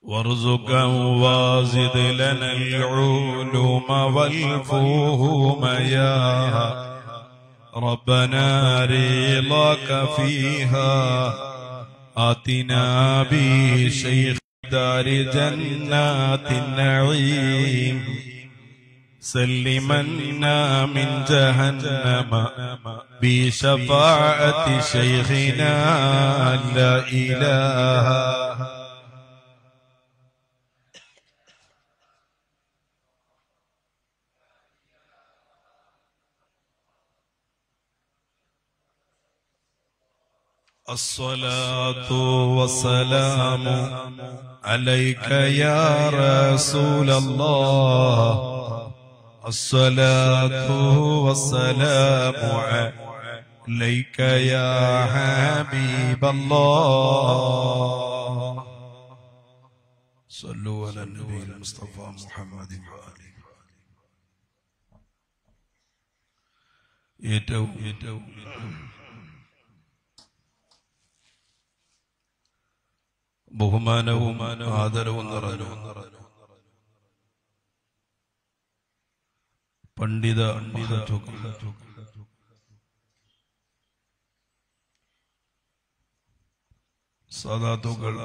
وارزقا وازد لنا العلوم والفهوم يا ربنا رضاك فيها آتنا بشيخ دار جنات النعيم سلمنا من جهنم بشفاعة شيخنا لا إله الصلاة والسلام عليك يا رسول الله الصلاة والسلام عليك يا حبيب الله صلوا على النبي المصطفى محمد وآله ഏറ്റവും ഏറ്റവും ബഹുമാനവും ആദരവും നിറഞ്ഞു പണ്ഡിത മഹത്തുക്കൾ സാദാത്തുക്കൾ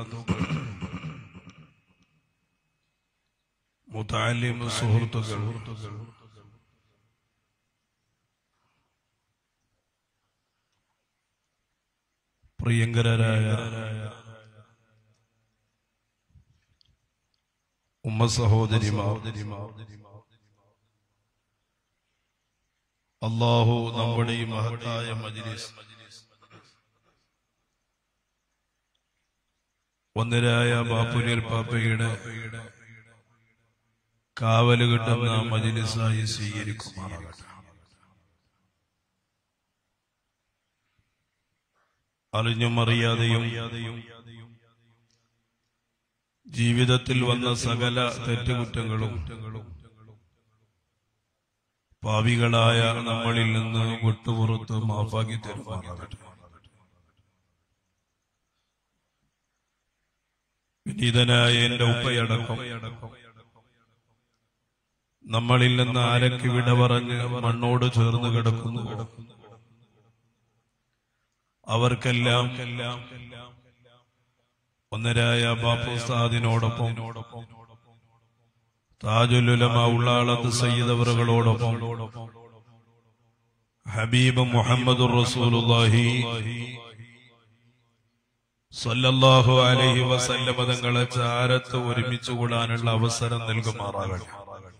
മുതാലിം സുഹൃത്തുക്കൾ പ്രിയങ്കരായ ഉമ്മ സഹോദരിമാർ അള്ളാഹു നമ്മുടെ ഈ മഹത്തായ മജ്ലിസ് ഒന്നരായ ബാപ്പുലിയർ പാപ്പയുടെ കാവല് കിട്ടുന്ന മജ്ലിസായി സ്വീകരിക്കുമാറാകട്ടെ അറിഞ്ഞും അറിയാതെയും ജീവിതത്തിൽ വന്ന സകല തെറ്റുകുറ്റങ്ങളും പാവികളായ നമ്മളിൽ നിന്ന് വിട്ടുപുറത്ത് മാഫാക്കി തരുമാറാകട്ടെ വിനീതനായ എന്റെ ഉപ്പയടക്കം നമ്മളിൽ നിന്ന് ആരൊക്കെ വിട പറഞ്ഞ് മണ്ണോട് ചേർന്ന് കിടക്കുന്നു അവർക്കെല്ലാം ഒന്നരായ ബാപ്പുസ്താദിനോടൊപ്പം താജുലുലമ ഉള്ളാളത്ത് സയ്യിദവറുകളോടൊപ്പം ഹബീബ് മുഹമ്മദ് റസൂലുള്ളാഹി സല്ലല്ലാഹു അലൈഹി വസല്ലമ തങ്ങളെ ചാരത്ത് ഒരുമിച്ച് കൂടാനുള്ള അവസരം നൽകുമാറാകട്ടെ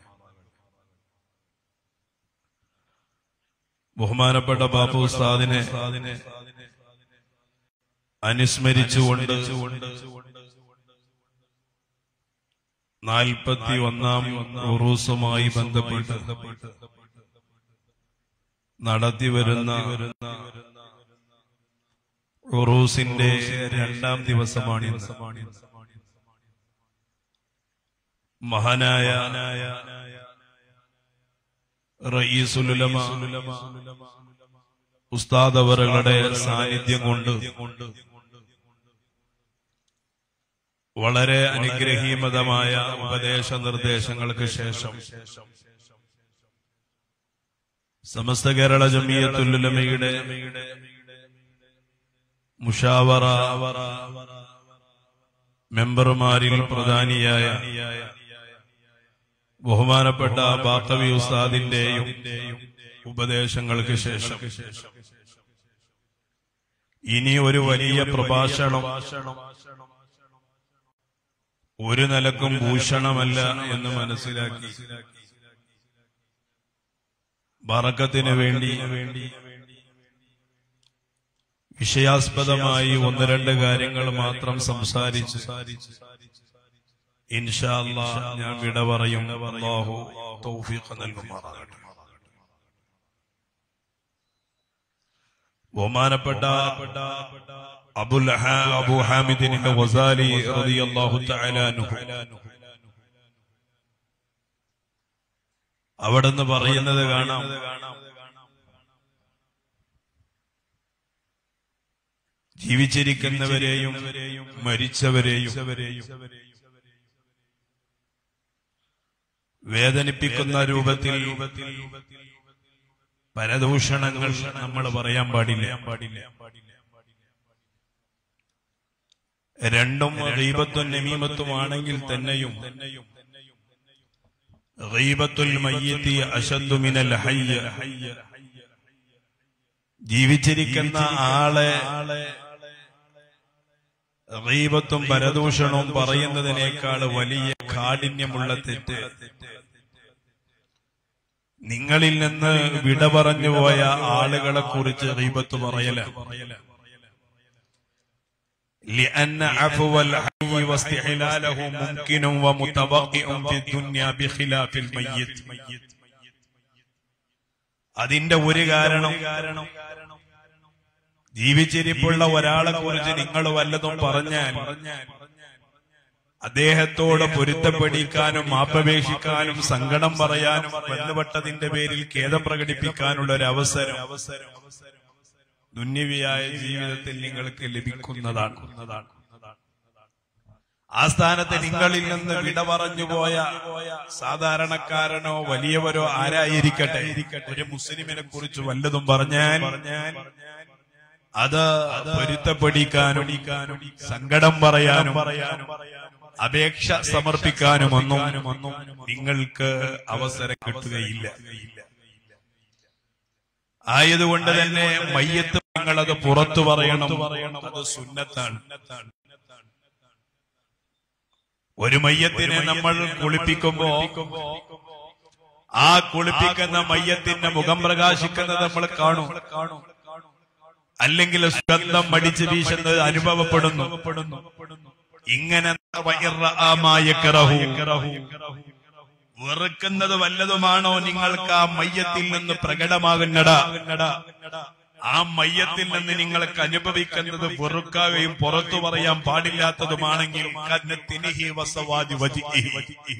ബഹുമാനപ്പെട്ട ബാപ്പു ഉസ്താദിനെ അനുസ്മരിച്ചുകൊണ്ട് നാൽപ്പത്തി ഒന്നാം ഉറൂസുമായി ബന്ധപ്പെട്ട് നടത്തി വരുന്ന ഉറൂസിന്റെ രണ്ടാം ദിവസമാണ് ഇന്ന്. മഹാനായ റയീസുലുലമ ഉസ്താദ് അവരുടെ സാന്നിധ്യം കൊണ്ട് വളരെ അനുഗ്രഹീമതമായ ഉപദേശ നിർദ്ദേശങ്ങൾക്ക് ശേഷം സമസ്ത കേരള ജമിയത്തുല്ലുലമയുടെ മുഷാവറ മെമ്പർമാരിൽ പ്രധാനിയായ ബഹുമാനപ്പെട്ട ബാത്തവി ഉസ്താദിന്റെയും ഉപദേശങ്ങൾക്ക് ശേഷം ഇനി ഒരു വലിയ പ്രഭാഷണം ഒരു നിലക്കും ഭൂഷണമല്ല എന്ന് മനസ്സിലാക്കി ബറക്കത്തിന് വേണ്ടി വിഷയാസ്പദമായി ഒന്ന് രണ്ട് കാര്യങ്ങൾ മാത്രം സംസാരിച്ച് ഇൻഷാ അല്ലാ ഞാൻ വിട പറയും അല്ലാഹു തൗഫീഖ് നൽകുമാറാകട്ടെ ബഹുമാനപ്പെട്ട അബുൽ ഹാ- അബു ഹാമിദിൻ വസാലി റളിയല്ലാഹു തആല അൻഹു അവിടുന്ന് പറയുന്നത് കാണാം ജീവിച്ചിരിക്കുന്നവരെയും മരിച്ചവരെയും വേദനിപ്പിക്കുന്ന രൂപത്തിൽ പരദൂഷണങ്ങൾ നമ്മൾ പറയാൻ പാടില്ല രണ്ടും ഗീബത്തും നമീമത്തും ആണെങ്കിൽ തന്നെയും ഗീബത്തുൽ മയ്യത്തി അശദ്ദു മിനൽ ഹയ്യ ജീവിച്ചിരിക്കുന്ന ആളെ ഗീബത്തും പരദൂഷണവും പറയുന്നതിനേക്കാൾ വലിയ കാഠിന്യമുള്ള തെറ്റ് നിങ്ങളിൽ നിന്ന് വിട പറഞ്ഞുപോയ ആളുകളെ കുറിച്ച് ഗീബത്ത് പറയല لأن عفو الحي واستحلاله ممكن ومتوقع في الدنيا بخلاف الميت അതിന്റെ ഒരു കാരണം ജീവിച്ചിരിപ്പുള്ള ഒരാളെ കുറിച്ച് നിങ്ങൾ വല്ലതും പറഞ്ഞാൽ അദ്ദേഹത്തോട് പൊരുത്തപ്പെടിക്കാനും മാപ്പപേക്ഷിക്കാനും സങ്കടം പറയാനും ബന്ധപ്പെട്ടതിന്റെ പേരിൽ ഖേദം പ്രകടിപ്പിക്കാനുള്ള ഒരു അവസരം ദുന്യവിയായ ജീവിതത്തിൽ നിങ്ങൾക്ക് ലഭിക്കുന്നതാണ് ആ സ്ഥാനത്ത് നിങ്ങളിൽ നിന്ന് വിട പറഞ്ഞുപോയ സാധാരണക്കാരനോ വലിയവരോ ആരായിരിക്കട്ടെ ഒരു മുസ്ലിമിനെ കുറിച്ച് വല്ലതും പറഞ്ഞാൽ അത് പൊരുത്തപ്പെടിക്കാനും സങ്കടം പറയാനും അപേക്ഷ സമർപ്പിക്കാനും ഒന്നും നിങ്ങൾക്ക് അവസരം കിട്ടുകയില്ല ആയതുകൊണ്ട് തന്നെ മയ്യത്ത് നിങ്ങൾ അത് പുറത്തു പറയണം അത് സുന്നത്താണ് ഒരു മയ്യത്തിനെ നമ്മൾ കുളിപ്പിക്കുമ്പോ ആ കുളിപ്പിക്കുന്ന മയ്യത്തിന്റെ മുഖം പ്രകാശിക്കുന്നത് നമ്മൾ കാണും അല്ലെങ്കിൽ സുഗന്ധം മടിച്ച് വീശുന്നത് അനുഭവപ്പെടുന്നു ഇങ്ങനെ വെറുക്കുന്നത് വല്ലതുമാണോ നിങ്ങൾക്ക് ആ മയ്യത്തിൽ നിന്ന് പ്രകടമാകുന്നട ആ മയ്യത്തിൽ നിന്ന് നിങ്ങൾക്ക് അനുഭവിക്കുന്നത് വെറുക്കാവുകയും പുറത്തു പറയാൻ പാടില്ലാത്തതുമാണെങ്കിൽ കന്നത്തിനിഹി വസവാദി വജിഇഹി.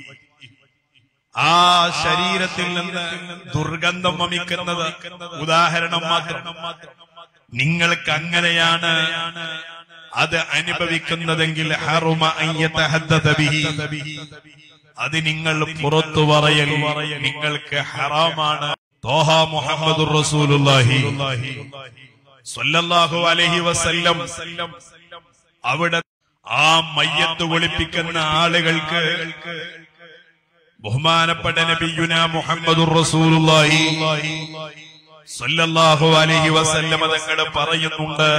ആ ശരീരത്തിൽ നിന്ന് ദുർഗന്ധം വമിക്കുന്നത് ഉദാഹരണം മാത്രം നിങ്ങൾക്ക് അങ്ങനെയാണ് അത് അനുഭവിക്കുന്നതെങ്കിൽ ഹറുമ അൻ യതഹദ്ദത ബിഹി. അത് നിങ്ങൾ പുറത്തു പറയൽ നിങ്ങൾക്ക് ഹറാമാണ് തോഹ മുഹമ്മദ് റസൂലുള്ളാഹി സ്വല്ലല്ലാഹു അലൈഹി വസല്ലം അവിടെ ആ മയ്യത്ത് ഒളിപ്പിക്കുന്ന ആളുകൾക്ക് ബഹുമാനപ്പെട്ട നബിയുന മുഹമ്മദ് റസൂലുള്ളാഹി സ്വല്ലല്ലാഹു അലൈഹി വസല്ലം തങ്ങൾ പറയുന്നുണ്ട്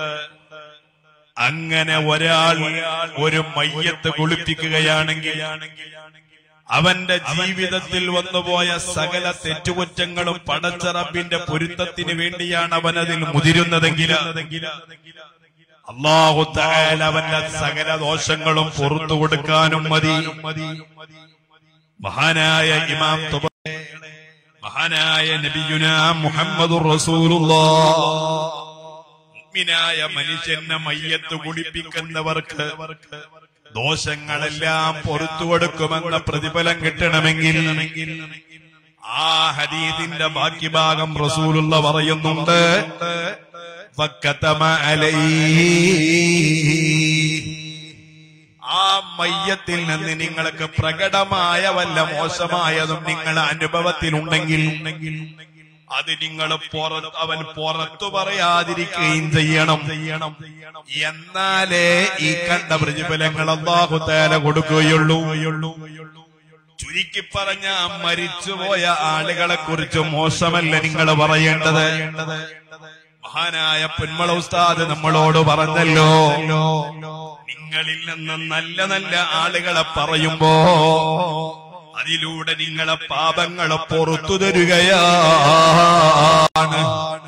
അങ്ങനെ ഒരാൾ ഒരു മയ്യത്ത് കുളിപ്പിക്കുകയാണെങ്കിൽ അവന്റെ ജീവിതത്തിൽ വന്നുപോയ സകല തെറ്റുകുറ്റങ്ങളും പടച്ചറബിന്റെ പൊരുത്തത്തിന് വേണ്ടിയാണ് അവൻ അതിൽ മുതിരുന്നതെങ്കിൽ അള്ളാഹു തആല അവന്റെ സകല ദോഷങ്ങളും പുറത്തു കൊടുക്കാനും മതി മഹാനായ ഇമാം തുബ മഹാനായ നബിയുന മുഹമ്മദുർ റസൂലുള്ളാഹ് മുഅ്മിനായ മനുഷ്യനെ മയ്യത്ത് കുടിപ്പിക്കുന്നവർക്ക് ദോഷങ്ങളെല്ലാം പുറത്തു കൊടുക്കുമെന്ന പ്രതിഫലം കിട്ടണമെങ്കിൽ ആ ഹദീദിന്റെ ബാക്കി ഭാഗം റസൂലുള്ള പറയുന്നുണ്ട് ഫക്കതമ അലൈഹി ആ മയ്യത്തിൽ നിന്ന് നിങ്ങൾക്ക് പ്രകടമായ വല്ല മോശമായതും നിങ്ങളുടെ അനുഭവത്തിലുണ്ടെങ്കിൽ അത് നിങ്ങൾ പുറത്ത് അവൻ പുറത്തു പറയാതിരിക്കുകയും ചെയ്യണം ചെയ്യണം എന്നാലേ ഈ കണ്ട പ്രതിഫലങ്ങൾ അള്ളാഹു തേല കൊടുക്കുകയുള്ളൂ ചുരുക്കി പറഞ്ഞ മരിച്ചുപോയ ആളുകളെ കുറിച്ച് മോശമല്ല നിങ്ങൾ പറയേണ്ടത് മഹാനായ പൊന്മള ഉസ്താദ് നമ്മളോട് പറഞ്ഞല്ലോ നിങ്ങളിൽ നിന്ന് നല്ല നല്ല ആളുകളെ പറയുമ്പോ അതിലൂടെ നിങ്ങളെ പാപങ്ങളെ പുറത്തു തരുകയാണ്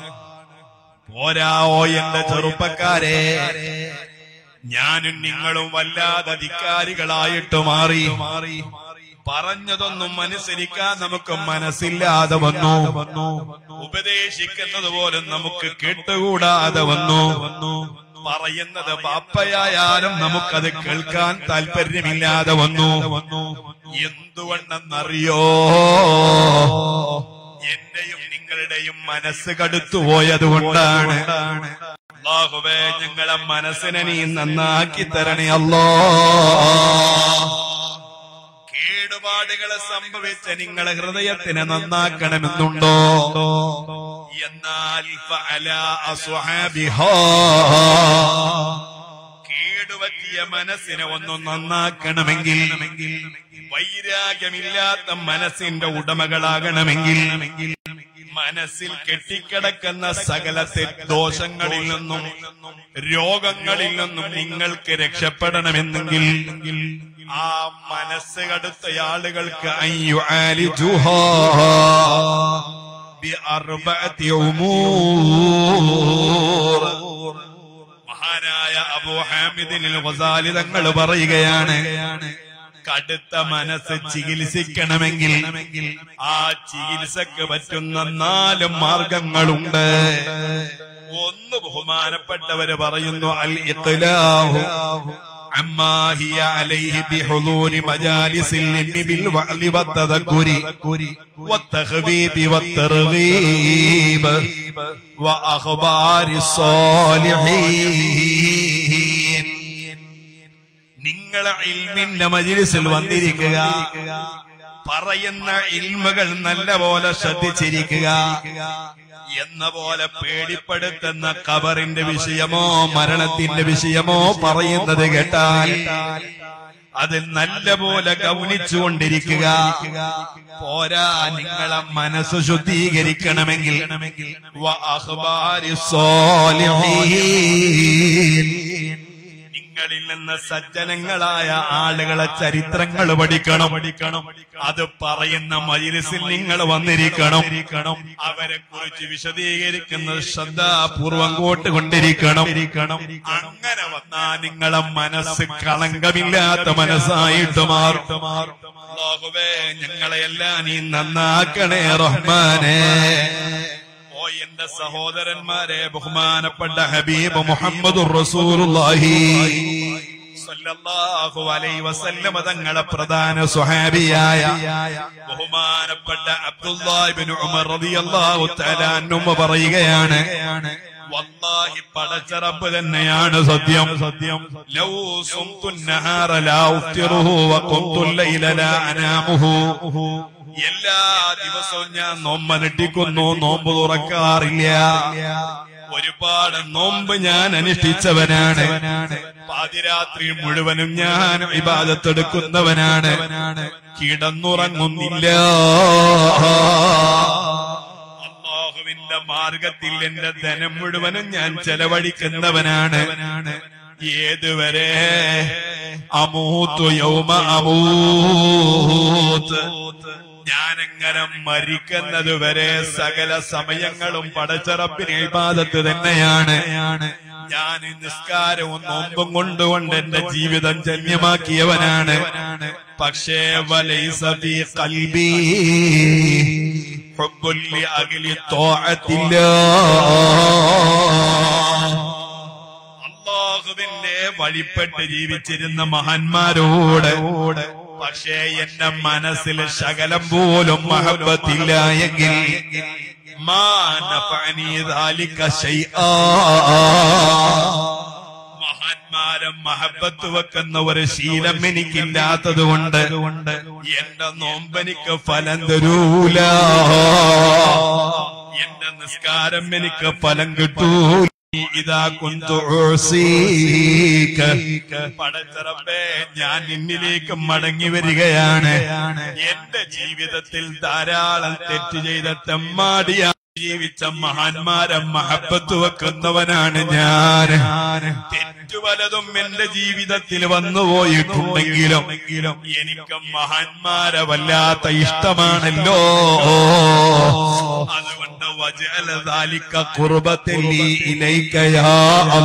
പോരാവോ എന്റെ ചെറുപ്പക്കാരെ ഞാനും നിങ്ങളും വല്ലാതെ അധികാരികളായിട്ട് മാറി പറഞ്ഞതൊന്നും മനസ്സിരിക്കാൻ നമുക്ക് മനസ്സില്ലാതെ വന്നു ഉപദേശിക്കുന്നത് പോലും നമുക്ക് കേട്ടുകൂടാതെ വന്നു പറയുന്നത് പാപ്പയായാലും നമുക്കത് കേൾക്കാൻ താല്പര്യമില്ലാതെ വന്നു എന്തുകൊണ്ടെന്നറിയോ എന്റെയും നിങ്ങളുടെയും മനസ്സ് കടുത്തുപോയത് കൊണ്ടാണ് അള്ളാഹുവേ ഞങ്ങളെ മനസ്സിനെ നീ നന്നാക്കി തരണേ അല്ലോ കേടു കേടുപാടുകൾ സംഭവിച്ച നിങ്ങളെ ഹൃദയത്തിന് നന്നാക്കണമെന്നുണ്ടോ എന്നാൽ ഫഅല അസ്വഹാബിഹാ. കേടുപറ്റിയ മനസ്സിനെ ഒന്ന് നന്നാക്കണമെങ്കിൽ വൈരാഗ്യമില്ലാത്ത മനസ്സിന്റെ ഉടമകളാകണമെങ്കിൽ മനസ്സിൽ കെട്ടിക്കിടക്കുന്ന സകലത്തെ ദോഷങ്ങളിൽ നിന്നും രോഗങ്ങളിൽ നിന്നും നിങ്ങൾക്ക് രക്ഷപ്പെടണമെന്നെങ്കിൽ ആ മനസ്സ് കടുത്ത ആളുകൾക്ക് അയ്യു ആലിജുഹാ بأربعة أمور മഹാനായ അബൂ ഹാമിദിനിൽ ഗസാലി തങ്ങൾ പറയുകയാണ് കടുത്ത മനസ്സ് ചികിത്സിക്കണമെങ്കിൽ ആ ചികിത്സക്ക് പറ്റുന്ന നാല് മാർഗങ്ങളുണ്ട് ഒന്ന് ബഹുമാനപ്പെട്ടവര് പറയുന്നു അൽ ഇഖ്ലാഹു عما هي عليه بحضور مجالس العلم بالوعظ والتذكر والتخبيب والترغيب وأخبار الصالحين നിങ്ങളെ ഇൽമിന്റെ മജിലിസിൽ വന്നിരിക്കുക പറയുന്ന ഇൽമുകൾ നല്ല പോലെ ശ്രദ്ധിച്ചിരിക്കുക എന്ന പോലെ പേടിപ്പെടുത്തുന്ന കബറിന്റെ വിഷയമോ മരണത്തിന്റെ വിഷയമോ പറയുന്നത് കേട്ടാൽ അത് നല്ല പോലെ ഗൗനിച്ചുകൊണ്ടിരിക്കുക പോരാ നിങ്ങളെ മനസ്സ് ശുദ്ധീകരിക്കണമെങ്കിൽ വ അഖ്ബാരി സ്വാലിഹീൻ. നിങ്ങളിൽ നിന്ന് സജ്ജനങ്ങളായ ആളുകളെ ചരിത്രങ്ങൾ പഠിക്കണം പഠിക്കണം അത് പറയുന്ന മജിലിസിൽ നിങ്ങൾ വന്നിരിക്കണം അവരെ കുറിച്ച് വിശദീകരിക്കുന്നത് ശ്രദ്ധാപൂർവം കോട്ട് കൊണ്ടിരിക്കണം അങ്ങനെ വന്നാ നിങ്ങളെ മനസ്സ് കളങ്കമില്ലാത്ത മനസ്സായിട്ട് മാറും അല്ലാഹുവേ ഞങ്ങളെയെല്ലാം നീ നന്നാക്കണേ റഹ്മാനേ ഓ എന്റെ സഹോദരന്മാരെ ബഹുമാനപ്പെട്ട ഹബീബ് മുഹമ്മദ് റസൂലുള്ളാഹി സല്ലല്ലാഹു അലൈഹി വസല്ലമ തങ്ങളെ പ്രധാന സ്വഹാബിയായ ബഹുമാനപ്പെട്ട അബ്ദുല്ലാഹിബ്നു ഉമർ റളിയല്ലാഹു തആല അൻഹു പറയുകയാണ് വല്ലാഹി പടച്ച റബ്ബ് തന്നെയാണ് സത്യം സത്യം ലൗ സുംതു നഹാറ ലാ ഉഫ്തിറുഹു വഖുംതു ലൈല ലാ അനാമുഹു എല്ലാ ദിവസവും ഞാൻ നോമ്പനുഷ്ഠിക്കുന്നു നോമ്പ് തുറക്കാറില്ല ഒരുപാട് നോമ്പ് ഞാൻ അനുഷ്ഠിച്ചവനാണ് പാതിരാത്രി മുഴുവനും ഞാൻ വിവാദത്തെടുക്കുന്നവനാണ് കിടന്നുറങ്ങുന്നില്ല അള്ളാഹുവിന്റെ മാർഗത്തിൽ എന്റെ ധനം മുഴുവനും ഞാൻ ചെലവഴിക്കുന്നവനാണ് ഏതുവരെ അമൂത്തു യൗമ അമൂത്ത് ഞാനെങ്ങനെ മരിക്കുന്നത് വരെ സകല സമയങ്ങളും പടച്ചറപ്പിന് ഇബാദത്ത് തന്നെയാണ് ഞാൻ ഈ നിസ്കാരവും നോമ്പും കൊണ്ടുകൊണ്ട് എന്റെ ജീവിതം ജന്യമാക്കിയവനാണ് പക്ഷേ വലൈസ ഫീ ഖൽബി ഹുബ്ബുൽ ലിഅഗ്ലി ത്വാഅത്തില്ലാഹ് അള്ളാഹുവിന്റെ വഴിപ്പെട്ട് ജീവിച്ചിരുന്ന മഹാന്മാരോട് പക്ഷേ എന്റെ മനസ്സിൽ ശകലം പോലും മഹബത്തില്ല എങ്കിൽ മാ നഫഅനി ذلك ശൈആ. മഹാന്മാരെ മഹബത്ത് വെക്കുന്ന ഒരു ശീലം എനിക്കില്ലാത്തത് കൊണ്ട് എന്റെ നോമ്പെനിക്ക് ഫലം തരൂല എന്റെ നിസ്കാരം എനിക്ക് ഫലം കിട്ടൂല ഇതാ കുന്തു ഉസീക. പടച്ചറബ്ബേ ഞാൻ നിന്നിലേക്ക് മടങ്ങി വരികയാണ് എന്റെ ജീവിതത്തിൽ ധാരാളം തെറ്റ് ചെയ്ത തെമ്മാടിയാ ജീവിച്ച മഹാന്മാരെ മഹബത്ത് വെക്കുന്നവനാണ് ഞാൻ തെറ്റു പലതും എന്റെ ജീവിതത്തിൽ വന്നുപോയിട്ടുണ്ടെങ്കിലും എനിക്ക് മഹാന്മാരെ വല്ലാത്ത ഇഷ്ടമാണല്ലോ അതുകൊണ്ട് വജഅല ذلك قربة لي إليك يا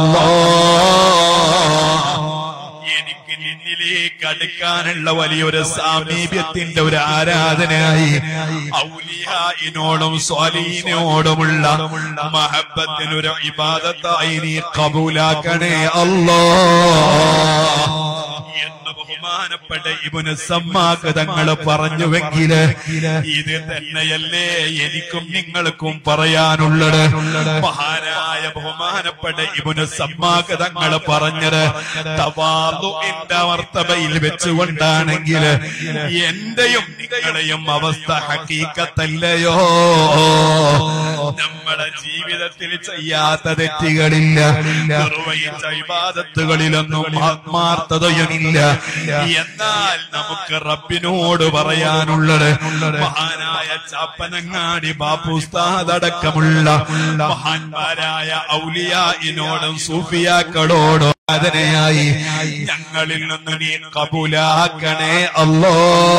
الله എനിക്ക് നിന്നിലേക്ക് അടുക്കാനുള്ള വലിയൊരു സാമീപ്യത്തിന്റെ ഒരു ആരാധനയായി ഔലിയായിനോടും സ്വാലീനോടുമുള്ള മഹബത്തിനൊരു ഇബാദത്തായി നീ കബൂലാക്കണേ അല്ലോ എന്ന് ബഹുമാന ബഹുമാനപ്പെട്ട ഇബുന് സമ്മാക്ക് തങ്ങൾ പറഞ്ഞുവെങ്കില് ഇത് തന്നെയല്ലേ എനിക്കും നിങ്ങൾക്കും പറയാനുള്ളത് മഹാനായ ബഹുമാനപ്പെട്ട ഇബുന് സമ്മാക്ക് തങ്ങൾ പറഞ്ഞത് തവാദുഇന്റെ വർത്തബയിൽ വെച്ചുകൊണ്ടാണെങ്കിൽ എന്റെയും നിങ്ങളെയും അവസ്ഥ ഹക്കീക്കത്തല്ലയോ നമ്മുടെ ജീവിതത്തിൽ ചെയ്യാത്ത തെറ്റുകളില്ല നിർവഹിച്ച ഇബാദത്തുകളിലൊന്നും ആത്മാർത്ഥതയുമില്ല എന്നാൽ നമുക്ക് റബ്ബിനോട് പറയാനുള്ളത് മഹാനായ ചാപ്പനങ്ങാടി ബാപ്പുസ്താദ് അടക്കമുള്ള മഹാന്മാരായ ഔലിയായിനോടും സൂഫിയാക്കളോടും അതിനെയായി ഞങ്ങളിൽ നിന്ന് നീ കബൂലാക്കണേ അല്ലോ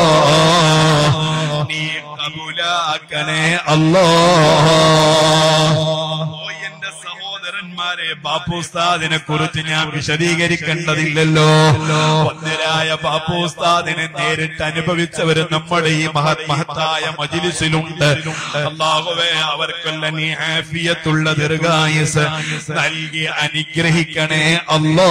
നീ കബൂലാക്കണേ അല്ലോ ഓ എന്റെ സഹോദരന്മാരെ ബാപ്പുസ്താദിനെ കുറിച്ച് ഞാൻ വിശദീകരിക്കേണ്ടതില്ലല്ലോ ഒന്നരായ ബാപ്പുസ്താദിനെ നേരിട്ട് അനുഭവിച്ചവര് നമ്മുടെ ഈ മഹത് മഹത്തായ മജിലിസിലുണ്ട് അള്ളാഹുവേ അവർക്കെല്ലാം നീ ആഫിയത്തുള്ള ദീർഘായുസ് നൽകി അനുഗ്രഹിക്കണേ അല്ലോ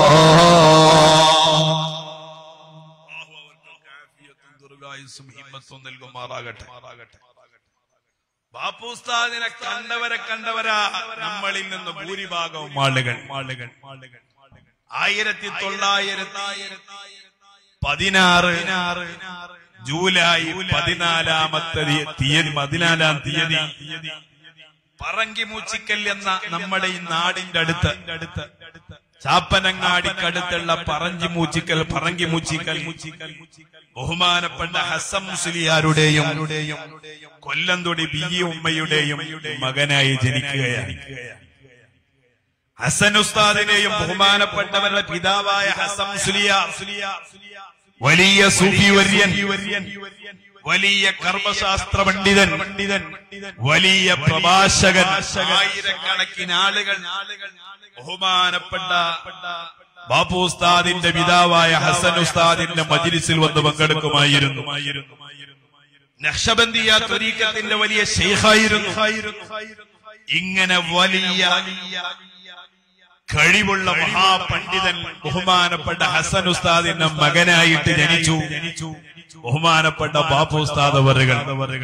നൽകുമാറാകട്ടെ ബാപ്പുസ്താദിനെ കണ്ടവരെ കണ്ടവരാ നമ്മളിൽ നിന്ന് ഭൂരിഭാഗവും ആളുകൾ ആളുകൾ ആളുകൾ ആയിരത്തി തൊള്ളായിരത്തി പതിനാറ് ജൂലൈ പതിനാലാമത്തെ തീ- തീയതി പതിനാലാം തീയതി പറങ്കിമൂച്ചിക്കൽ എന്ന നമ്മുടെ ഈ നാടിന്റെ അടുത്ത് അടുത്ത് ചാപ്പനങ്ങാടിക്കടുത്തുള്ള പറഞ്ചി മൂച്ചിക്കൽ പറങ്കി മൂച്ചിക്കൽ ബഹുമാനപ്പെട്ട ഹസം മുസ്ലിയാരുടെയും കൊല്ലംതൊടി ബി ഇ ഉമ്മയുടെയും മകനായി ജനിക്കുകയാണ് ഹസൻ ഉസ്താദിനെയും ബഹുമാനപ്പെട്ടവരുടെ പിതാവായ ഹസം മുസ്ലിയാർ വലിയ സൂഫി വര്യൻ വലിയ കർമ്മശാസ്ത്ര പണ്ഡിതൻ പണ്ഡിതൻ വലിയ പ്രഭാഷകൻ ആയിരക്കണക്കിന് ആളുകൾ ബഹുമാനപ്പെട്ട ബാപ്പു ഉസ്താദിന്റെ പിതാവായ ഹസൻ ഉസ്താദിന്റെ മജിലിസിൽ വന്ന് പങ്കെടുക്കുമായിരുന്നു നക്ഷബന്ദിയ ത്വരീക്കത്തിന്റെ വലിയ ഷെയ്ഖായിരുന്നു ഇങ്ങനെ വലിയ കഴിവുള്ള മഹാപണ്ഡിതൻ ബഹുമാനപ്പെട്ട ഹസൻ ഉസ്താദിന്റെ മകനായിട്ട് ജനിച്ചു ബഹുമാനപ്പെട്ട ബാപ്പു ഉസ്താദ് അവറുകൾ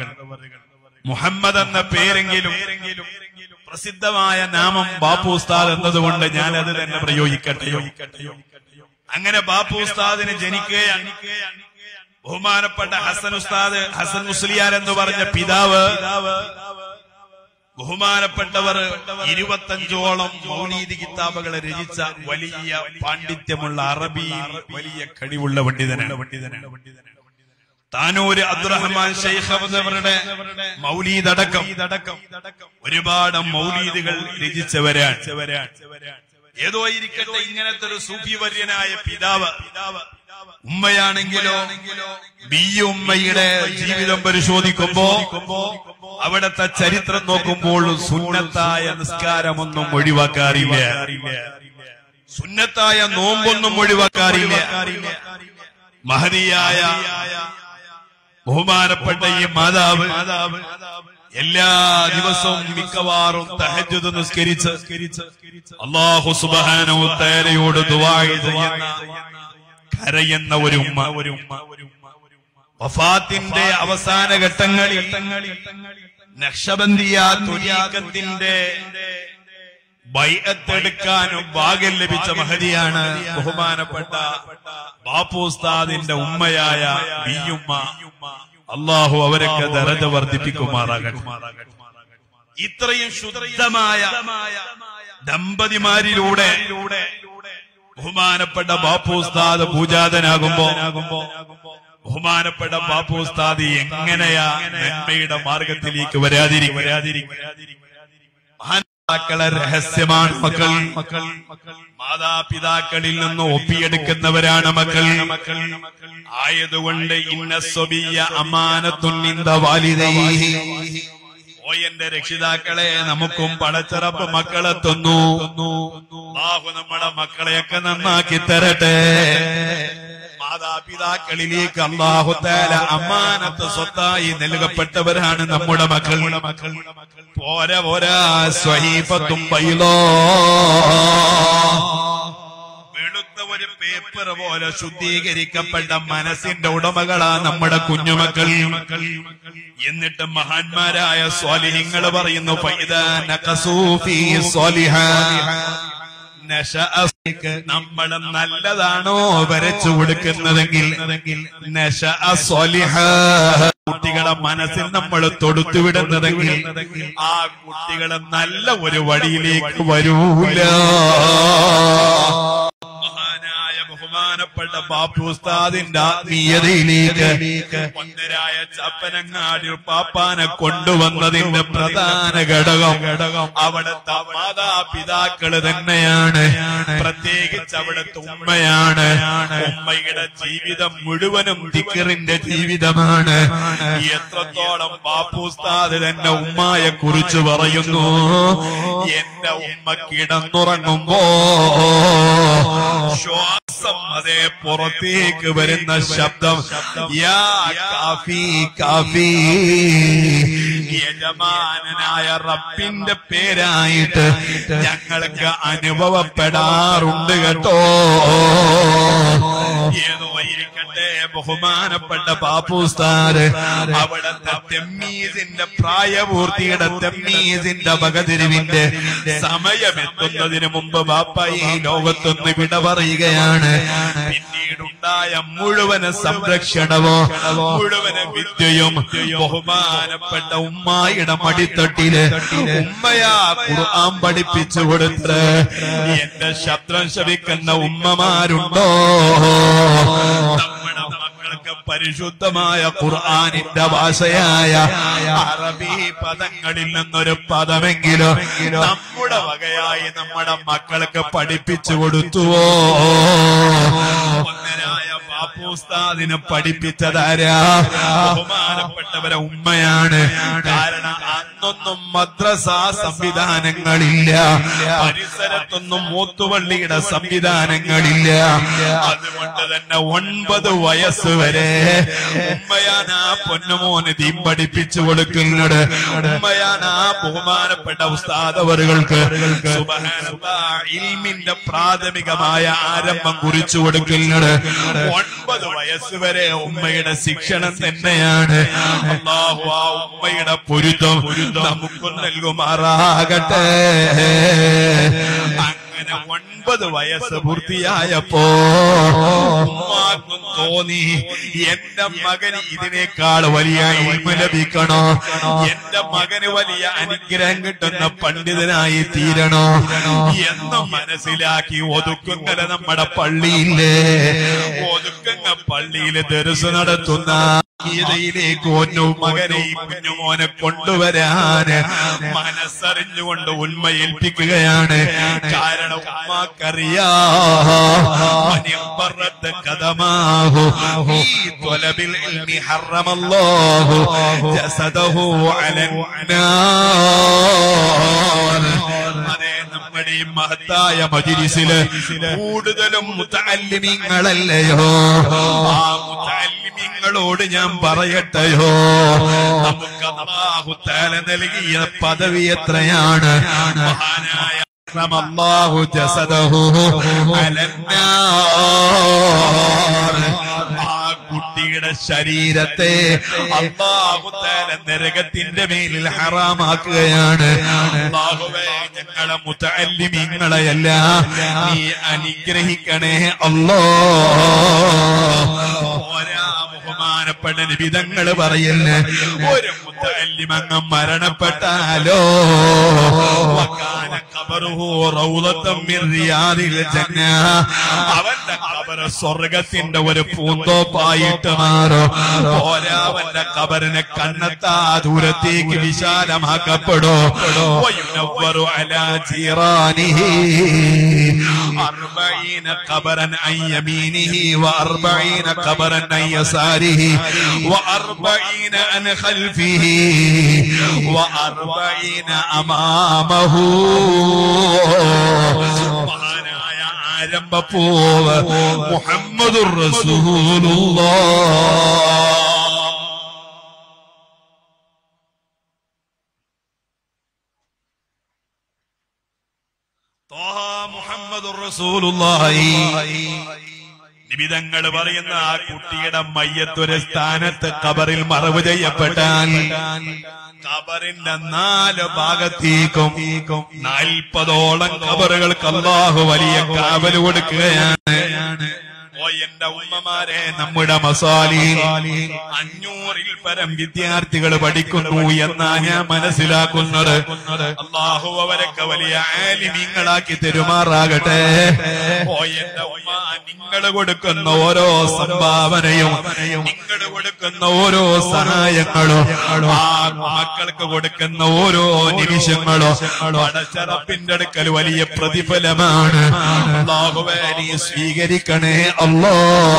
മുഹമ്മദ് എന്ന പേരെങ്കിലും പ്രസിദ്ധമായ നാമം ബാപ്പു ഉസ്താദ് എന്നതുകൊണ്ട് ഞാൻ അത് തന്നെ പ്രയോഗിക്കട്ടെയോ അങ്ങനെ ബാപ്പു ഉസ്താദിന് ജനിക്കുകയാണ് ബഹുമാനപ്പെട്ട ഹസൻ ഉസ്താദ് ഹസൻ മുസ്ലിയാർ എന്ന് പറഞ്ഞ പിതാവ് ബഹുമാനപ്പെട്ടവർ ഇരുപത്തഞ്ചോളം മൗലീദ് കിതാബുകൾ രചിച്ച വലിയ പാണ്ഡിത്യമുള്ള അറബി വലിയ കഴിവുള്ള പണ്ഡിതനാണ് പണ്ഡിതനാണ് താനൂര് അബ്ദുറഹ്മാൻ ഷെയ്ഖ് അവരുടെ മൗലീദ് അടക്കം ഒരുപാട് മൗലീദുകൾ രചിച്ചവരാണ് ഏതോ ഇരിക്കട്ടെ ഇങ്ങനത്തെ ഒരു സൂഫിവര്യനായ പിതാവ് ഉമ്മയാണെങ്കിലോ ബി ഉമ്മയുടെ ജീവിതം പരിശോധിക്കുമ്പോ അവിടത്തെ ചരിത്രം നോക്കുമ്പോൾ സുന്നത്തായ നിസ്കാരമൊന്നും ഒഴിവാക്കാറില്ല സുന്നത്തായ നോമ്പൊന്നും ഒഴിവാക്കാറില്ല മഹതിയായ ബഹുമാനപ്പെട്ട ഈ മാതാവ് എല്ലാ ദിവസവും മിക്കവാറും തഹജ്ജുദ് നിസ്കരിച്ച് അള്ളാഹു സുബ്ഹാനഹു തആലയോട് ദുആ ചെയ്യുന്ന കരയുന്ന ഒരു ഉമ്മ ഒരു ഉമ്മ വഫാത്തിന്റെ അവസാന ഘട്ടങ്ങളിൽ നക്ഷബന്ദിയ തുരീക്കത്തിന്റെ ബൈഅത്തെടുക്കാനും ഭാഗ്യം ലഭിച്ച മഹതിയാണ് ബഹുമാനപ്പെട്ട ബാപ്പുസ്താദിന്റെ ഉമ്മയായ ബിയുമ്മ അള്ളാഹു അവരൊക്കെ ദരജ വർദ്ധിപ്പിക്കുമാറാകട്ടെ ഇത്രയും ശുദ്ധമായ ദമ്പതിമാരിലൂടെ ബഹുമാനപ്പെട്ട ബാപ്പുസ്താദ് പൂജാതനാകുമ്പോ ബഹുമാനപ്പെട്ട ബാപ്പുസ്താദ് എങ്ങനെയാ നന്മയുടെ മാർഗത്തിലേക്ക് വരാതിരിക്കും വരാതിരിക്കും മക്കളെ രഹസ്യമാണ് മക്കൾ മക്കൾ മാതാപിതാക്കളിൽ നിന്ന് ഒപ്പിയെടുക്കുന്നവരാണ് മക്കൾ മക്കൾ ആയതുകൊണ്ട് ഇന്ന സ്വബിയ അമാനത്തുന്നിന്ത വാലിതൈ ഓ എന്റെ രക്ഷിതാക്കളെ നമുക്കും പടച്ചിറപ്പ് മക്കളെ തന്നു ബാഹു നമ്മുടെ മക്കളെയൊക്കെ നന്നാക്കി തരട്ടെ മാതാപിതാക്കളിലേക്ക് അള്ളാഹുത്താല അമ്മാനത്ത് സ്വത്തായി നൽകപ്പെട്ടവരാണ് നമ്മുടെ മക്കൾ മക്കൾ പോരാ പോരാ സ്വഹീഫത്തും പൈലോ വെളുത്ത ഒരു പേ- പേപ്പർ പോലെ ശുദ്ധീകരിക്കപ്പെട്ട മനസ്സിന്റെ ഉടമകളാ നമ്മുടെ കുഞ്ഞുമക്കൾ എന്നിട്ട് മഹാന്മാരായ സ്വാലിഹിങ്ങൾ പറയുന്നു ഫൈദാ നഖസൂ ഫീ സ്വാലിഹാ നമ്മൾ നല്ലതാണോ വരച്ചു കൊടുക്കുന്നതെങ്കിൽ നശ സ്വാലിഹ കുട്ടികളെ മനസ്സിൽ നമ്മൾ തൊടുത്തുവിടുന്നതെങ്കിൽ ആ കുട്ടികളെ നല്ല ഒരു വഴിയിലേക്ക് വരൂല മഹാനായ ബഹുമാനപ്പെട്ട ബാപ്പു ഉസ്താദിന്റെ ആത്മീയതയിലേക്ക് ഒന്നരായ ചപ്പനങ്ങാടി പാപ്പാനെ കൊണ്ടുവന്നതിന്റെ പ്രധാന ഘടകം ഘടകം അവിടുത്തെ മാതാപിതാക്കള് തന്നെയാണ് പ്രത്യേകിച്ച് അവിടുത്തെ ഉമ്മയാണ് ഉമ്മയുടെ ജീവിതം മുഴുവനും ദിക്കറിന്റെ ജീവിതമാണ് എത്രത്തോളം ബാപ്പു ഉസ്താദ് തന്നെ ഉമ്മയെ കുറിച്ച് പറയുന്നു എന്റെ ഉമ്മ കിടന്നുറങ്ങുമ്പോ ശ്വാസം അതേ പുറത്തേക്ക് വരുന്ന ശബ്ദം യാ കാഫി കാഫി യജമാനനായ റബ്ബിന്റെ പേരായിട്ട് ഞങ്ങൾക്ക് അനുഭവപ്പെടാറുണ്ട് കേട്ടോ ഏതോ ഇരിക്കട്ടെ ബഹുമാനപ്പെട്ട പാപ്പുസ്താര് അവിടത്തെ തെമ്മീസിന്റെ പ്രായപൂർത്തിയുടെ തെമ്മീസിന്റെ വകതിരിവിന്റെ സമയമെത്തുന്നതിന് മുമ്പ് ബാപ്പ ഈ ലോകത്തൊന്ന് വിട പറയുകയാണ് പിന്നീടുണ്ടായ മുഴുവന് സംരക്ഷണവോ മുഴുവന് വിദ്യയും ബഹുമാനപ്പെട്ട ഉമ്മായിയുടെ മടിത്തട്ടില് ഉമ്മയാ ഖുർആൻ പഠിപ്പിച്ചു കൊടുത്ത് എന്റെ ശബ്ദം ശവിക്കുന്ന ഉമ്മമാരുണ്ടോ നമ്മുടെ മക്കൾക്ക് പരിശുദ്ധമായ ഖുർആനിന്റെ ഭാഷയായ അറബി പദങ്ങളിൽ നിന്നൊരു പദമെങ്കിലും നമ്മുടെ വകയായി നമ്മുടെ മക്കൾക്ക് പഠിപ്പിച്ചു കൊടുത്തുവോ ഒന്നരായ ബാപ്പുസ്താദിനെ പഠിപ്പിച്ചതാരാ ബഹുമാനപ്പെട്ടവരെ ഉമ്മയാണ് കാരണം അന്നൊന്നും മദ്രസ സംവിധാനങ്ങളില്ല പരിസരത്തൊന്നും മൂത്തുപള്ളിയുടെ സംവിധാനങ്ങളില്ല അതുകൊണ്ട് തന്നെ ഒൻപത് വയസ്സ് വരെ ഉമ്മയാണ് ആ പൊന്നുമോന് തീം പഠിപ്പിച്ചു കൊടുക്കുന്നത് ഉമ്മയാണ് ആ ബഹുമാനപ്പെട്ട ഉസ്താദവറുകൾക്ക് ഇൽമിന്റെ പ്രാഥമികമായ ആരംഭം കുറിച്ചു കൊടുക്കുന്നത് ഒൻപത് വയസ്സ് വരെ ഉമ്മയുടെ ശിക്ഷണം തന്നെയാണ് അള്ളാഹു ആ ഉമ്മയുടെ പൊരുത്തം നമുക്ക് നൽകുമാറാകട്ടെ അങ്ങനെ ഒൻപത് വയസ്സ് പൂർത്തിയായപ്പോ ഉമ്മാക്കും തോന്നി എന്റെ മകന് ഇതിനേക്കാൾ വലിയ ഇൽമ ലഭിക്കണോ എന്റെ മകന് വലിയ അനുഗ്രഹം കിട്ടുന്ന പണ്ഡിതനായി തീരണോ എന്ന് മനസ്സിലാക്കി ഒതുക്കുങ്ങല നമ്മുടെ പള്ളിയില്ലേ ഒതുക്കുങ്ങ പള്ളിയില് ദർസ് നടത്തുന്ന ഗീതയിലേക്ക് ഒന്നു മകനെ ഈ കുഞ്ഞുമോനെ കൊണ്ടുവരാന് മനസ്സറിഞ്ഞുകൊണ്ട് ഉന്മയേൽപ്പിക്കുകയാണ് കാരണം ഉമ്മാക്കറിയാ കഥമാഹു ഈ തൊലബിൽ ഇൽമി ഹറമല്ലാഹു ജസദഹു അലന്നാർ അതെ നമ്മുടെ ഈ മഹത്തായ മജിലിസില് കൂടുതലും മുത്തല്ലിമീങ്ങളല്ലയോ ആ മുത്തല്ലിമീങ്ങളോട് ഞാൻ പറയട്ടെയോ നമുക്ക് അള്ളാഹുത്താല നൽകിയ പദവി എത്രയാണ് മഹാനായ അല്ലാഹു ജസദഹു അലന്നാർ ആ കുട്ടിയുടെ ശരീരത്തെ അള്ളാഹുത്താല നരകത്തിന്റെ മേലിൽ ഹറാമാക്കുകയാണ് അള്ളാഹുവേ ഞങ്ങളെ മുത്തല്ലിമീങ്ങളെയല്ല നീ അനുഗ്രഹിക്കണേ അല്ലോ പോരാ ബഹുമാനപ്പെട്ട നിബിതങ്ങള് പറയല്ലേ ഒരു മുത്തല്ലിമങ്ങ് മരണപ്പെട്ടാലോ വക്കാന ഖബറുഹു റൗളത്തം മിൻ റിയാദിൽ ജന്ന അവന്റെ ഖബറ് സ്വർഗത്തിന്റെ ഒരു പൂന്തോപ്പായിട്ട് മാറും പോരാ അവന്റെ ഖബറിനെ കണ്ണെത്താ ദൂരത്തേക്ക് വിശാലമാക്കപ്പെടോ വയുനവ്വറു അലാ ജീറാനിഹി അർബഈന ഖബറൻ അൻ യമീനിഹി വഅർബഈന ഖബറൻ അൻ യസാരിഹി വഅർബഈന അൻ ഖൽഫിഹി വഅർബഈന അമാമഹു മഹാനായ ആരംഭപ്പൂവ് മുഹമ്മദുർ റസൂലുള്ളാഹ് طه محمد رسول الله നിബിതങ്ങൾ പറയുന്ന ആ കുട്ടിയുടെ മയ്യത്തൊരു സ്ഥാനത്ത് കബറിൽ മറവ് ചെയ്യപ്പെട്ടാൽ കബറിന്റെ നാല് ഭാഗത്തേക്കും നാൽപ്പതോളം കബറുകൾക്ക് അള്ളാഹു വലിയ കാവൽ കൊടുക്കുകയാണ് ഓ എന്റെ ഉമ്മമാരെ നമ്മുടെ മസാലിയിൽ അഞ്ഞൂറിൽ പരം വിദ്യാർത്ഥികൾ പഠിക്കുന്നു എന്നാ ഞാൻ മനസ്സിലാക്കുന്നത് അള്ളാഹു അവരൊക്കെ വലിയ ആലിമീങ്ങളാക്കി തെരുമാറാകട്ടെ ഓ എന്റെ ഉമ്മ നിങ്ങൾ കൊടുക്കുന്ന ഓരോ സംഭാവനയും നിങ്ങൾ കൊടുക്കുന്ന ഓരോ സഹായങ്ങളും ആ മക്കൾക്ക് കൊടുക്കുന്ന ഓരോ നിമിഷങ്ങളും പടച്ചറപ്പിന്റെ അടുക്കൽ വലിയ പ്രതിഫലമാണ് അള്ളാഹുവേ നീ സ്വീകരിക്കണേ അല്ലോ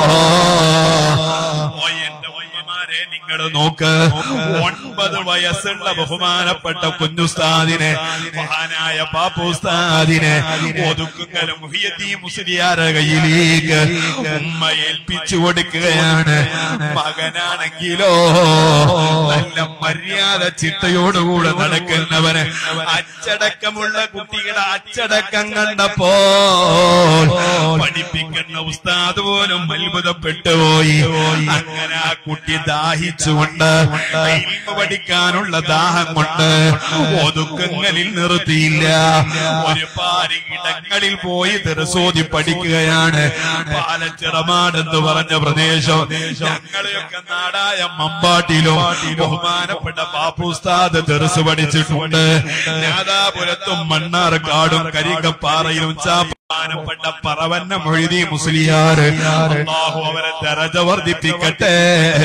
ഓ എന്റെ ഉമ്മമാരെ നിങ്ങൾ നോക്ക് ഒൻപത് വയസ്സുള്ള ബഹുമാനപ്പെട്ട കുഞ്ഞുസ്താദിനെ മഹാനായ പാപ്പുസ്താദിനെ ഒതുക്കുങ്ങലും മുഹിയത്തി മുസ്ലിയാര കയ്യിലേക്ക് ഉമ്മ ഏൽപ്പിച്ചു കൊടുക്കുകയാണ് മകനാണെങ്കിലോ നല്ല മര്യാദ ചിട്ടയോടുകൂടെ നടക്കുന്നവന് അച്ചടക്കമുള്ള കുട്ടിയുടെ അച്ചടക്കം കണ്ടപ്പോ പഠിപ്പിക്കുന്ന ഉസ്താദ് പോലും അത്ഭുതപ്പെട്ടു പോയി അങ്ങനെ ആ കുട്ടി ദാഹിച്ചുകൊണ്ട് ഇൽമ പഠിക്കാനുള്ള ദാഹം കൊണ്ട് ഒതുക്കങ്ങളിൽ നിർത്തിയില്ല ഒരുപാട് ഇടങ്ങളിൽ പോയി തെരസോതി പഠിക്കുകയാണ് പാലച്ചിറമാടെന്ന് പറഞ്ഞ പ്രദേശം ഞങ്ങളെയൊക്കെ നാടായ മമ്പാട്ടിലും ബഹുമാനപ്പെട്ട ബാപ്പുസ്താദ് തെറസ് പഠിച്ചിട്ടുണ്ട് നാദാപുരത്തും മണ്ണാർക്കാടും കരിക്കപ്പാറയിലും ചാപ്പാനപ്പെട്ട പറവന്ന മൊഴുതി മുസ്ലിയാർ അള്ളാഹു അവരെ ദരജ വർദ്ധിപ്പിക്കട്ടെ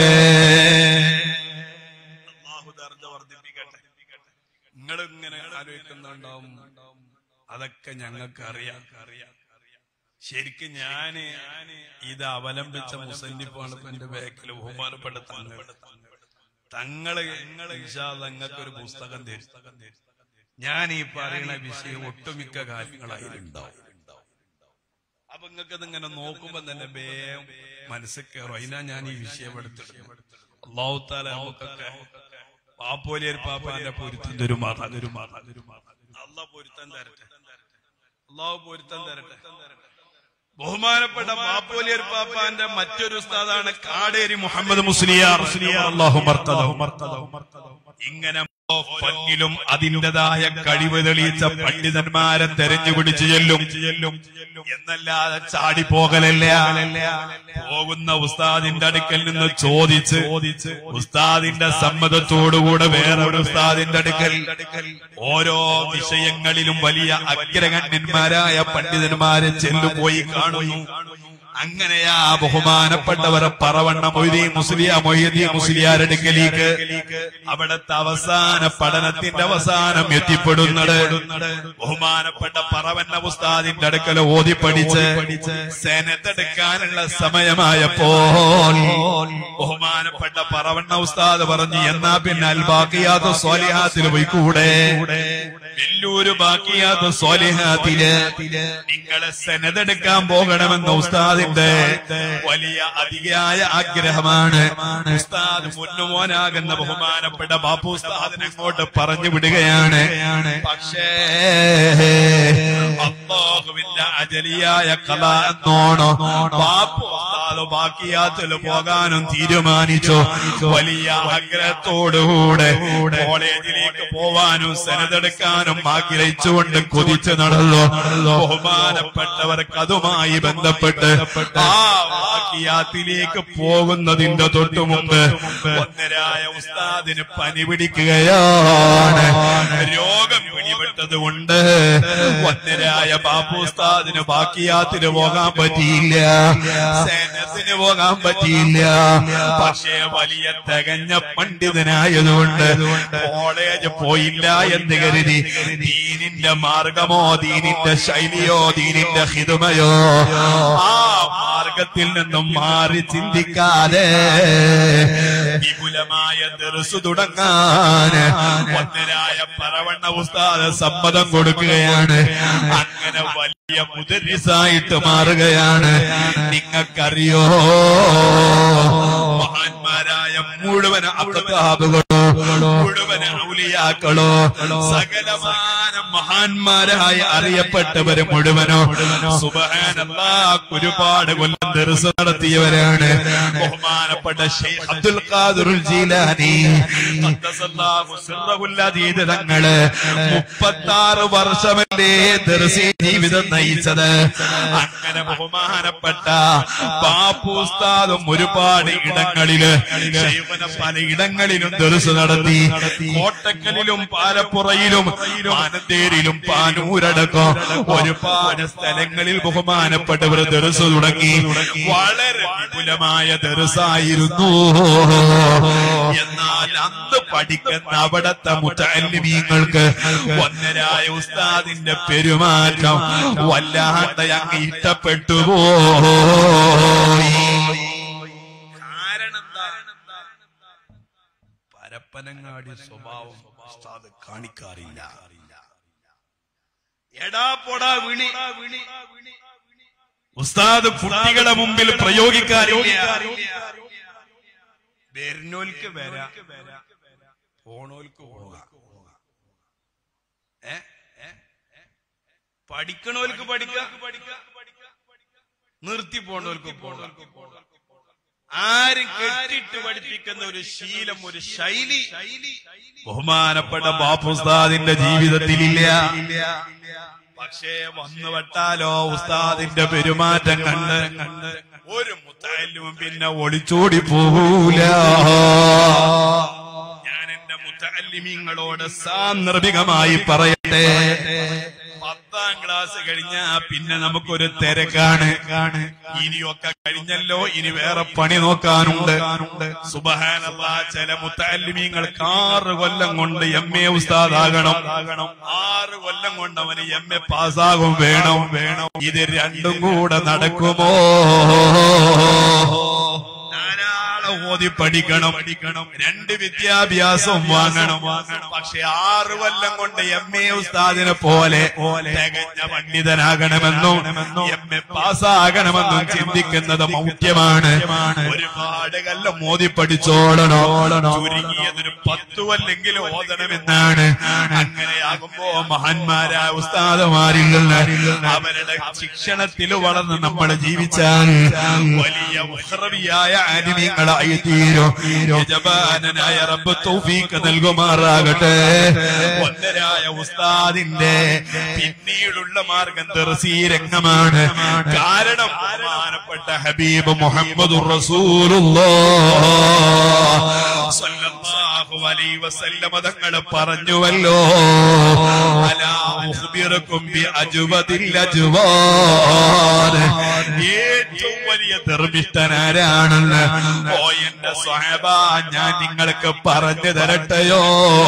അള്ളാഹു ദർജ വർദ്ധിപ്പിക്കട്ടെ നിങ്ങൾ ഇങ്ങനെ ആലോചിക്കുന്നുണ്ടാവും അതൊക്കെ ഞങ്ങൾക്ക് അറിയാം അറിയാം ശരിക്കും ഞാന് ഇത് അവലംബിച്ച മുസന്നിഫാണ് ഇപ്പൊ എന്റെ ബാക്കിൽ ബഹുമാനപ്പെട്ട തങ്ങൾ തങ്ങള് നിങ്ങൾക്ക് ഒരു പുസ്തകം തരും ഞാൻ ഈ പറയുന്ന വിഷയം ഒട്ടുമിക്ക കാര്യങ്ങളായിട്ടുണ്ടാവും അപ്പൊ നിങ്ങൾക്ക് ഇതിങ്ങനെ നോക്കുമ്പോ തന്നെ വേഗം മനസ്സിൽ കയറും അതിനാ ഞാൻ ഈ വിഷയം എടുത്തിടുന്നത് അള്ളാഹുത്താല നമുക്കൊക്കെ പാപ്പോലിയർ പാപ്പാന്റെ പൊരുത്തം തരുമാതാ തരുമാതാ തരുമാതാ അള്ളാഹ് പൊരുത്തം തരട്ടെ അള്ളാഹു പൊരുത്തം തരട്ടെ ബഹുമാനപ്പെട്ട പാപ്പോലിയർ പാപ്പാന്റെ മറ്റൊരു ഉസ്താദാണ് കാടേരി മുഹമ്മദ് മുസ്ലിയാർ അള്ളാഹു ഇങ്ങനെ ഫന്നിലും അതിൻ്റെതായ കഴിവ് തെളിയിച്ച പണ്ഡിതന്മാരെ തെരഞ്ഞുപിടിച്ച് ചെല്ലും എന്നല്ലാതെ ചാടി പോകലല്ല പോകുന്ന ഉസ്താദിന്റെ അടുക്കൽ നിന്ന് ചോദിച്ച് ഉസ്താദിന്റെ സമ്മതത്തോടുകൂടെ വേറെ ഒരു ഉസ്താദിന്റെ അടുക്കൽ ഓരോ വിഷയങ്ങളിലും വലിയ അഗ്രഗണ്യന്മാരായ പണ്ഡിതന്മാരെ ചെല്ലുപോയി കാണുന്നു അങ്ങനെയാ ബഹുമാനപ്പെട്ടവരെ പറവണ്ണ മൊയ്തി മുസ്ലിയ മൊയ്തി മുസ്ലിയാരടുക്കലേക്ക് അവിടുത്തെ അവസാന പഠനത്തിന്റെ അവസാനം എത്തിപ്പെടുന്നത് ബഹുമാനപ്പെട്ട പറവണ്ണ ഉസ്താദിന്റെ അടുക്കൽ ഓതി പഠിച്ച് സെനത്തെടുക്കാനുള്ള സമയമായപ്പോൾ ബഹുമാനപ്പെട്ട പറവണ്ണ ഉസ്താദ് പറഞ്ഞു എന്നാ പിന്നെ അൽ ബാക്കിയാത്ത സ്വാലിഹാത്തിൽ പോയി കൂടെ വെല്ലൂര് ബാക്കിയാത്ത സ്വാലിഹാത്തില് നിങ്ങളെ സെനതെടുക്കാൻ പോകണമെന്ന ഉസ്താദിന്റെ വലിയ അതിയായ ആഗ്രഹമാണ് ഉസ്താദ് മുന്നുമോനാകുന്ന ബഹുമാനപ്പെട്ട ബാപ്പു ഉസ്താദിനെ അങ്ങോട്ട് പറഞ്ഞു വിടുകയാണ് പക്ഷേ അള്ളാഹുവിന്റെ അജലിയായ കല എന്നോണോ ബാപ്പു ഉസ്താദ് ബാക്കിയാത്തിൽ പോകാനും തീരുമാനിച്ചു വലിയ ആഗ്രഹത്തോടുകൂടെ കോളേജിലേക്ക് പോവാനും സെനതെടുക്കാനും ആഗ്രഹിച്ചുകൊണ്ട് കൊതിച്ചു നടന്നു ബഹുമാനപ്പെട്ടവർക്ക് അതുമായി ബന്ധപ്പെട്ട് ആ വാക്കിയാത്തിലേക്ക് പോകുന്നതിന്റെ തൊട്ടു മുമ്പ് ഒന്നരായ ഉസ്താദിന് പനി പിടിക്കുകയാണ് രോഗം പിടിപെട്ടത് കൊണ്ട് ഒന്നരായ ബാപ്പു ഉസ്താദിന് ബാക്കിയാത്തിന് പോകാൻ പറ്റിയില്ല സേനത്തിന് പോകാൻ പറ്റിയില്ല പക്ഷേ വലിയ തികഞ്ഞ പണ്ഡിതനായതുകൊണ്ട് കോളേജ് പോയില്ല എന്ന് കരുതി ദീനിന്റെ മാർഗമോ ദീനിന്റെ ശൈലിയോ ദീനിന്റെ ഹിതുമയോ ആ മാർഗത്തിൽ നിന്നും മാറി ചിന്തിക്കാതെ വിപുലമായ ദർസ് തുടങ്ങാൻ ഒന്നരായ പറവണ്ണ ഉസ്താദ് സമ്മതം കൊടുക്കുകയാണ് അങ്ങനെ വലിയ മുദരിസായിട്ട് മാറുകയാണ് നിങ്ങൾക്കറിയോ മഹാന്മാരായ മുഴുവൻ അബ്ദാബുകളും മുഴുവൻ ഔലിയാക്കളോ സകലമാന മഹാന്മാരായ അറിയപ്പെട്ടവര് മുഴുവനോ സുബഹാനല്ലാ ഒരുപാട് കൊല്ലം ദർസ് നടത്തിയവരാണ് ബഹുമാനപ്പെട്ട ഷെയ്ഖ് അബ്ദുൽ ഖാദിർ ജീലാനി ഖദ്ദസല്ലാഹു സിർറഹുൽ അദീദ് തങ്ങള് മുപ്പത്താറ് വർഷമല്ലേ ദർസി ജീവിതം നയിച്ചത് അങ്ങനെ ബഹുമാനപ്പെട്ട ബാപ്പു ഉസ്താദും ഒരുപാട് ഇടങ്ങളില് ശൈവന പല ഇടങ്ങളിലും ദർസ് നടത്തി കോട്ടക്കലിലും പാലപ്പുറയിലും മാനന്തേരിലും പാനൂരടക്കം ഒരുപാട് സ്ഥലങ്ങളിൽ ബഹുമാനപ്പെട്ടവർ ദർസ് തുടങ്ങി വളരെ വിപുലമായ ദർസായിരുന്നു എന്നാൽ അന്ന് പഠിക്കുന്ന അവിടത്തെ മുത്തല്ലിമീങ്ങൾക്ക് ഒന്നരായ ഉസ്താദിന്റെ പെരുമാറ്റം വല്ലാണ്ട് അങ്ങ് ഇഷ്ടപ്പെട്ടു പോയി കാരണം എന്താ? പരപ്പനങ്ങാടി സ്വഭാവം ഉസ്താദ് കാണിക്കാറില്ല എടാ പൊടാ വിളി ഉസ്താദ് കുട്ടികളെ മുമ്പിൽ പ്രയോഗിക്കാറില്ല വരുന്നോൽക്ക് വരാ പോണോൽക്ക് പോകാം ഏ ഏ? പഠിക്കണോൽക്ക് പഠിക്കാം നിർത്തി പോണോൽക്ക് പോകാം ആരും കെട്ടിട്ട് പഠിപ്പിക്കുന്ന ഒരു ശീലം ഒരു ശൈലി ബഹുമാനപ്പെട്ട ബാപ്പുസ്താദിന്റെ ജീവിതത്തിലില്ല പക്ഷേ വന്നു വെട്ടാലോ ഉസ്താദിന്റെ പെരുമാറ്റം കണ്ട് കണ്ട് ഒരു മുത്തായാലും പിന്നെ ഒളിച്ചോടി പോകൂല ഞാൻ എന്റെ മുത്തല്ലിമീങ്ങളോട് സാന്ദർഭികമായി പറയട്ടെ പത്താം ക്ലാസ് കഴിഞ്ഞാ പിന്നെ നമുക്കൊരു തിരക്കാണ് ഇനിയൊക്കെ കഴിഞ്ഞല്ലോ ഇനി വേറെ പണി നോക്കാനുണ്ട് സുബഹാനല്ല ചില മുത്തല്ലിമീങ്ങൾക്ക് ആറ് കൊല്ലം കൊണ്ട് എം എ ഉസ്താദാകണം ആറ് കൊല്ലം കൊണ്ട് അവന് എം എ പാസ്സാകും വേണം വേണം ഇത് രണ്ടും കൂടെ നടക്കുമോ ധാരാളം ഓതി പഠിക്കണം പഠിക്കണം രണ്ട് വിദ്യാഭ്യാസം വാങ്ങണം വാങ്ങണം പക്ഷെ ആറ് കൊല്ലം കൊണ്ട് എം എ ഉസ്താദിനെ പോലെ തികഞ്ഞ പണ്ഡിതനാകണമെന്നും എം എ പാസ്സാകണമെന്നും ചിന്തിക്കുന്നത് മൗഢ്യമാണ് ഒരുപാട് കൊല്ലം ഓതി പഠിച്ചോളണോ ചുരുങ്ങിയതൊരു പത്തു കൊല്ലെങ്കിലും ഓതണമെന്നാണ് അങ്ങനെയാകുമ്പോ മഹാന്മാരായ ഉസ്താദമാരിൽ നിന്ന് അവരുടെ ശിക്ഷണത്തിൽ വളർന്ന് നമ്മൾ ജീവിച്ചാൽ വലിയ ഉഹ്റവിയായ ആനിമീങ്ങളായി തീരും യജമാനനായ റബ്ബ് തൗഫീഖ് നൽകുമാറാകട്ടെ ഒന്നരായ ഉസ്താദിന്റെ പിന്നീടുള്ള മാർഗം തെറസീ രംഗമാണ് കാരണം ബഹുമാനപ്പെട്ട ഹബീബ് മുഹമ്മദ് റസൂലുള്ളാഹ് അലൈഹി വസല്ലമ തങ്ങൾ പറഞ്ഞുവല്ലോ അലാ ഉഖ്ബിറുക്കും ബി അജ്വദിൽ അജ്വാദ് ഏറ്റവും വലിയ ധർമ്മിഷ്ഠനാരാണെന്ന് ഓ എന്റെ സ്വഹബ ഞാൻ നിങ്ങൾക്ക് പറഞ്ഞു തരട്ടെയോ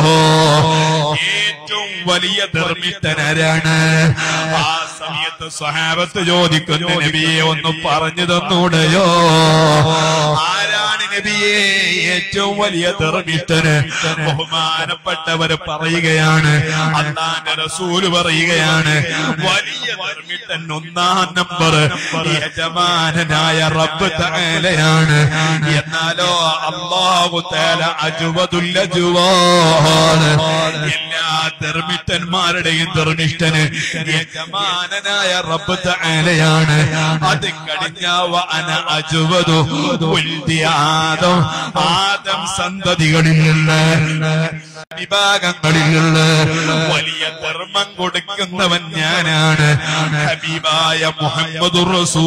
ഏറ്റവും വലിയ ധർമ്മിഷ്ഠനാരാണ് ആ സമയത്ത് സ്വഹാബത്ത് ചോദിക്കുന്നു നബിയെ ഒന്ന് പറഞ്ഞു തന്നൂടെയോ ആരാണ് നബിയെ ഏറ്റവും വലിയ ധർമ്മിഷ്ഠന് ബഹുമാനപ്പെട്ടവര് പറയുകയാണ് അള്ളാന്റെ റസൂല് പറയുകയാണ് വലിയ ധർമ്മിഷ്ഠൻ ഒന്നാം നമ്പർ യജമാനനായ റബ്ബ് തആലയാണ് എന്നാലോ അള്ളാഹു തആല അജുവദുൽ അജുവാണ് എല്ലാ ധർമ്മിഷ്ഠന്മാരുടെയും ധർമ്മിഷ്ഠന് യജമാനനായ റബ്ബ് തആലയാണ് അത് കഴിഞ്ഞ വ അന അജുവദു ഉൽദി ആദം ആദം സന്തതികളിൽ നിന്ന് വിഭാഗങ്ങളിൽ നിന്ന് വലിയ ധർമ്മം കൊടുക്കുന്നവൻ ഞാനാണ് ഹബീബായ മുഹമ്മദ്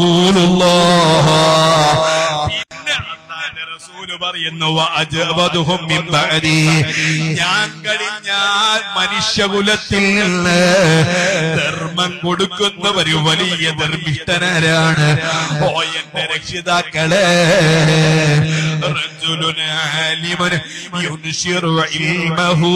പിന്നെ അള്ളാന്റെ റസൂല് പറയുന്നു "വഅജ്വദുഹും മിൻ ബഅദി." ഞാൻ കഴിഞ്ഞാൽ മനുഷ്യകുലത്തിൽ നിന്ന് ധർമ്മം കൊടുക്കുന്നവര് വലിയ ധർമ്മിഷ്ഠനാരാണ് ഓ എന്റെ രക്ഷിതാക്കളെ റജുലുൻ ആലിമുൻ യുൻശിറു ഇൽമഹു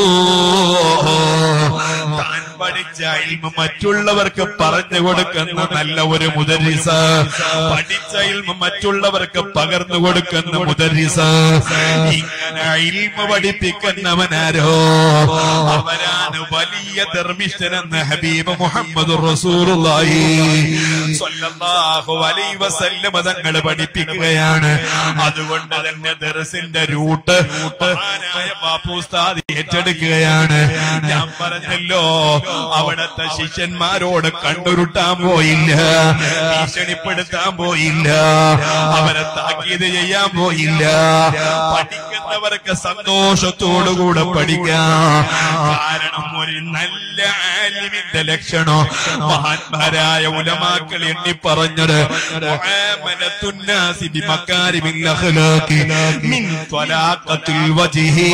താൻ പഠിച്ച ഇൽമ മറ്റുള്ളവർക്ക് പറഞ്ഞു കൊടുക്കുന്ന നല്ല ഒരു മുദരിസ പഠിച്ച ഇൽമ മറ്റുള്ളവർക്ക് പകർന്നു കൊടുക്കുന്ന മുദരിസ ഇങ്ങനെ ഇൽമ പഠിപ്പിക്കുന്നവനാരോ അവരാണ് വലിയ ധർമ്മിഷ്ഠനെന്ന് ഹബീബ് മുഹമ്മദ് റസൂലുള്ളാഹി സ്വല്ലല്ലാഹു അലൈഹി വസല്ലം തങ്ങൾ പഠിപ്പിക്കുകയാണ് അതുകൊണ്ട് അതുകൊണ്ട് തന്നെ ദർസിന്റെ റൂട്ട് മഹാനായ ബാപ്പുസ്താദ് ഏറ്റെടുക്കുകയാണ് ഞാൻ പറഞ്ഞല്ലോ അവിടത്തെ ശിഷ്യന്മാരോട് കണ്ടുരുട്ടാൻ പോയില്ല ഭീഷണിപ്പെടുത്താൻ പോയില്ല അവരെ താക്കീത് ചെയ്യാൻ പോയില്ല പഠിക്കുന്നവർക്ക് സന്തോഷത്തോടുകൂടെ പഠിക്കാം കാരണം ഒരു നല്ല ആലിമിന്റെ ലക്ഷണം മഹാന്മാരായ ഉലമാക്കൾ എണ്ണി പറഞ്ഞത് മുആമലത്തുന്നാസി ബിമക്കാരിമിൽ അഖ്ലാഖി മിൻ ത്വലാഖത്തിൽ വജ്ഹി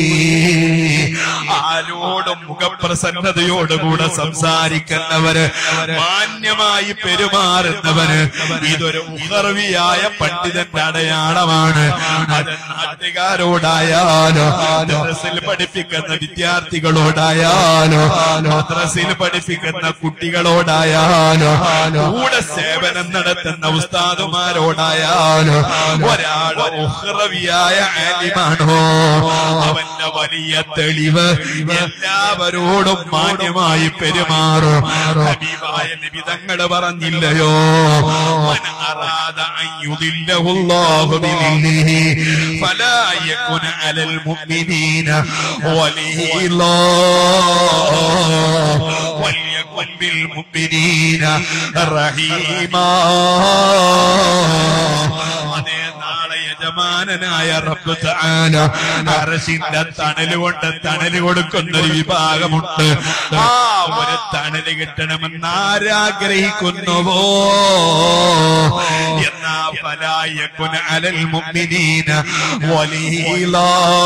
ആരോടും മുഖപ്രസന്നതയോടുകൂടെ സംസാരിക്കുന്നവര് മാന്യമായി പെരുമാറുന്നവര് ഇതൊരു ഉഹർവിയായ പണ്ഡിതന്റെ അടയാളമാണ് അത് നാട്ടുകാരോടായാലോ ദർസിൽ പഠിപ്പിക്കുന്ന വിദ്യാർത്ഥികളോടായാലോ മദ്രസിൽ പഠിപ്പിക്കുന്ന കുട്ടികളോടായാലോ കൂടെ സേവനം നടത്തുന്ന ഉസ്താദുമാരോടായാലോ ഒരാൾ ഉഹ്റവിയായ ആലിമാണോ അവന്റെ വലിയ തെളിവ് എല്ലാവരോടും മാന്യമായി പെരുമാറും ഹബീബായ നിബിതങ്ങൾ പറഞ്ഞില്ലയോ മൻ അറാദ അൻ യുദില്ലഹുല്ലാഹു ബിദില്ലിഹി ഫലാ യകുന അലൽ മുഅ്മിനീന വലിയല്ലാ وليكن بالمؤمنين رحيما അതേ നാളെ യജമാനനായ റബ്ബ് തആല അർശിന്റെ തണല് കൊണ്ട് തണല് കൊടുക്കുന്ന ഒരു വിഭാഗമുണ്ട് ആ ഒരു തണല് കിട്ടണമെന്ന് ആരാഗ്രഹിക്കുന്നുവോ എന്നാ ഫലായക്കുന അലൽ മുഅ്മിനീന വലിയല്ലാ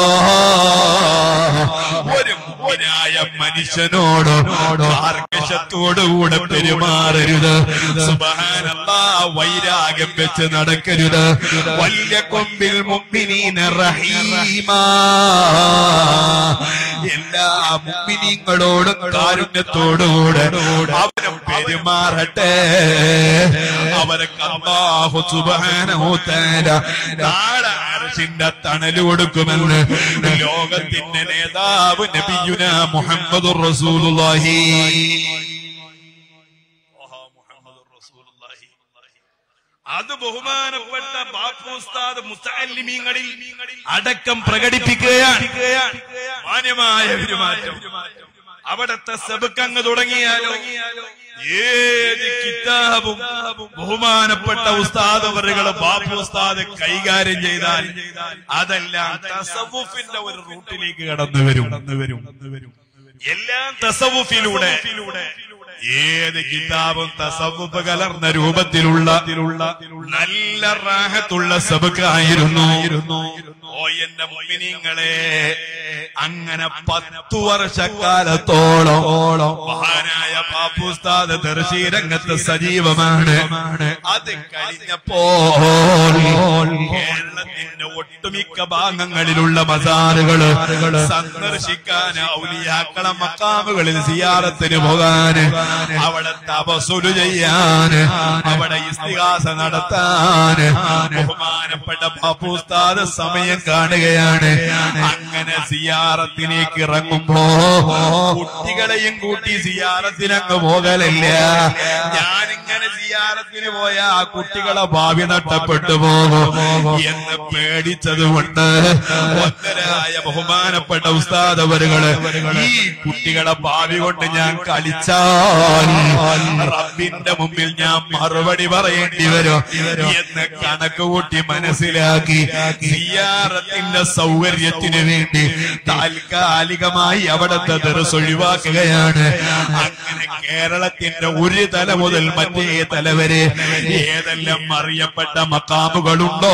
ഒരു മുഅ്മിനായ മനുഷ്യനോട് കാർക്കശത്തോടുകൂടെ പെരുമാറരുത് സുബ്ഹാനല്ലാ വൈരാഗ്യം വെച്ച് നടക്കരുത് വലിയ കൊമ്പിൽ മുഅ്മിനീന റഹീമാ എല്ലാ മുഅ്മിനീങ്ങളോടും കാരുണ്യത്തോടുകൂടെ അവനും പെരുമാറട്ടെ അവർക്ക് അല്ലാഹു സുബ്ഹാനഹു തആല നാളെ അർശിന്റെ തണല് കൊടുക്കുമെന്ന് ലോകത്തിന്റെ നേതാവ് നബിയുന മുഹമ്മദുർ റസൂലുള്ളാഹി ഓഹോ, മുഹമ്മദുർ റസൂലുള്ളാഹി. അത് ബഹുമാനപ്പെട്ട ബാപ്പുസ്താദ് മുത്തല്ലിമീങ്ങളിൽ അടക്കം പ്രകടിപ്പിക്കുകയാണ് മാന്യമായ പെരുമാറ്റം അവിടത്തെ സബക്കങ്ങ് തുടങ്ങിയാലോ ഏത് കിതാബും ബഹുമാനപ്പെട്ട ഉസ്താദ് അവരുകൾ ബാപ്പു ഉസ്താദ് കൈകാര്യം ചെയ്താൽ അതെല്ലാം തസവുഫിന്റെ ഒരു റൂട്ടിലേക്ക് കടന്നു വരും എല്ലാം തസവുഫിലൂടെ ഏത് കിതാബും തസവുഫ് കലർന്ന രൂപത്തിലുള്ള നല്ല റാഹത്തുള്ള സബക്കായിരുന്നു ഓ എന്റെ മുമിനിങ്ങളെ അങ്ങനെ പത്തു വർഷക്കാലത്തോളം മഹാനായ പാപ്പുസ്താദ് ദർശീരംഗത്ത് സജീവമാണ് അത് കഴിഞ്ഞപ്പോൾ കേരളത്തിന്റെ ഒട്ടുമിക്ക ഭാഗങ്ങളിലുള്ള മസാറുകള് സന്ദർശിക്കാൻ ഔലിയാക്കള മക്കാമുകളിൽ സിയാറത്തിന് പോകാൻ അവിടെ തപസുരു ചെയ്യാൻ അവിടെ ഇസ്തിഹാസ നടത്താൻ ബഹുമാനപ്പെട്ട പാപ്പുസ്താദ് സമയം കാണുകയാണ് അങ്ങനെ സിയാറത്തിലേക്ക് ഇറങ്ങുമ്പോ കുട്ടികളെയും കൂട്ടി സിയാറത്തിനങ്ങ് പോകലില്ല ഞാനിങ്ങനെ സിയാറത്തിന് പോയ ആ കുട്ടികളെ ഭാവി നഷ്ടപ്പെട്ടു പോകും എന്ന് പേടിച്ചത് കൊണ്ട് ഒന്നരായ ബഹുമാനപ്പെട്ട ഉസ്താദ് അവരുകള് ഈ കുട്ടികളെ ഭാവി കൊണ്ട് ഞാൻ കളിച്ചാൽ റബ്ബിന്റെ മുമ്പിൽ ഞാൻ മറുപടി പറയേണ്ടി വരും എന്ന് കണക്ക് കൂട്ടി മനസ്സിലാക്കി സിയാറത്തിന്റെ സൗകര്യത്തിന് വേണ്ടി താൽക്കാലികമായി അവിടുത്തെ ദർസ് ഒഴിവാക്കുകയാണ് അങ്ങനെ കേരളത്തിന്റെ ഒരു തല മുതൽ മറ്റേ തല വരെ ഏതെല്ലാം അറിയപ്പെട്ട മക്കാമുകളുണ്ടോ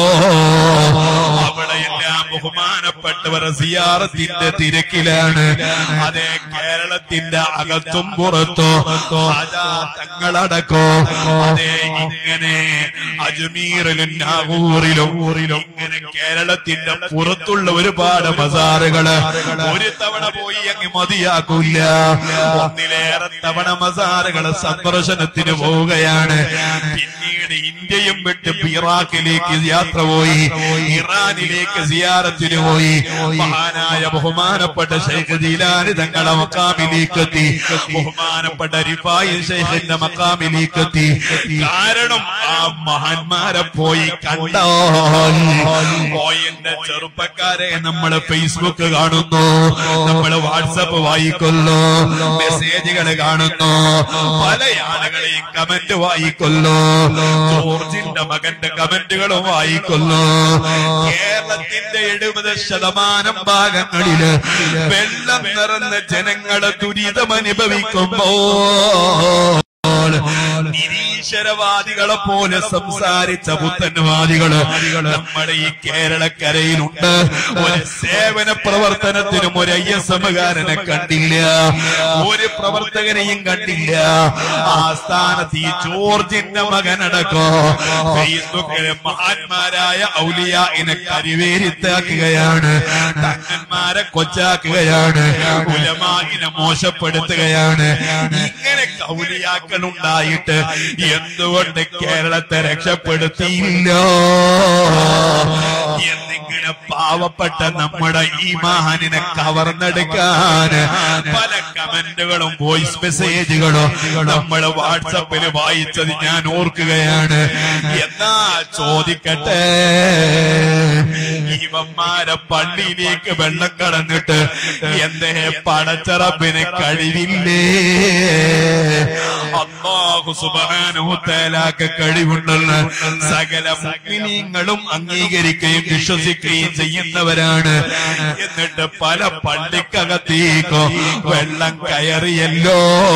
അവിടെയെല്ലാം ബഹുമാനപ്പെട്ടവർ സിയാറത്തിന്റെ തിരക്കിലാണ് അതേ കേരളത്തിന്റെ അകത്തും പുറത്തോ അതാ തങ്ങളടക്കോ അതേ ഇങ്ങനെ അജ്മീറിലും നാഗൂറിലും ഇങ്ങനെ കേരളത്തിന്റെ പുറത്തുള്ള ഒരുപാട് മസാറുകള് ഒരു തവണ പോയി അങ്ങ് മതിയാക്കൂല ഒന്നിലേറെ തവണ മസാറുകള് സന്ദർശനത്തിന് പോവുകയാണ് പിന്നീട് ഇങ്ങനെ ഇന്ത്യയും വിട്ട് ഇറാഖിലേക്ക് യാത്ര പോയി ഇറാനിലേക്ക് സിയാറത്തിന് പോയി മഹാനായ ബഹുമാനപ്പെട്ട ഷെയ്ഖ് ജീലാനി തങ്ങളെ മക്കാമിലേക്ക് എത്തി ബഹുമാനപ്പെട്ട റിഫായി ഷെയ്ഖിന്റെ മക്കാമിലേക്ക് എത്തി കാരണം ആ മഹാന്മാരെ പോയി കണ്ടോ ഓ എന്റെ ചെറുപ്പക്കാരെ നമ്മൾ ഫേസ്ബുക്ക് കാണുന്നു നമ്മൾ വാട്സപ്പ് വായിക്കുന്നു മെസ്സേജുകൾ കാണുന്നു പല ആളുകളെയും കമന്റ് വായിക്കുന്നു ജോർജിന്റെ മകന്റെ കമന്റുകളും വായിക്കുന്നു കേരളത്തിന്റെ എഴുപത് ശതമാനം ഭാഗങ്ങളില് വെള്ളം നിറഞ്ഞ ജനങ്ങളെ ദുരിതമനുഭവിക്കുമ്പോ നിരീശ്വരവാദികളെ പോലെ സംസാരിച്ച പുത്തൻവാദികള് നമ്മുടെ ഈ കേരളക്കരയിലുണ്ട് ഒരു സേവന പ്രവർത്തനത്തിനും ഒരു ഐ എസ് എമ്മുകാരനെ കണ്ടില്ല ഒരു പ്രവർത്തകനെയും കണ്ടില്ല ആ സ്ഥാനത്ത് ഈ ജോർജിന്റെ മകനടക്കോ ഫേസ്ബുക്കിലെ മഹാന്മാരായ ഔലിയായിനെ കരിവേരിത്താക്കുകയാണ് തങ്ങന്മാരെ കൊച്ചാക്കുകയാണ് ഉലമായിനെ മോശപ്പെടുത്തുകയാണ് ഇങ്ങനെ ഔലിയാക്കൾ ഉണ്ടായിട്ട് എന്തുകൊണ്ട് കേരളത്തെ രക്ഷപ്പെടുത്തിയില്ല എന്നിങ്ങനെ പാവപ്പെട്ട നമ്മുടെ ഈ മഹാനിനെ കവർന്നെടുക്കാൻ പല കമന്റുകളും വോയിസ് മെസ്സേജുകളും നമ്മൾ വാട്സപ്പിൽ വായിച്ചത് ഞാൻ ഓർക്കുകയാണ് എന്നാ ചോദിക്കട്ടെ ഇവന്മാരെ പള്ളിയിലേക്ക് വെള്ളം കടന്നിട്ട് എന്തേ പടച്ചറപ്പിന് കഴിവില്ലേ അള്ളാഹു സുബാനുത്തേലാക്ക് കഴിവുണ്ടെന്ന് സകല മുഗ്മിനീങ്ങളും അംഗീകരിക്കുകയും വിശ്വസിക്കുകയും ചെയ്യുന്നവരാണ് എന്നിട്ട് പല പള്ളിക്കകത്തേക്കോ വെള്ളം കയറിയല്ലോ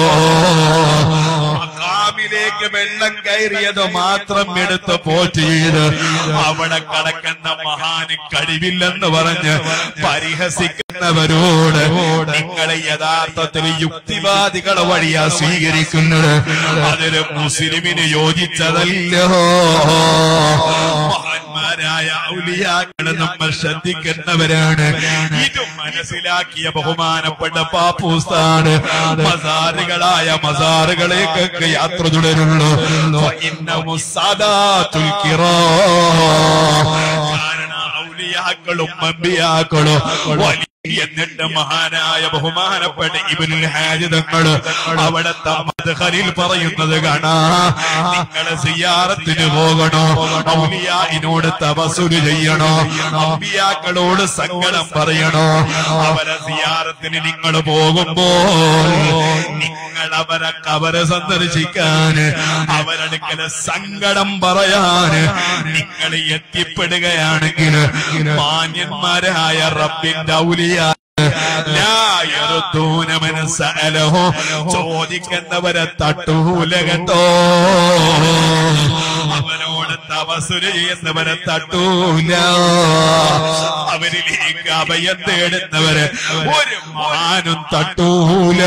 മക്കാമിലേക്ക് വെള്ളം കയറിയത് മാത്രം എടുത്ത് പോറ്റ് ചെയ്ത് അവിടെ കടക്കുന്ന മഹാന് കഴിവില്ലെന്ന് പറഞ്ഞ് പരിഹസിക്കുന്നവരോട് നിങ്ങളെ യഥാർത്ഥത്തിൽ യുക്തിവാദികളെ വഴിയാ സ്വീകരിക്കുന്നത് അതൊരു മുസ്ലിമിന് യോജിച്ചതല്ലോ മഹാന്മാരായ ഔലിയാക്കളെ നമ്മൾ ശ്രദ്ധിക്കുന്നവരാണ് ഇത് മനസ്സിലാക്കിയ ബഹുമാനപ്പെട്ട പാപ്പൂസ്ഥാണ് മസാറുകളായ മസാറുകളേക്കൊക്കെ യാത്ര തുടരുള്ളൂ ഫഇന്നഹു സാദാത്തുൽ കിറാം. കാരണം ഔലിയാക്കളും അമ്പിയാക്കളും വലിയ എന്നിട്ട് മഹാനായ ബഹുമാനപ്പെട്ട ഇബിനുൽ ഹാജിതങ്ങള് അവിടത്തെ മദ്ഹലിൽ പറയുന്നത് കാണാ നിങ്ങള് സിയാറത്തിന് പോകണോ ഔലിയായിനോട് തപസുര് ചെയ്യണോ അമ്പിയാക്കളോട് സങ്കടം പറയണോ അവരെ സിയാറത്തിന് നിങ്ങൾ പോകുമ്പോൾ നിങ്ങൾ അവരെ കബറ് സന്ദർശിക്കാൻ അവരടുക്കല് സങ്കടം പറയാന് നിങ്ങൾ എത്തിപ്പെടുകയാണെങ്കിൽ മാന്യന്മാരായ റബ്ബിന്റെ ഔലിയ മനസ്സലഹോ ചോദിക്കുന്നവരെ തട്ടൂല കേട്ടോ അവനോട് തപസുര ചെയ്യുന്നവരെ തട്ടൂല അവരിലേക്ക് അഭയം തേടുന്നവര് ഒരു മാനും തട്ടൂല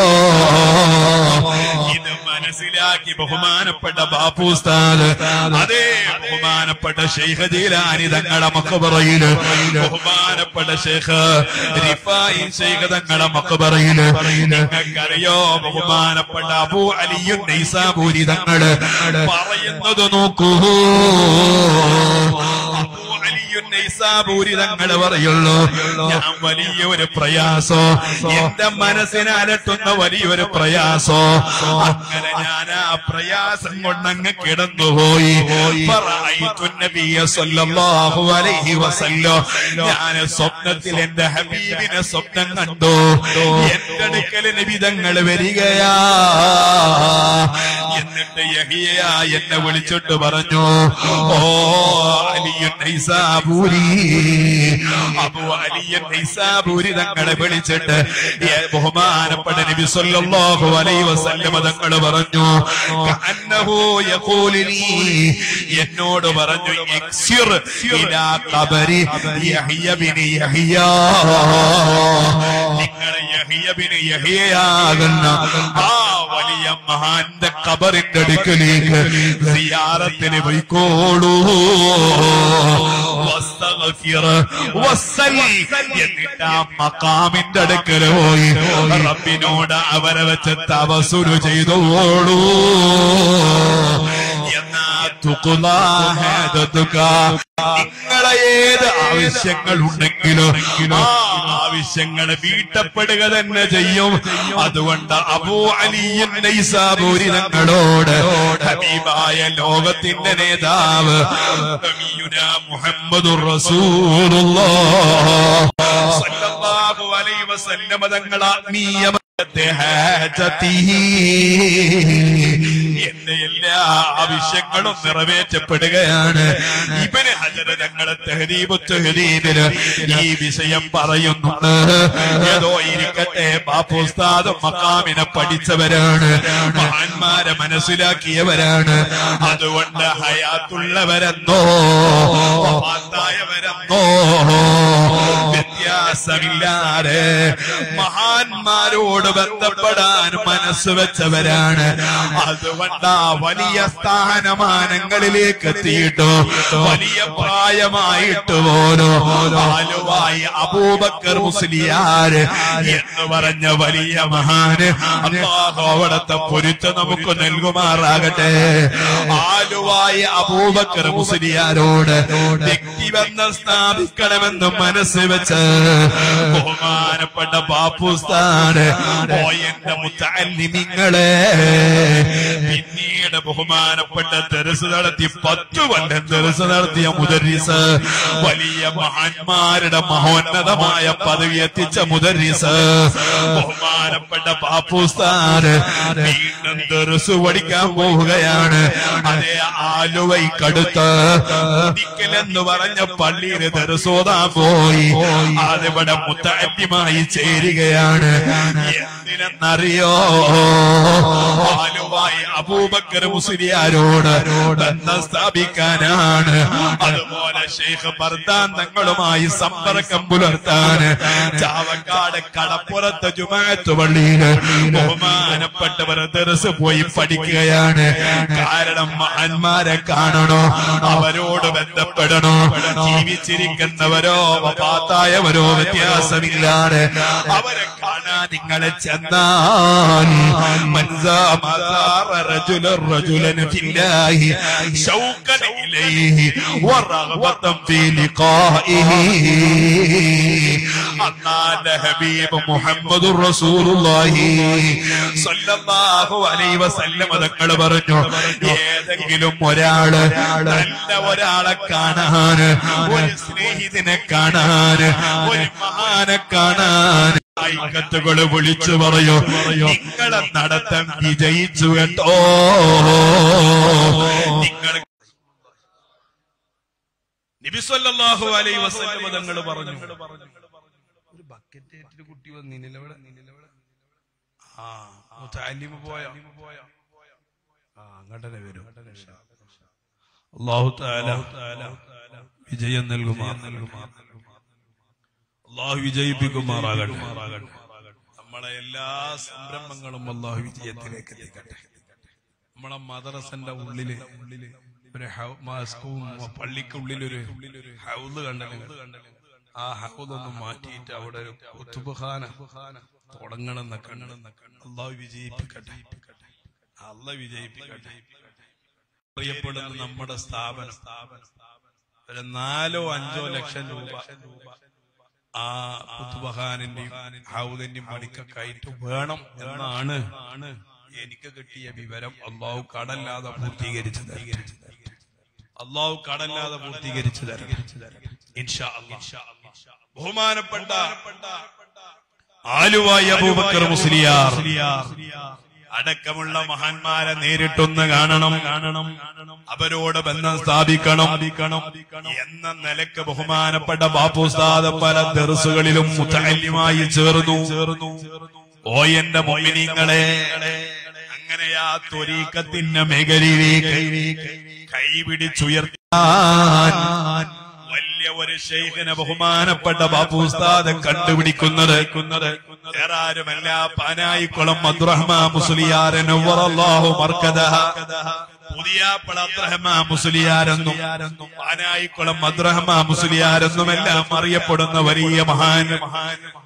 ഇത് മനസ്സിലാക്കി ബഹുമാനപ്പെട്ട ബാപ്പുസ്ഥാന് അതേ ബഹുമാനപ്പെട്ട ഷെയ്ഖ് ജീലാനി തങ്ങളെ മക്കബറയില് ബഹുമാനപ്പെട്ട ഷെയ്ഖ് റിഫായി ഷെയ്ഖ് തങ്ങളെ മക്കബറയില് നിങ്ങൾക്കറിയോ ബഹുമാനപ്പെട്ട അബൂ അലിയും നൈസാബൂരി തങ്ങള് പറയുന്നത് നോക്കൂ അബൂ അലിയും നൈസാബൂരി തങ്ങള് പറയുള്ളൂ ഞാൻ വലിയ ഒരു പ്രയാസോ എന്റെ മനസ്സിനെ അലട്ടുന്ന വലിയൊരു പ്രയാസോ അങ്ങനെ ഞാൻ ആ പ്രയാസം കൊണ്ടങ്ങ് കിടന്നുപോയി ഫറഅയ്തു നബിയ സല്ലല്ലാഹു അലൈഹി വസല്ലം ഞാൻ സ്വപ്നത്തിൽ എന്റെ ഹബീബിനെ സ്വപ്നം കണ്ടു എന്റെ അടുക്കൽ നബിതങ്ങൾ വരികയാ എന്നിട്ട് യഹിയ എന്നെ വിളിച്ചിട്ട് പറഞ്ഞു ഓ അലിയുൻ നൈസാബൂരി അബു അലിയൻ നൈസാബൂരി തങ്ങളെ വിളിച്ചിട്ട് ഏ ബഹുമാനപ്പെട്ട നബി സല്ലല്ലാഹു അലൈഹി വസല്ലം തങ്ങൾ പറഞ്ഞു കഅന്നഹു യഖൂലുനി എന്നോട് പറഞ്ഞു ഇക്സിർ ഇലാ ഖബരി യഹ്യ ബിൻ യഹ്യ നിങ്ങൾ യഹ്യ ബിൻ യഹ്യയാകുന്ന ആ വലിയ മഹാന്റെ ഖബറിന്റെ അടുക്കലേക്ക് സിയാറത്തിന് പോയിക്കോളൂ വസ്തഗ്ഫിർ വസ്സലി എന്നിട്ട് ആ മക്കാമിന്റെ അടുക്കൽ പോയി റബ്ബിനോട് അവരെ വെച്ച് തപസുരു ചെയ്തോളൂ എന്നാ തുഖ്ലാ ഹാജതുക. നിങ്ങളെ ഏത് ആവശ്യങ്ങൾ ഉണ്ടെങ്കിലും ആ ആവശ്യങ്ങൾ വീട്ടപ്പെടുക തന്നെ ചെയ്യും അതുകൊണ്ട് അബൂ അലിയൻ നൈസാബൂരി തങ്ങളോട് ഹബീബായ ലോകത്തിന്റെ നേതാവ് നബിയുനാ മുഹമ്മദുർ റസൂലുള്ളാഹ് സല്ലല്ലാഹു അലൈഹി വസല്ലമ തങ്ങൾ ആത്മീയ എന്റെ എല്ലാ ആവശ്യങ്ങളും നിറവേറ്റപ്പെടുകയാണ് ഇവന് ഹജര തങ്ങളെ തെഹദീബു തെഹദീബിന് ഈ വിഷയം പറയുന്നുണ്ട് ഏതോ ഇരിക്കട്ടെ ബാപ്പുസ്താദും മക്കാമിനെ പഠിച്ചവരാണ് മഹാന്മാരെ മനസ്സിലാക്കിയവരാണ് അതുകൊണ്ട് ഹയാത്തുള്ളവരെന്നോ വഫാത്തായവരെന്നോ വ്യത്യാസമില്ലാതെ മഹാന്മാരോട് ബന്ധപ്പെടാൻ മനസ്സ് വെച്ചവരാണ് അതുകൊണ്ട് ആ വലിയ സ്ഥാനമാനങ്ങളിലേക്ക് എത്തിയിട്ടു വലിയ പ്രായമായിട്ട് പോലോ ആലുവായി അബൂബക്കർ മുസ്ലിയാര് എന്ന് പറഞ്ഞ വലിയ മഹാന് അള്ളാഹു അവിടത്തെ പൊരുത്ത നമുക്ക് നൽകുമാറാകട്ടെ ആലുവായി അബൂബക്കർ മുസ്ലിയാരോട് വ്യക്തിബന്ധം സ്ഥാപിക്കണമെന്ന് മനസ്സ് വെച്ച് ബഹുമാനപ്പെട്ട ബാപ്പുസ്ഥാന് ഓ എന്റെ മുത്തല്ലിമിങ്ങളെ പിന്നീട് ബഹുമാനപ്പെട്ട തെരസ് നടത്തി പത്തു കൊല്ലം തെരസ് നടത്തിയ മുദരിസ് വലിയ മഹാന്മാരുടെ മഹോന്നതമായ പദവി എത്തിച്ച മുദരിസ് ബഹുമാനപ്പെട്ട ബാപ്പുസ്ഥാന് വീണ്ടും തെരസ് പഠിക്കാൻ പോവുകയാണ് അതേ ആലുവൈക്കടുത്ത് എന്ന് പറഞ്ഞ പള്ളിയിൽ തെരസോതാൻ പോയി അതിവിടെ മുത്തല്യമായി ചേരുകയാണ് എന്തിനെന്നറിയോ ആലുവായി അബൂബക്കർ മുസ്ലിയാരോട് ബന്ധം സ്ഥാപിക്കാനാണ് അതുപോലെ ഷെയ്ഖ് ബർദാൻ തങ്ങളുമായി സമ്പർക്കം പുലർത്താൻ ചാവക്കാട് കടപ്പുറത്ത് ജുമാഅത്ത് പള്ളിയിൽ ബഹുമാനപ്പെട്ടവർ ദർസ് പോയി പഠിക്കുകയാണ് കാരണം മഹാന്മാരെ കാണണോ അവരോട് ബന്ധപ്പെടണോ ജീവിച്ചിരിക്കുന്നവരോ വഫാത്തായവരോ വ്യത്യാസമില്ലാതെ അവരെ കാണാൻ നിങ്ങളെ ചെന്നാൽ മനസാ മസാറ رجل رجلا في الله شوقا إليه ورغبة في لقائه അന്നാന്റെ ഹബീബ് മുഹമ്മദ് റസൂലുള്ളാഹി സല്ലല്ലാഹു അലൈഹി വസല്ലം തങ്ങൾ പറഞ്ഞു ഏതെങ്കിലും ഒരാള് നല്ല ഒരാളെ കാണാൻ ഒരു സ്നേഹിതനെ കാണാൻ ഒരു മഹാനെ കാണാൻ ഐക്കത്തുകൾ വിളിച്ചു പറയൂ നിങ്ങളെ നടത്തം വിജയിച്ചു കേട്ടോ നിങ്ങൾ നബിസല്ലാഹു അലൈ വസല്ലം തങ്ങൾ പറഞ്ഞു ഒരു ബക്കറ്റ് ഏറ്റിട്ട് കുട്ടി വന്നില്ല ഇവിടെ ആ മുത്താലിമ പോയ ആ അങ്ങോട്ടനെ വരും അള്ളാഹു താല വിജയം നൽകുമാർ നൽകുമാർ അള്ളാഹു വിജയിപ്പിക്കുമാറാകട്ടെ നമ്മളെ എല്ലാ സംരംഭങ്ങളും അള്ളാഹു വിജയത്തിലേക്ക് എത്തിക്കട്ടെ നമ്മളെ മദ്രസന്റെ ഉള്ളില് ഉള്ളില് ഒരു ഹൗ- മാസ്കവും പള്ളിക്കുള്ളിൽ ഒരു ഹൗദ് കണ്ടല്ലോ ആ ഹൗദ് ഒന്ന് മാറ്റിയിട്ട് അവിടെ ഒരു കുത്തുബഖാന തുടങ്ങണം എന്നൊക്കെ അള്ളാഹു വിജയിപ്പിക്കട്ടെ അല്ല വിജയിപ്പിക്കട്ടെ അറിയപ്പെടുന്ന നമ്മുടെ സ്ഥാപനം ഒരു നാലോ അഞ്ചോ ലക്ഷം രൂപ ആ കുത്തുബഹാനിന്റെയും ഹൗദിന്റെയും പണിക്കൊക്കെ വേണം എന്നാണ് എനിക്ക് കിട്ടിയ വിവരം അള്ളാഹു കടല്ലാതെ പൂർത്തീകരിച്ചു തരും അള്ളാഹു കടല്ലാതെ പൂർത്തീകരിച്ചു തരും ഇൻഷാ അല്ലാഹ്. ബഹുമാനപ്പെട്ട ആലുവായി അബൂബക്കർ മുസ്ലിയാർ അടക്കമുള്ള മഹാന്മാരെ നേരിട്ടൊന്ന് കാണണം കാണണം അവരോട് ബന്ധം സ്ഥാപിക്കണം എന്ന നിലക്ക് ബഹുമാനപ്പെട്ട ബാപ്പുസ്താദ് പല ദർസുകളിലും മുത്തല്യമായി ചേർന്നു ചേർന്നു ഓ എന്റെ മൊമിനിങ്ങളെ അങ്ങനെ ആ ത്വരീക്കത്തിന്റെ മേഖലയിലേക്ക് കൈപിടിച്ചുയർത്താൻ വലിയ ഒരു ഷെയ്ഖിനെ ബഹുമാനപ്പെട്ട ബാപ്പു ഉസ്താദ് കണ്ടുപിടിക്കുന്നത് വേറെ ആരുമല്ല പാനായിക്കുളം അബ്ദുറഹ്മാ മുസ്ലിയാരൻ നവ്വറല്ലാഹു മർക്കദഹ പുതിയാപ്പള അബ്ദുറഹ്മാ മുസ്ലിയാരെന്നും പാനായിക്കുളം അബ്ദുറഹ്മാ മുസ്ലിയാരെന്നുമെല്ലാം അറിയപ്പെടുന്ന വലിയ മഹാൻ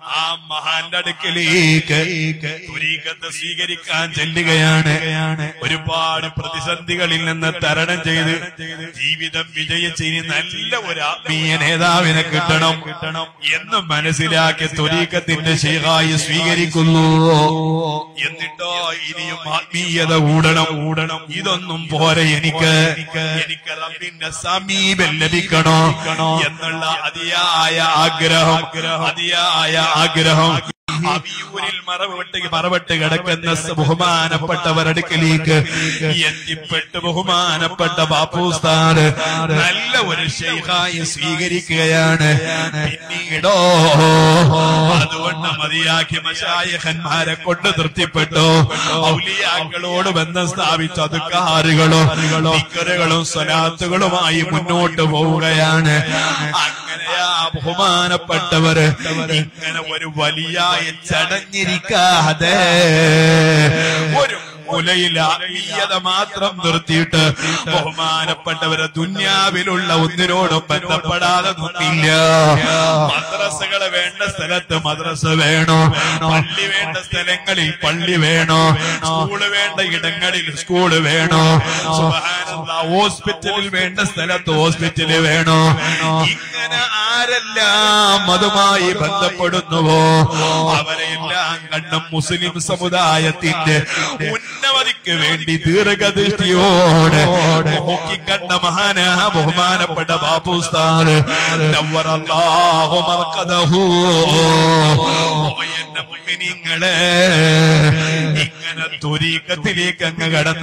ആ മഹാന്റെ അടുക്കലേക്ക് തുരീക്കത്ത് സ്വീകരിക്കാൻ ചെല്ലുകയാണ് ഒരുപാട് പ്രതിസന്ധികളിൽ നിന്ന് തരണം ചെയ്ത് ജീവിതം വിജയിച്ച് ഇനി നല്ല ഒരു ആത്മീയ നേതാവിനെ കിട്ടണം എന്ന് മനസ്സിലാക്കി തുരീക്കത്തിന്റെ ശേഖായി സ്വീകരിക്കുന്നു എന്നിട്ടോ ഇനിയും ആത്മീയത കൂടണം കൂടണം ഇതൊന്നും പോരെ എനിക്ക് എനിക്ക് റബ്ബിന്റെ സമീപം ലഭിക്കണോ എന്നുള്ള അതിയായ ആഗ്രഹം അതിയായ ആഗ്രഹം അവിയൂരിൽ മറവിട്ട് മറവിട്ട് കിടക്കുന്ന സ- ബഹുമാനപ്പെട്ടവരടുക്കലേക്ക് എത്തിപ്പെട്ട് ബഹുമാനപ്പെട്ട ബാപ്പുസ്ഥാന് നല്ല ഒരു ഷെയ്ഖായി സ്വീകരിക്കുകയാണ് പിന്നീടോ അതുകൊണ്ട് മതിയാക്കി മശായഹന്മാരെ കൊണ്ട് തൃപ്തിപ്പെട്ടു ഔലിയാക്കളോട് ബന്ധം സ്ഥാപിച്ച അതുക്കാറുകളോ നിക്കറുകളും സ്വലാത്തുകളുമായി മുന്നോട്ട് പോവുകയാണ് അങ്ങനെയാ ബഹുമാനപ്പെട്ടവര് ഇങ്ങനെ ഒരു വലിയ ചടഞ്ഞിരിക്കാതെ ഒരു മുലയിൽ ആത്മീയത മാത്രം നിർത്തിയിട്ട് ബഹുമാനപ്പെട്ടവരെ ദുന്യാവിലുള്ള ഒന്നിനോടും ബന്ധപ്പെടാതെ നിന്നില്ല മദ്രസകൾ വേണ്ട സ്ഥലത്ത് മദ്രസ വേണോ പള്ളി വേണ്ട സ്ഥലങ്ങളിൽ പള്ളി വേണോ സ്കൂള് വേണ്ട ഇടങ്ങളിൽ സ്കൂള് വേണോ സുബ്ഹാനല്ലാ, ഹോസ്പിറ്റലിൽ വേണ്ട സ്ഥലത്ത് ഹോസ്പിറ്റല് വേണോ ഇങ്ങനെ ആരെല്ലാം അതുമായി ബന്ധപ്പെടുന്നുവോ അവരെല്ലാം കണ്ടും മുസ്ലിം സമുദായത്തിന്റെ ഉന്നമതിക്ക് വേണ്ടി ദീർഘദൃഷ്ടിയോടെ നോക്കിക്കണ്ട മഹാന ബഹുമാനപ്പെട്ട ബാബുസ്ഥാന് നവ്വറല്ലാഹു മർക്കദഹു. ഓ എന്റെ മുഅ്മിനീങ്ങളെ ഇങ്ങനെ തുരീക്കത്തിലേക്ക് അങ്ങ് കടന്ന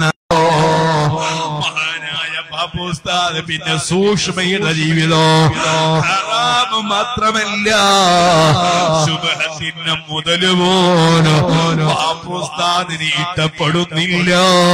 മഹാനായ ബാബുസ്ഥാന് പിന്നെ സൂക്ഷ്മയുടെ ജീവിതം ഹറാമ് മാത്രമല്ല ശുഭഹത്തിന് മുതല് പോലും ബാബുസ്ഥാനിന് ഇഷ്ടപ്പെടുന്നില്ല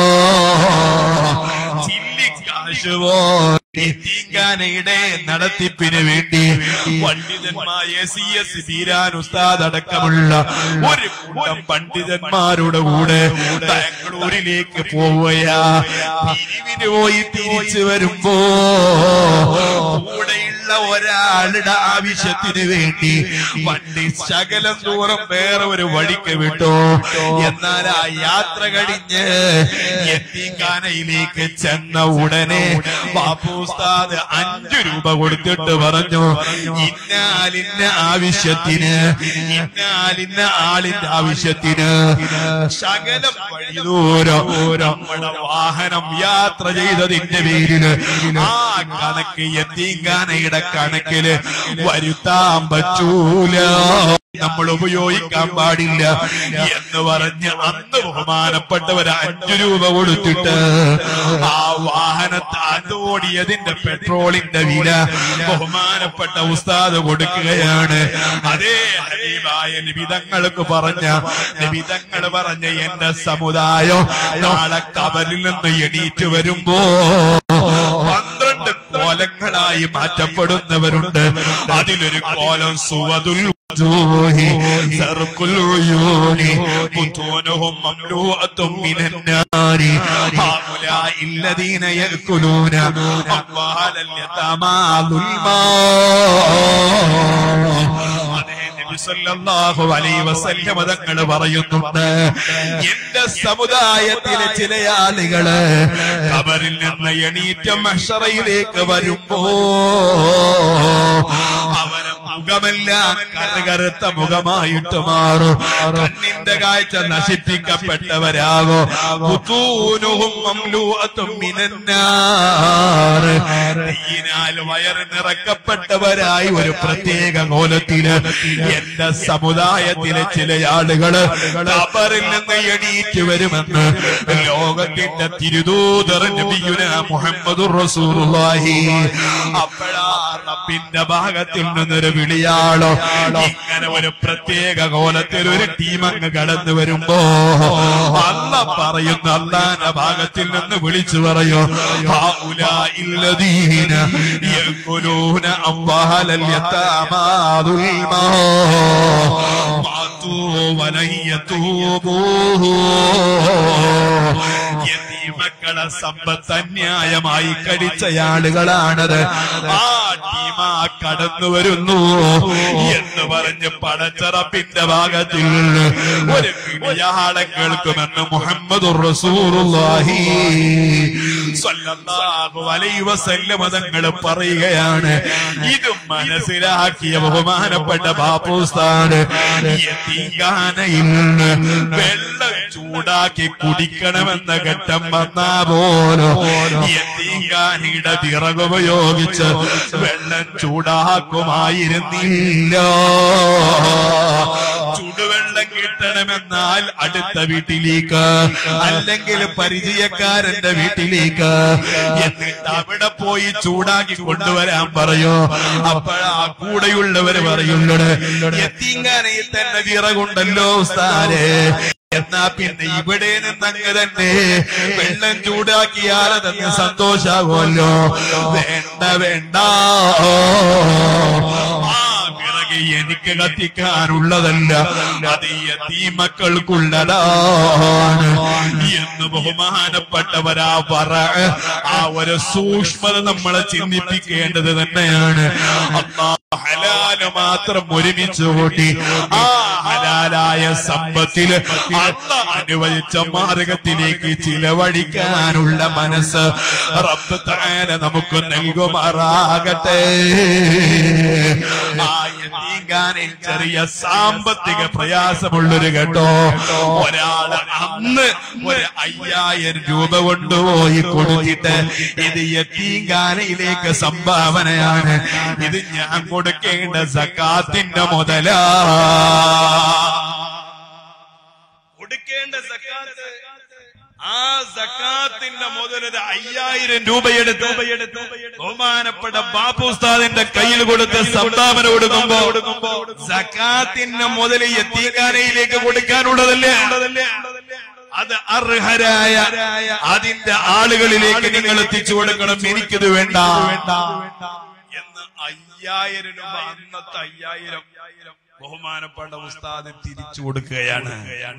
ചില്ലിക്കാശ് പോകാനയുടെ നടത്തിപ്പിന് വേണ്ടി പണ്ഡിതന്മാരെ സി എസ് ബീരാൻ ഉസ്താദ് അടക്കമുള്ള ഒരു കൂട്ടം പണ്ഡിതന്മാരുടെ കൂടെ ബാംഗ്ലൂരിലേക്ക് പോവുകയാ പിരിവിന് പോയി തിരിച്ചു വരുമ്പോ കൂടെയുള്ള ഒരാളുടെ ആവശ്യത്തിന് വേണ്ടി വണ്ടി ശകലം ദൂരം വേറെ ഒരു വഴിക്ക് വിട്ടു എന്നാൽ ആ യാത്ര കഴിഞ്ഞ് എത്തിക്കാനയിലേക്ക് ചെന്ന ഉടനെ ബാപ്പുസ്താദ് അഞ്ചു രൂപ കൊടുത്തിട്ട് പറഞ്ഞു ഇന്നാലിന്ന ആവശ്യത്തിന് ഇന്നാലിന്ന ആളിന്റെ ആവശ്യത്തിന് ശകലം വഴി ദൂരം നമ്മുടെ വാഹനം യാത്ര ചെയ്തതിന്റെ പേരില് ആ കണക്ക് എത്തിങ്കാനയുടെ കണക്കില് വരുത്താൻ പറ്റൂല നമ്മൾ ഉപയോഗിക്കാൻ പാടില്ല എന്ന് പറഞ്ഞ് അന്ന് ബഹുമാനപ്പെട്ടവർ അഞ്ചു രൂപ കൊടുത്തിട്ട് ആ വാഹനത്തെ അത് ഓടിയതിന്റെ പെട്രോളിന്റെ വില ബഹുമാനപ്പെട്ട ഉസ്താദ് കൊടുക്കുകയാണ് അതേ ഹബീബായ നിബിതങ്ങൾക്ക് പറഞ്ഞ നിബിതങ്ങൾ പറഞ്ഞ എന്റെ സമുദായം നാളെ കബലിൽ നിന്ന് എണീറ്റ് വരുമ്പോ പന്ത്രണ്ട് കോലങ്ങളായി മാറ്റപ്പെടുന്നവരുണ്ട് അതിലൊരു കോലം സുവതുൽ الوجوه زرق العيون بطونهم مملوءة من النار هؤلاء الذين يأكلون أموال اليتامى ظلما അതേ നബി സല്ലല്ലാഹു അലൈഹി വസല്ലം തങ്ങൾ പറയുന്നുണ്ട് എന്റെ സമുദായത്തിലെ ചില ആളുകള് കബറിൽ നിന്ന് എണീറ്റ മഷറയിലേക്ക് വരുമ്പോ അവരെ മുഖമെല്ലാം കറുകറുത്ത മുഖമായിട്ട് മാറും കണ്ണിന്റെ കാഴ്ച നശിപ്പിക്കപ്പെട്ടവരാകോ ബുത്തൂനുഹും മംലൂഅത്തും മിനന്നാർ. തീയിനാൽ വയറ് നിറക്കപ്പെട്ടവരായി ഒരു പ്രത്യേക കോലത്തില് എന്റെ സമുദായത്തിലെ ചില ആളുകള് കബറിൽ നിന്ന് എണീറ്റ് വരുമെന്ന് ലോകത്തിന്റെ തിരുദൂതർ നബിയുന മുഹമ്മദ് റസൂലുള്ളാഹി അപ്പോഴാ റബ്ബിന്റെ ഭാഗത്തിൽ നിന്നൊരു വിളിയാളോ ഇങ്ങനെ ഒരു പ്രത്യേക കോലത്തിൽ ഒരു ടീം അങ്ങ് കടന്നു വരുമ്പോ അല്ല പറയുന്ന അള്ളാന്റെ ഭാഗത്തിൽ നിന്ന് വിളിച്ചു പറയോ ഇല്ലദീന യകുലൂന അംവാലൽ യതാമാ ദുൽമാ മാതൂ വലൻ യതൂബൂ യതീമ ഉലമക്കളെ സമ്പത്ത് അന്യായമായി കഴിച്ച ആളുകളാണത് ആ ടീമാ കടന്നു വരുന്നു എന്ന് പറഞ്ഞ് പടച്ചറപ്പിന്റെ ഭാഗത്തിൽ നിന്ന് ഒരു പിടിയാളെ കേൾക്കുമെന്ന് മുഹമ്മദ് റസൂറുല്ലാഹി സ്വല്ലല്ലാഹു അലൈഹി വസല്ലമ തങ്ങൾ പറയുകയാണ് ഇത് മനസ്സിലാക്കിയ ബഹുമാനപ്പെട്ട ബാപ്പുസ്ഥാന് യതീങ്കാനയിൽ നിന്ന് വെള്ളം ചൂടാക്കി കുടിക്കണമെന്ന ഘട്ടം വന്നാ പോലോ യതീങ്കാനയുടെ വിറകുപയോഗിച്ച് വെള്ളം ചൂടാക്കുമായിരുന്നില്ല ചുടുവെള്ളം കിട്ടണമെന്നാൽ അടുത്ത വീട്ടിലേക്ക് അല്ലെങ്കിൽ പരിചയക്കാരന്റെ വീട്ടിലേക്ക് എന്നിട്ട് അവിടെ പോയി ചൂടാക്കി കൊണ്ടുവരാൻ പറയോ അപ്പോഴാ കൂടെയുള്ളവര് പറയുള്ളത് എത്തിങ്ങാനയിൽ തന്നെ വിറകുണ്ടല്ലോ ഉസ്താരെ എന്നാ പിന്നെ ഇവിടെ നിന്നങ്ങ് തന്നെ വെള്ളം ചൂടാക്കിയാൽ തന്നെ സന്തോഷാകുമല്ലോ വേണ്ട വേണ്ട ആ വിറക് എനിക്ക് കത്തിക്കാനുള്ളതല്ല അത് യതീമക്കൾക്കുള്ളതാണ് എന്ന് ബഹുമാനപ്പെട്ടവരാ പറ ആ ഒരു സൂക്ഷ്മത നമ്മളെ ചിന്തിപ്പിക്കേണ്ടത് തന്നെയാണ് അല്ലാ ഹലാല് മാത്രം ഒരുമിച്ച് കൂട്ടി ആ ഹലാലായ സമ്പത്തില് അല്ല അനുവദിച്ച മാർഗത്തിലേക്ക് ചിലവഴിക്കാനുള്ള മനസ്സ് റബ്ബ് താന നമുക്ക് നൽകുമാറാകട്ടെ ആ യതീങ്കാനിൽ ചെറിയ സാമ്പത്തിക പ്രയാസമുള്ളൊരു കേട്ടോ ഒരാള് അന്ന് ഒരു അയ്യായിരം രൂപ കൊണ്ടുപോയി കൊടുത്തിട്ട് ഇത് യത്തീങ്കാനയിലേക്ക് സംഭാവനയാണ് ഇത് ഞാൻ കൊടുക്കേണ്ട സക്കാത്തിന്റെ മുതലാ കൊടുക്കേണ്ട സക്കാത്ത് ആ സക്കാത്തിന്റെ മുതലൊരു അയ്യായിരം രൂപയെടുത്ത് ബഹുമാനപ്പെട്ട ബാപ്പു ഉസ്താദിന്റെ കയ്യിൽ കൊടുത്ത് സംഭാവന കൊടുക്കുമ്പോ സക്കാത്തിന്റെ മുതൽ എത്തിക്കാനയിലേക്ക് കൊടുക്കാനുള്ളതല്ലേ അത് അർഹരായ അതിന്റെ ആളുകളിലേക്ക് നിങ്ങൾ എത്തിച്ചു കൊടുക്കണം എനിക്കിത് വേണ്ട എന്ന് അയ്യായിരം രൂപ അന്നത്തെ അയ്യായിരം ബഹുമാനപ്പെട്ട ഉസ്താദ് തിരിച്ചു കൊടുക്കുകയാണ്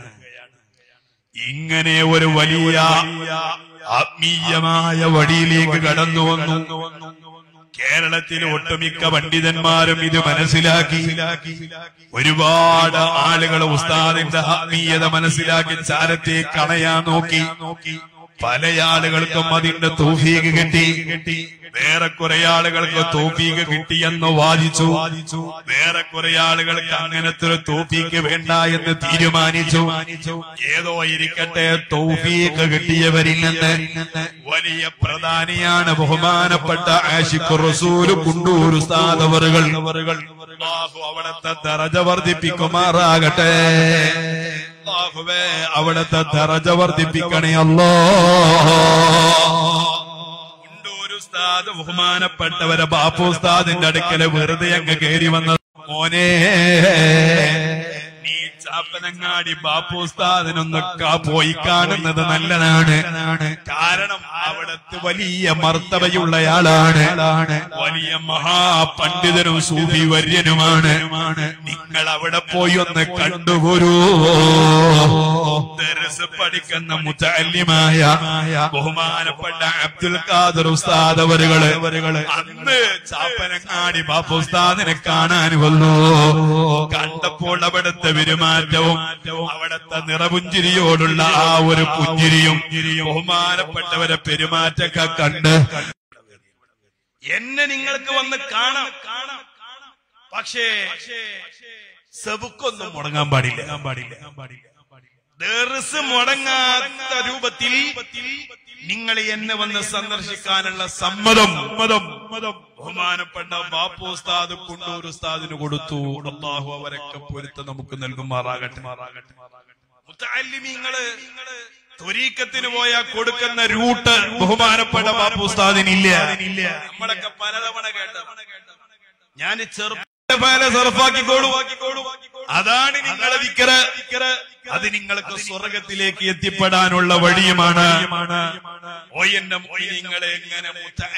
ഇങ്ങനെ ഒരു വലിയ ആത്മീയമായ വഴിയിലേക്ക് കടന്നു വന്നു കേരളത്തിലെ ഒട്ടുമിക്ക പണ്ഡിതന്മാരും ഇത് മനസ്സിലാക്കി ഒരുപാട് ആളുകൾ ഉസ്താദിന്റെ ആത്മീയത മനസ്സിലാക്കി ചാരത്തെ കളയാൻ നോക്കി പല ആളുകൾക്കും അതിന്റെ തൗഫീക്ക് കിട്ടി വേറെ കുറെ ആളുകൾക്ക് തോഫീക്ക് കിട്ടിയെന്ന് വാദിച്ചു വേറെ കുറെ ആളുകൾക്ക് അങ്ങനത്തെ ഒരു തോഫീക്ക് വേണ്ട എന്ന് തീരുമാനിച്ചു ഏതോ ഇരിക്കട്ടെ തൗഫീക്ക് കിട്ടിയവരിൽ നിന്ന് വലിയ പ്രധാനിയാണ് ബഹുമാനപ്പെട്ട ആഷിഖ് റസൂല് കുണ്ടൂർ ഉസ്താദവറുകൾ അല്ലാഹു അവിടത്തെ ദറജ വർദ്ധിപ്പിക്കുമാറാകട്ടെ അല്ലാഹുവേ അവിടത്തെ ദറജ വർദ്ധിപ്പിക്കണേ അല്ലോ ഒരു ഉസ്താദ് ബഹുമാനപ്പെട്ടവരെ ബാപ്പു ഉസ്താദിന്റെ അടുക്കല് വെറുതെ അങ്ങ് കയറി വന്ന മോനെ നീ ചാപ്പനങ്ങാടി ബാപ്പു ഉസ്താദിനൊന്ന് കാ- പോയി കാണുന്നത് നല്ലതാണ് കാരണം അവിടത്തെ വലിയ മർത്തവയുള്ളയാളാണ് വലിയ മഹാപണ്ഡിതനും സൂഫി വര്യനുമാണ് നിങ്ങൾ അവിടെ പോയി ഒന്ന് കണ്ടുപോരൂ ദർസ് പഠിക്കുന്ന മുത്തല്യമായ ബഹുമാനപ്പെട്ട അബ്ദുൽ ഖാദർ ഉസ്താദ് അവരുകള് അന്ന് ചാപ്പനങ്ങാടി ബാപ്പു ഉസ്താദിനെ കാണാൻ വന്നു കണ്ടപ്പോൾ അവിടുത്തെ പെരുമാറ്റവും അവിടുത്തെ നിറപുഞ്ചിരിയോടുള്ള ആ ഒരു പുഞ്ചിരിയും ബഹുമാനപ്പെട്ടവരെ പെരുമാറ്റൊക്കെ കണ്ട് എന്നെ നിങ്ങൾക്ക് വന്ന് കാണാം കാണാം പക്ഷേ സെബുക്കൊന്നും മുടങ്ങാൻ പാടില്ല പാടില്ല ദർസ് മുടങ്ങാത്ത രൂപത്തിൽ നിങ്ങൾ എന്നെ വന്ന് സന്ദർശിക്കാനുള്ള സമ്മതം സമ്മതം ബഹുമാനപ്പെട്ട ബാപ്പു ഉസ്താദ് കുണ്ടൂർ ഉസ്താദിന് കൊടുത്തു അള്ളാഹു അവരൊക്കെ പൊരുത്തം നമുക്ക് നൽകുമാറാകട്ടെ മുത്തല്ലിമീങ്ങള് തൊരീക്കത്തിന് പോയാൽ കൊടുക്കുന്ന റൂട്ട് ബഹുമാനപ്പെട്ട ബാപ്പു ഉസ്താദിനില്ല നമ്മളൊക്കെ പലതവണ കേട്ട ഞാൻ ചെറുപ്പ സർഫാക്കിക്കോളൂ അതാണ് നിങ്ങളെ വിക്കറ് അത് നിങ്ങൾക്ക് സ്വർഗത്തിലേക്ക് എത്തിപ്പെടാനുള്ള വഴിയുമാണ് ഓ എന്റെ മോയി നിങ്ങളെ എങ്ങനെ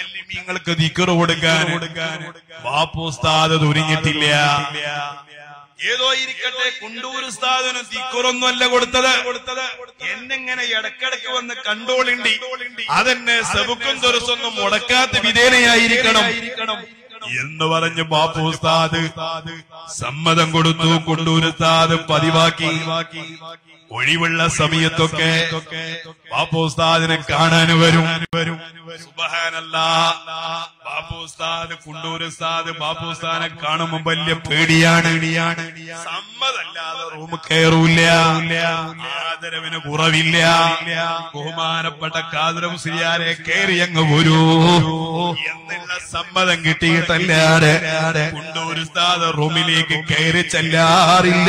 മുത്തല്ലിമീങ്ങൾക്ക് ദിക്കറ് കൊടുക്കാൻ ബാപ്പുസ്താദ് തുരിഞ്ഞിട്ടില്ല ഏതോ ഇരിക്കട്ടെ കുണ്ടൂർ ഉസ്താദിന് തിക്കുറൊന്നുമല്ല കൊടുത്തത് കൊടുത്തത് എന്നെങ്ങനെ ഇടക്കിടക്ക് വന്ന് കണ്ടോളിണ്ടി അതെന്നെ സെബുക്കും ദുരസൊന്നും മുടക്കാത്ത വിധേനയായിരിക്കണം എന്ന് പറഞ്ഞ് ബാപ്പു ഉസ്താദ് സമ്മതം കൊടുത്തു കുണ്ടൂർ ഉസ്താദ് പതിവാക്കി ഒഴിവുള്ള സമയത്തൊക്കെ ബാപ്പു ഉസ്താദിനെ കാണാൻ വരും വരും സുബഹാനല്ല ബാപ്പു ഉസ്താദ് കുണ്ടൂർ ഉസ്താദ് ബാപ്പു ഉസ്താദിനെ കാണുമ്പോ വലിയ പേടിയാണ് സമ്മതല്ലാതെ റൂം കയറൂല ആദരവിന് കുറവില്ല ബഹുമാനപ്പെട്ട കാതര മുസ്ലിയാരെ കയറി അങ്ങ് വരൂ എന്നുള്ള സമ്മതം കിട്ടിയിട്ടല്ലാതെ കുണ്ടൂർ ഉസ്താദ് റൂമിലേക്ക് കയറി ചെല്ലാറില്ല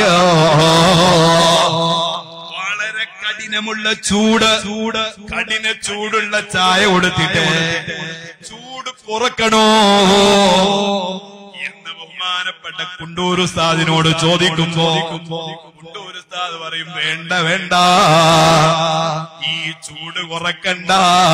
വളരെ കഠിനമുള്ള ചൂട് ചൂട് കഠിന ചൂടുള്ള ചായ കൊടുത്തിട്ട് ചൂട് കുറക്കണോ എന്ന് ബഹുമാനപ്പെട്ട കുണ്ടൂർ ഉസ്താദിനോട് ചോദിക്കുമ്പോ കുണ്ടൂർ ഉസ്താദ് പറയും വേണ്ട വേണ്ട ഈ ചൂട് കുറക്കണ്ട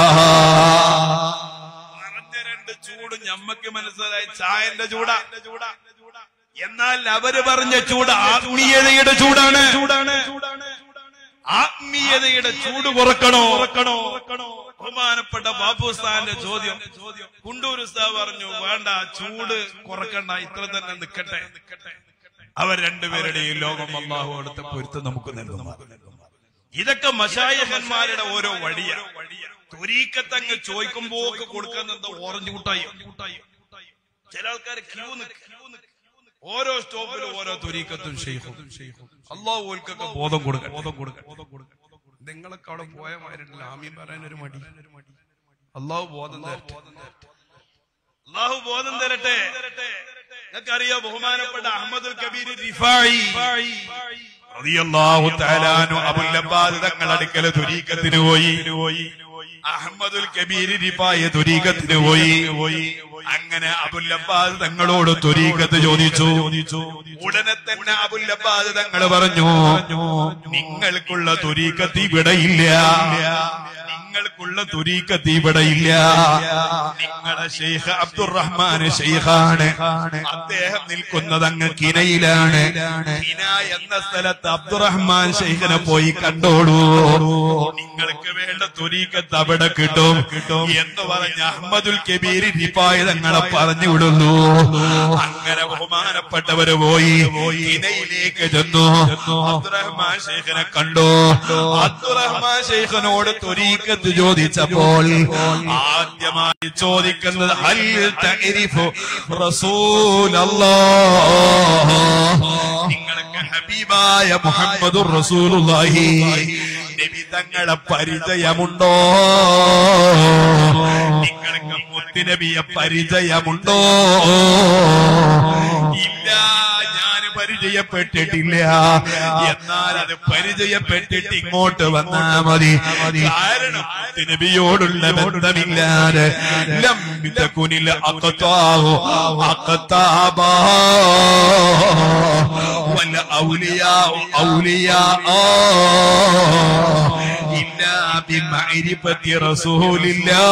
പറഞ്ഞ രണ്ട് ചൂട് ഞമ്മക്ക് മനസ്സിലായി ചായന്റെ ചൂടാ എന്നാൽ അവര് പറഞ്ഞ ചൂട് ആത്മീയതയുടെ ചൂടാണ് ചൂടാണ് ആത്മീയതയുടെ ചൂട് കുറക്കണോ കുറക്കണോ ബഹുമാനപ്പെട്ട ബാബു ഉസ്താദിന്റെ ചോദ്യം കുണ്ടൂർ ഉസ്താദ് പറഞ്ഞു വേണ്ട ചൂട് കുറക്കണ്ട ഇത്ര തന്നെ നിക്കട്ടെ അവർ രണ്ടുപേരുടെയും ലോകം അള്ളാഹു അടുത്ത പൊരുത്തം നമുക്ക് നൽകുന്നു ഇതൊക്കെ മഷായഹന്മാരുടെ ഓരോ വഴിയ തൊരീക്കത്തങ്ങ് ചോദിക്കുമ്പോ ഒക്കെ കൊടുക്കുന്നത് ഓറഞ്ച് കൂട്ടായി ചില ആൾക്കാർ ക്യൂ നിൽക്കും ഓരോ സ്റ്റോപ്പിലും ഓരോ തൊരീക്കത്തും ഷെയ്ഖും അള്ളാഹു ഓൽക്കൊക്കെ ബോധം കൊടുക്കണം ബോധം കൊടുക്കണം നിങ്ങളൊക്കെ അവിടെ പോയ മാരിട്ടില്ല ആമീൻ പറയാൻ ഒരു മടി അള്ളാഹു ബോധം തരട്ടെ അള്ളാഹു ബോധം തരട്ടെ നിങ്ങൾക്കറിയോ ബഹുമാനപ്പെട്ട അഹമ്മദുൽ കബീർ റിഫായി റളിയല്ലാഹു തആല അൻഹു അബുൽ അബ്ബാസ് തങ്ങളുടെ അടുക്കൽ തുരീക്കത്തിന് പോയി അഹമ്മദുൽ കബീർ റിഫായി തുരീക്കത്തിന് പോയി അങ്ങനെ അബുൽ അബ്ബാസ് തങ്ങളോട് തുരീക്കത്ത് ചോദിച്ചു ഉടനെ തന്നെ അബുൽ അബ്ബാസ് തങ്ങൾ പറഞ്ഞു നിങ്ങൾക്കുള്ള തുരീക്കത്ത് ഇവിടെയില്ല നിങ്ങൾക്കുള്ള തുരീക്കത്ത് ഇവിടെയില്ല നിങ്ങളെ ഷെയ്ഖ് അബ്ദുറഹ്മാൻ ഷെയ്ഖാണ് അദ്ദേഹം നിൽക്കുന്നത് അങ്ങ് കിനയിലാണ് കിന എന്ന സ്ഥലത്ത് അബ്ദുറഹ്മാൻ ഷെയ്ഖിനെ പോയി കണ്ടോളൂ നിങ്ങൾക്ക് വേണ്ട തുരീക്കത്ത് അവിടെ കിട്ടും കിട്ടും എന്ന് പറഞ്ഞ അഹമ്മദുൽ കബീർ റിപ്പായ തങ്ങളെ പറഞ്ഞു വിടുന്നു അങ്ങനെ ബഹുമാനപ്പെട്ടവര് പോയി കിനയിലേക്ക് ചെന്നു അബ്ദുറഹ്മാൻ ഷെയ്ഖിനെ കണ്ടു അബ്ദുറഹ്മാൻ ഷെയ്ഖിനോട് തുരീക്കത്ത് ചോദിച്ചപ്പോൾ ആദ്യമായി ചോദിക്കുന്നത് ഹൽ തഅരിഫു റസൂലല്ലാഹ് നിങ്ങൾക്ക് ഹബീബായ മുഹമ്മദുർ റസൂലുള്ളാഹി നബി തങ്ങളെ പരിചയമുണ്ടോ നിങ്ങൾക്ക് മുത്തുനബിയെ പരിചയമുണ്ടോ ഇല്ല ഞാൻ പരിചയപ്പെട്ടിട്ടില്ല എന്നാൽ അത് പരിചയപ്പെട്ടിട്ട് ഇങ്ങോട്ട് വന്നാ മതി കാരണം നബിയോടുള്ള ബന്ധമില്ലാതെ ലം തകുനിൽ അഖതാഹു അഖതാബാ വൽ ഔലിയാ ഔലിയാ ഇല്ലാ ബിമഅരിഫത്തി റസൂലില്ലാ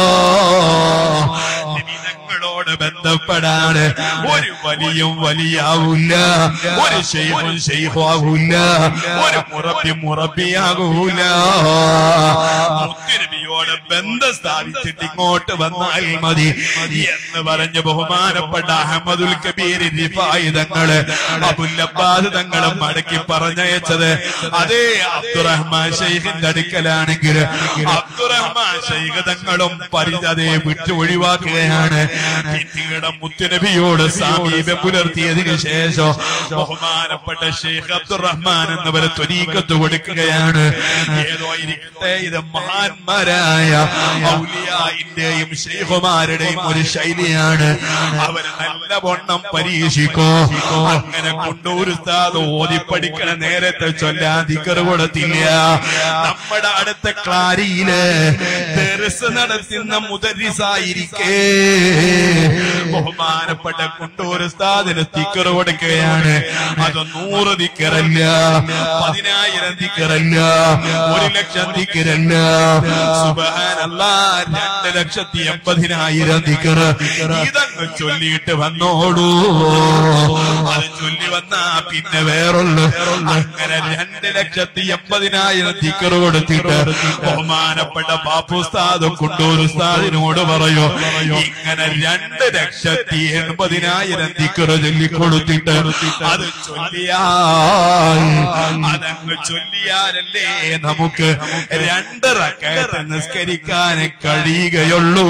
നബി തങ്ങളോട് ബന്ധപ്പെടാണ് ഒരു വലിയും വലിയാവൂല ഒരു ഷെയ്ഖും ഷെയ്ഖാവൂല ഒരു മുറബി മുറബിയാകൂല മുത്തുനബിയോട് ബന്ധം സ്ഥാപിച്ചിട്ട് ഇങ്ങോട്ട് വന്നാൽ മതി എന്ന് പറഞ്ഞ് ബഹുമാനപ്പെട്ട അഹമ്മദുൽ കബീർ റിഫായി തങ്ങള് അബുൽ അബ്ബാസ് തങ്ങളും മടക്കി പറഞ്ഞയച്ചത് അതേ അബ്ദുറഹ്മാൻ ഷെയ്ഖിന്റെ അടുക്കലാണെങ്കിൽ അബ്ദുറഹ്മാൻ ഷെയ്ഖ് തങ്ങളും പരിചതയെ വിട്ടു ഒഴിവാക്കുകയാണ് പിന്നീട് മുത്തുനബിയോട് സാമീപ്യം പുലർത്തിയതിനു ശേഷം ബഹുമാനപ്പെട്ട ഷെയ്ഖ് അബ്ദുറഹ്മാൻ എന്നവരെ ത്വരീക്കത്ത് കൊടുക്കുകയാണ് ഏതോ ഇരിക്കട്ടെ ഇത് മഹാന്മാരായ ഔലിയായിന്റെയും ഷെയ്ഖുമാരുടെയും ഒരു ശൈലിയാണ് അവര് നല്ല വണ്ണം പരീക്ഷിക്കോ അങ്ങനെ കൊണ്ടൂർ ഉസ്താദ് ഓതിപ്പടിക്കണ നേരത്തെ ചൊല്ലാൻ ദിക്കറ് കൊടുത്തില്ല നമ്മുടെ അടുത്ത ക്ലാരിയില് തെരസ് നടത്തുന്ന മുദരിസായിരിക്കേ ബഹുമാനപ്പെട്ട കൊണ്ടൂർ ഉസ്താദിന് ദിക്കറ് കൊടുക്കുകയാണ് അത് നൂറ് ദിക്കറല്ല പതിനായിരം ദിക്കറല്ല ഒരു ലക്ഷം ദിക്കറല്ല സുബ്ഹാനല്ലാ രണ്ട് ലക്ഷത്തി എൺപതിനായിരം ദിക്കറ് ഇതങ്ങ് ചൊല്ലിയിട്ട് വന്നോളൂ അത് ചൊല്ലി വന്നാ പിന്നെ വേറുള്ളു അങ്ങനെ രണ്ട് ലക്ഷത്തി എൺപതിനായിരം ദിക്കറ് കൊടുത്തിട്ട് ബഹുമാനപ്പെട്ട ബാപ്പുസ്താദ് കുണ്ടൂർ ഉസ്താദിനോട് പറയോ ഇങ്ങനെ രണ്ട് ലക്ഷത്തി എൺപതിനായിരം ദിക്കറ് ചൊല്ലിക്കൊടുത്തിട്ട് അത് ചൊല്ലിയാൽ അതങ്ങ് ചൊല്ലിയാലല്ലേ നമുക്ക് രണ്ട് റക്കയത്ത് നിസ്കരിക്കാൻ കഴിയുകയുള്ളൂ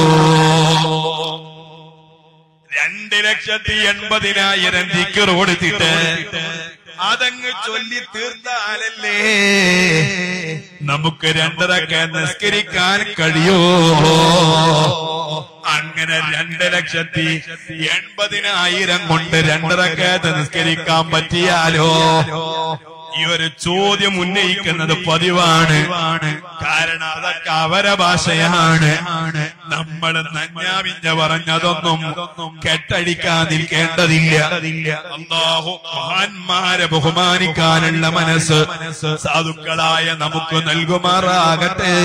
രണ്ട് ലക്ഷത്തി എൺപതിനായിരം ദിക്കർ കൊടുത്തിട്ട് അതങ്ങ് ചൊല്ലി തീർത്താലല്ലേ നമുക്ക് രണ്ടരക്ക നിസ്കരിക്കാൻ കഴിയോ അങ്ങനെ രണ്ട് ലക്ഷത്തി എൺപതിനായിരം കൊണ്ട് രണ്ടരക്കത്ത് നിസ്കരിക്കാൻ പറ്റിയാലോ ഈ ഒരു ചോദ്യം ഉന്നയിക്കുന്നത് പതിവാണ് കാരണം അതൊക്കെ അവര ഭാഷയാണ് നമ്മൾ നഞ്ഞാവിഞ്ഞ പറഞ്ഞതൊന്നും കെട്ടടിക്കാതിരിക്കേണ്ടതില്ല അള്ളാഹു മഹാന്മാരെ ബഹുമാനിക്കാനുള്ള മനസ്സ് സാധുക്കളായ നമുക്ക് നൽകുമാറാകട്ടെ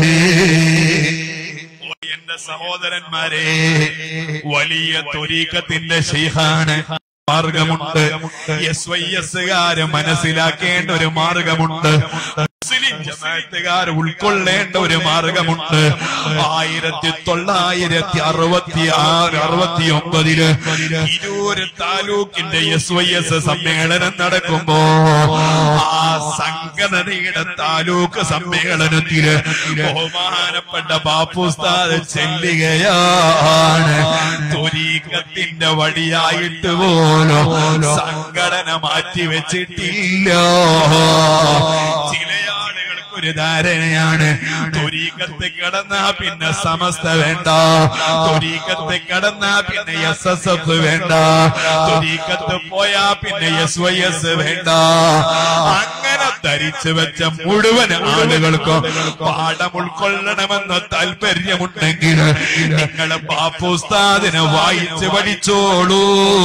ഓ, എന്റെ സഹോദരന്മാരെ വലിയ തൊരീക്കത്തിന്റെ ശൈഖാണ് മാർഗമുണ്ട് എസ് വൈ എസ്കാര് മനസ്സിലാക്കേണ്ട ഒരു മാർഗമുണ്ട് മുസ്ലിം ജമാഅത്തുകാർ ഉൾക്കൊള്ളേണ്ട ഒരു മാർഗമുണ്ട് ആയിരത്തി തൊള്ളായിരത്തി അറുപത്തി ആറ് അറുപത്തി ഒമ്പതില് ഇരുവര് താലൂക്കിന്റെ എസ് വൈ എസ് സമ്മേളനം നടക്കുമ്പോ ആ സംഘടനയുടെ താലൂക്ക് സമ്മേളനത്തില് ബഹുമാനപ്പെട്ട ബാപ്പുസ്താദ് ചെല്ലുകയാണ് തൊരീക്കത്തിന്റെ വഴിയായിട്ട് പോലും സംഘടന മാറ്റി വെച്ചിട്ടില്ല ചില ആളുകൾക്ക് ഒരു ധാരണയാണ് തൊരീക്കത്ത് കടന്നാ പിന്നെ സമസ്ത വേണ്ട തൊരീക്കത്ത് കടന്നാ പിന്നെ എസ് എസ് എഫ് വേണ്ട തൊരീക്കത്ത് പോയാ പിന്നെ എസ് വൈ എസ് വേണ്ട അങ്ങനെ ധരിച്ചു വെച്ച മുഴുവൻ ആളുകൾക്കും പാഠം ഉൾക്കൊള്ളണമെന്ന താല്പര്യമുണ്ടെങ്കിൽ നിങ്ങൾ ബാപ്പുസ്താദിനെ വായിച്ച് പഠിച്ചോളൂ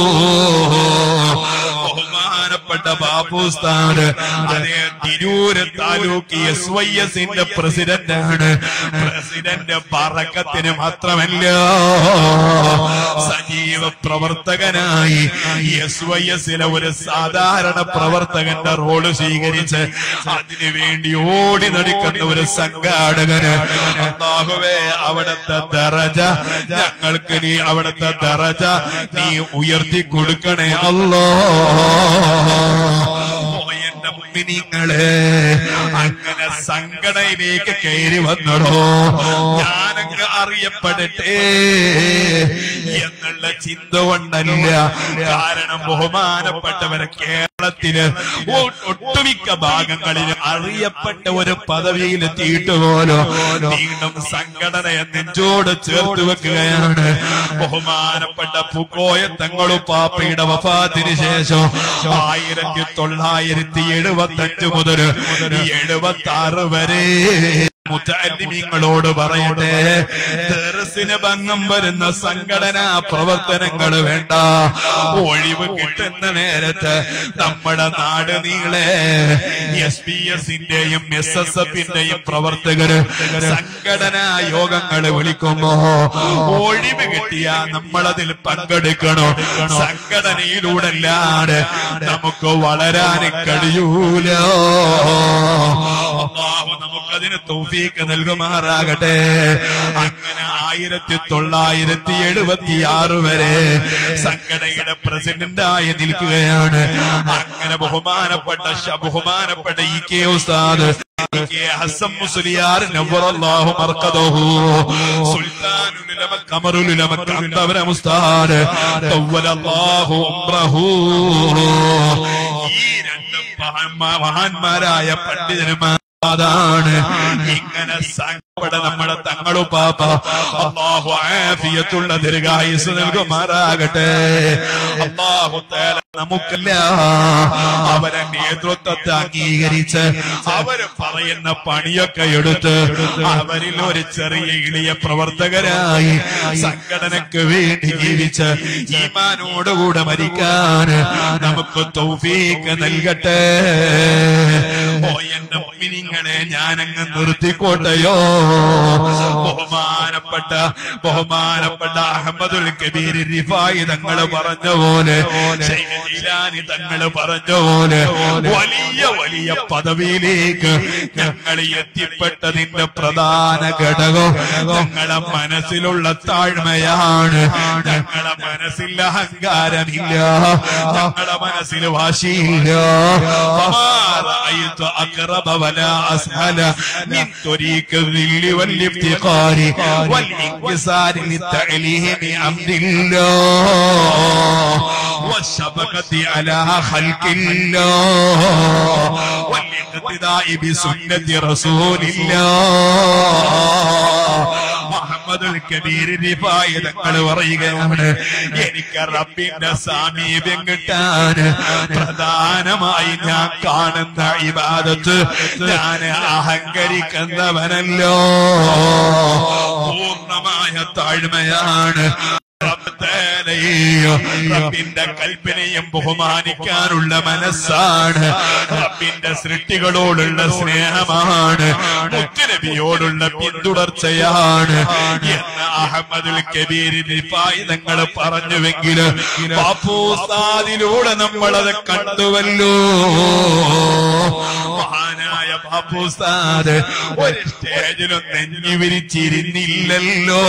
ബഹുമാനപ്പെട്ട ബാപ്പുസ്താദ് അതേ തിരൂര് താലൂക്ക് എസ് വൈ എസിന്റെ പ്രസിഡന്റാണ് പ്രസിഡന്റ് പറക്കത്തിന് മാത്രമല്ല സജീവ പ്രവർത്തകനായി എസ് വൈ എസിലെ ഒരു സാധാരണ പ്രവർത്തകന്റെ റോള് സ്വീകരിച്ച് അതിനു വേണ്ടി ഓടി നടക്കുന്ന ഒരു സംഘാടകന് അല്ലാഹുവേ അവിടുത്തെ ദറജ ഞങ്ങൾക്ക് നീ അവിടുത്തെ ദറജ നീ ഉയർത്തി കൊടുക്കണേ അല്ലോ എന്റെ മുമ്പിനിങ്ങളെ അങ്ങനെ സംഘടനയിലേക്ക് കയറി വന്നടോ ഞാനങ്ങ് അറിയപ്പെടട്ടെ എന്നുള്ള ചിന്ത കൊണ്ടല്ല കാരണം ബഹുമാനപ്പെട്ടവരെ കേരളത്തില് ഒ- ഒട്ടുമിക്ക ഭാഗങ്ങളിൽ അറിയപ്പെട്ട ഒരു പദവിയിൽ എത്തിയിട്ട് പോലും വീണ്ടും സംഘടനയെ നെഞ്ചോട് ചേർത്ത് വെക്കുകയാണ് ബഹുമാനപ്പെട്ട പുക്കോയ തങ്ങളും പാപ്പയുടെ വഫാത്തിന് ശേഷം ആയിരത്തി തൊള്ളായിരത്തി എഴുപത്തി അഞ്ച് മുതൽ എഴുപത്തി ആറ് വരെ മുത്തല്ലിമീങ്ങളോട് പറയട്ടെ തെറസിന് ഭംഗം വരുന്ന സംഘടനാ പ്രവർത്തനങ്ങൾ വേണ്ട ഒഴിവ് കിട്ടുന്ന നേരത്ത് നമ്മുടെ നാട് നീളെ എസ് പി എസിന്റെയും എസ് എസ് എഫിന്റെയും പ്രവർത്തകര് സംഘടനാ യോഗങ്ങൾ വിളിക്കുമ്പോ ഒഴിവ് കിട്ടിയാ നമ്മളതിൽ പങ്കെടുക്കണോ സംഘടനയിലൂടെ അല്ലാതെ നമുക്ക് വളരാൻ കഴിയൂല അള്ളാഹു നമുക്കതിന് തൗഫീക്ക് നൽകുമാറാകട്ടെ അങ്ങനെ ആയിരത്തി തൊള്ളായിരത്തി എഴുപത്തി ആറ് വരെ സംഘടനയുടെ പ്രസിഡന്റായി നിൽക്കുകയാണ് അങ്ങനെ ബഹുമാനപ്പെട്ട ശ- ബഹുമാനപ്പെട്ട ഇ കെ ഉസ്താദ് ഇ കെ ഹസൻ മുസ്ലിയാർ നവറല്ലാഹു മർക്കദഹു സുൽത്താനുൽ ഉലമ ഖമറുൽ ഉലമ കാന്തവര ഉസ്താദ് തവ്വലല്ലാഹു ഉംറഹു ഈ രണ്ട് മഹാന്മാ- മഹാന്മാരായ പണ്ഡിതന്മാർ അതാണ് ഇങ്ങനെ സങ്കട നമ്മുടെ തങ്ങളും പാപ്പ അള്ളാഹു ആഫിയത്തുള്ള ദീർഘായുസ് നൽകുമാറാകട്ടെ അള്ളാഹു തആല നമുക്കല്ല അവരെ നേതൃത്വത്തെ അംഗീകരിച്ച് അവര് പറയുന്ന പണിയൊക്കെ എടുത്ത് അവരിൽ ഒരു ചെറിയ എളിയ പ്രവർത്തകരായി സംഘടനക്ക് വേണ്ടി ജീവിച്ച് ഈമാനോടുകൂടെ മരിക്കാൻ നമുക്ക് തൗഫീക്ക് നൽകട്ടെ ഓ എന്റെ മുഅ്മിനീങ്ങളെ ഞാനങ്ങ് നിർത്തിക്കോട്ടെയോ ബഹുമാനപ്പെട്ട ബഹുമാനപ്പെട്ട അഹമ്മദുൽ കബീർ റിഫായി തങ്ങൾ പറഞ്ഞ പോലെ ശൈഖ് ജീലാനി തങ്ങൾ പറഞ്ഞ പോലെ വലിയ വലിയ പദവിയിലേക്ക് ഞങ്ങൾ എത്തിപ്പെട്ടതിന്റെ പ്രധാന ഘടകം ഞങ്ങളെ മനസ്സിലുള്ള താഴ്മയാണ് ഞങ്ങളെ മനസ്സിൽ അഹങ്കാരമില്ല ഞങ്ങളെ മനസ്സിൽ വാശിയില്ല فما رأيت أقرب ولا أسهل من طريق الذل والافتقار والانكسار للتعليم أمر الله والشفقة على خلق الله والاقتداء بسنة رسول الله മുഹമ്മദുൽ കബീർ റിഫായി തങ്ങൾ പറയുകയാണ് എനിക്ക് റബ്ബിന്റെ സാമീപ്യം കിട്ടാൻ പ്രധാനമായി ഞാൻ കാണുന്ന ഇബാദത്ത് ഞാൻ അഹങ്കരിക്കുന്നവനല്ലോ പൂർണ്ണമായ താഴ്മയാണ് റബ്ബത്തേനെയും റബ്ബിന്റെ കൽപ്പനയും ബഹുമാനിക്കാനുള്ള മനസ്സാണ് റബ്ബിന്റെ സൃഷ്ടികളോടുള്ള സ്നേഹമാണ് മുത്തുനബിയോടുള്ള പിന്തുടർച്ചയാണ് എന്ന് അഹമ്മദുൽ കബീർ നിഫായി തങ്ങൾ പറഞ്ഞുവെങ്കിൽ ബാപ്പൂസാദിലൂടെ നമ്മളത് കണ്ടുവല്ലോ മഹാനായ ബാപ്പൂസാദ് ഒരു സ്റ്റേജിലും നെഞ്ഞു വിരിച്ചിരുന്നില്ലല്ലോ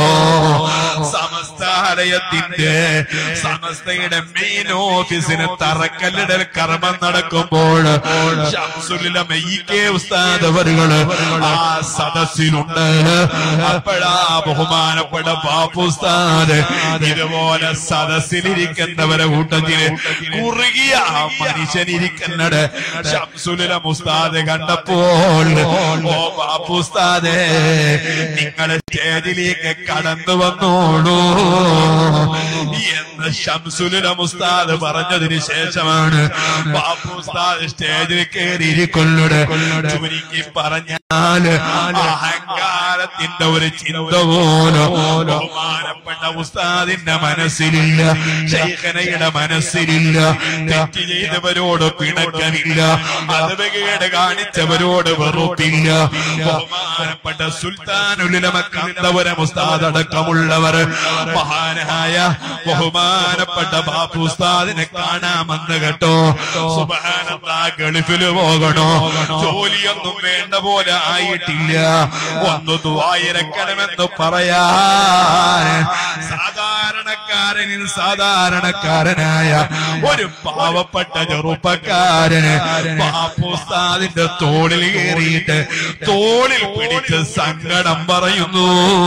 സമസ്താലയത്തിന്റെ സമസ്തയുടെ മെയിൻ ഓഫീസിന് തറക്കല്ലിടൽ കർമ്മം നടക്കുമ്പോൾ ഷംസുലിലെ ഇ കെ ഉസ്താദ് അവരുകള് ആ സദസ്സിലുണ്ട് അപ്പോഴാ ബഹുമാനപ്പെട്ട ബാപ്പു ഉസ്താദ് ഇതുപോലെ സദസ്സിലിരിക്കുന്നവരെ കൂട്ടത്തില് കുറുകിയ ആ മനുഷ്യനിരിക്കുന്നത് ഷംസുലിലെ മുസ്താദ് കണ്ടപ്പോൾ ഓ ബാപ്പു ഉസ്താദേ നിങ്ങൾ സ്റ്റേജിലേക്ക് കടന്നു വന്നോളൂ എന്ന് ഷംസുലിലെ മുസ്താദ് പറഞ്ഞതിന് ശേഷമാണ് ബാപ്പു ഉസ്താദ് സ്റ്റേജിൽ കയറിയിരിക്കൊള്ളത് ചുരുക്കി പറഞ്ഞാല് അഹങ്കാരത്തിന്റെ ഒരു ചിന്ത പോലോ ബഹുമാനപ്പെട്ട ഉസ്താദിന്റെ മനസ്സിലില്ല ശൈഖനയുടെ മനസ്സിലില്ല തെറ്റ് ചെയ്തവരോട് പിണക്കമില്ല അതവകേട് കാണിച്ചവരോട് വെറുപ്പില്ല ബഹുമാനപ്പെട്ട സുൽത്താനുലമ കന്തപുരം ഉസ്താദ് അടക്കമുള്ളവർ മഹാനായ ബഹുമാനപ്പെട്ട ബാപ്പു ഉസ്താദിനെ കാണാമെന്ന് കേട്ടോ സുബാനന്ദ ഗൾഫില് പോകണോ ജോലിയൊന്നും വേണ്ട പോലെ ആയിട്ടില്ല ഒന്ന് ദ്വായിരക്കണമെന്ന് പറയാൻ സാധാരണക്കാരനിൽ സാധാരണക്കാരനായ ഒരു പാവപ്പെട്ട ചെറുപ്പക്കാരന് ബാപ്പുസ്താദിന്റെ തോളിൽ കയറിയിട്ട് തോളിൽ പിടിച്ച് സങ്കടം പറയുന്നു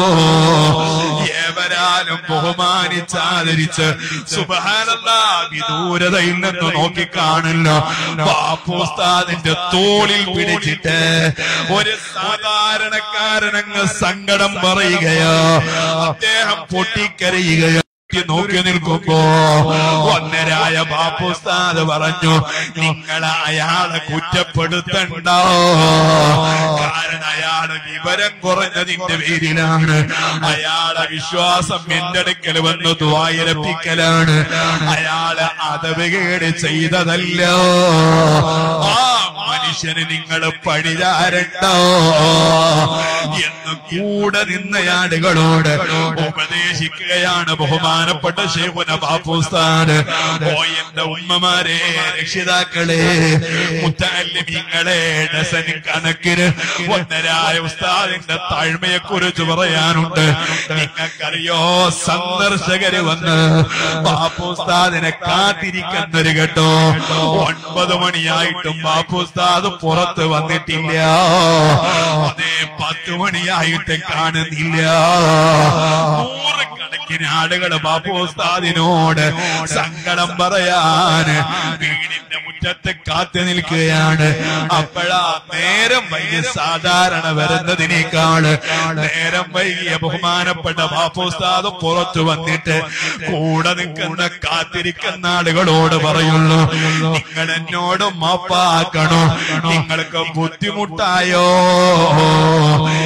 ഏവരാലും ബഹുമാനിച്ചാദരിച്ച് സുബഹാനല്ല വിദൂരതയിൽ നിന്ന് നോക്കി കാണില്ല ബാപ്പുസ്താദിന്റെ തോളിൽ പിടിച്ചിട്ട് ഒരു സാധാരണക്കാരനങ്ങ് സങ്കടം പറയുകയോ അദ്ദേഹം പൊട്ടിക്കരയുകയോ നോക്കി നിൽക്കുമ്പോ ഒന്നരായ ബാപ്പുസ്താദ് പറഞ്ഞു നിങ്ങൾ അയാളെ കുറ്റപ്പെടുത്തണ്ടോ കാരണം അയാള് വിവരം കുറഞ്ഞതിന്റെ പേരിലാണ് അയാളെ വിശ്വാസം എന്റെ അടുക്കൽ വന്ന് ദ്വായരപ്പിക്കലാണ് അയാള് അതവുകേട് ചെയ്തതല്ലോ ആ മനുഷ്യന് നിങ്ങൾ പഴിചാരണ്ടോ എന്ന് കൂടെ നിന്ന ആളുകളോട് ഉപദേശിക്കുകയാണ് ബഹുമാനപ്പെട്ട ശേഖുന ബാപ്പുസ്ഥാന് ഓ എന്റെ ഉമ്മമാരെ രക്ഷിതാക്കളെ മുത്തല്ലിമീങ്ങളെ ഡസന് കണക്കിന് ഒന്നരായ ഉസ്താദിന്റെ താഴ്മയെ കുറിച്ച് പറയാനുണ്ട് നിങ്ങൾക്കറിയോ സന്ദർശകര് വന്ന് ബാപ്പുസ്താദിനെ കാത്തിരിക്കുന്നൊരു കേട്ടോ ഒൻപത് മണിയായിട്ടും ബാപ്പുസ്താദ് പുറത്ത് വന്നിട്ടില്ല അതേ പത്ത് മണിയായിട്ട് കാണുന്നില്ല നൂറുകണക്കിന് ആളുകൾ ബാപ്പുസ്താദിനോട് സങ്കടം പറയാൻ വീടിന്റെ മുറ്റത്ത് കാത്തു നിൽക്കുകയാണ് അപ്പോഴാ നേരം വൈകി സാധാരണ വരുന്നതിനേക്കാള് നേരം വൈകിയ ബഹുമാനപ്പെട്ട ബാപ്പുസ്താദ് പുറത്തു വന്നിട്ട് കൂടെ നിൽക്കുന്ന കാത്തിരിക്കുന്ന ആളുകളോട് പറയുള്ളൂ നിങ്ങൾ എന്നോട് മാപ്പാക്കണോ നിങ്ങൾക്ക് ബുദ്ധിമുട്ടായോ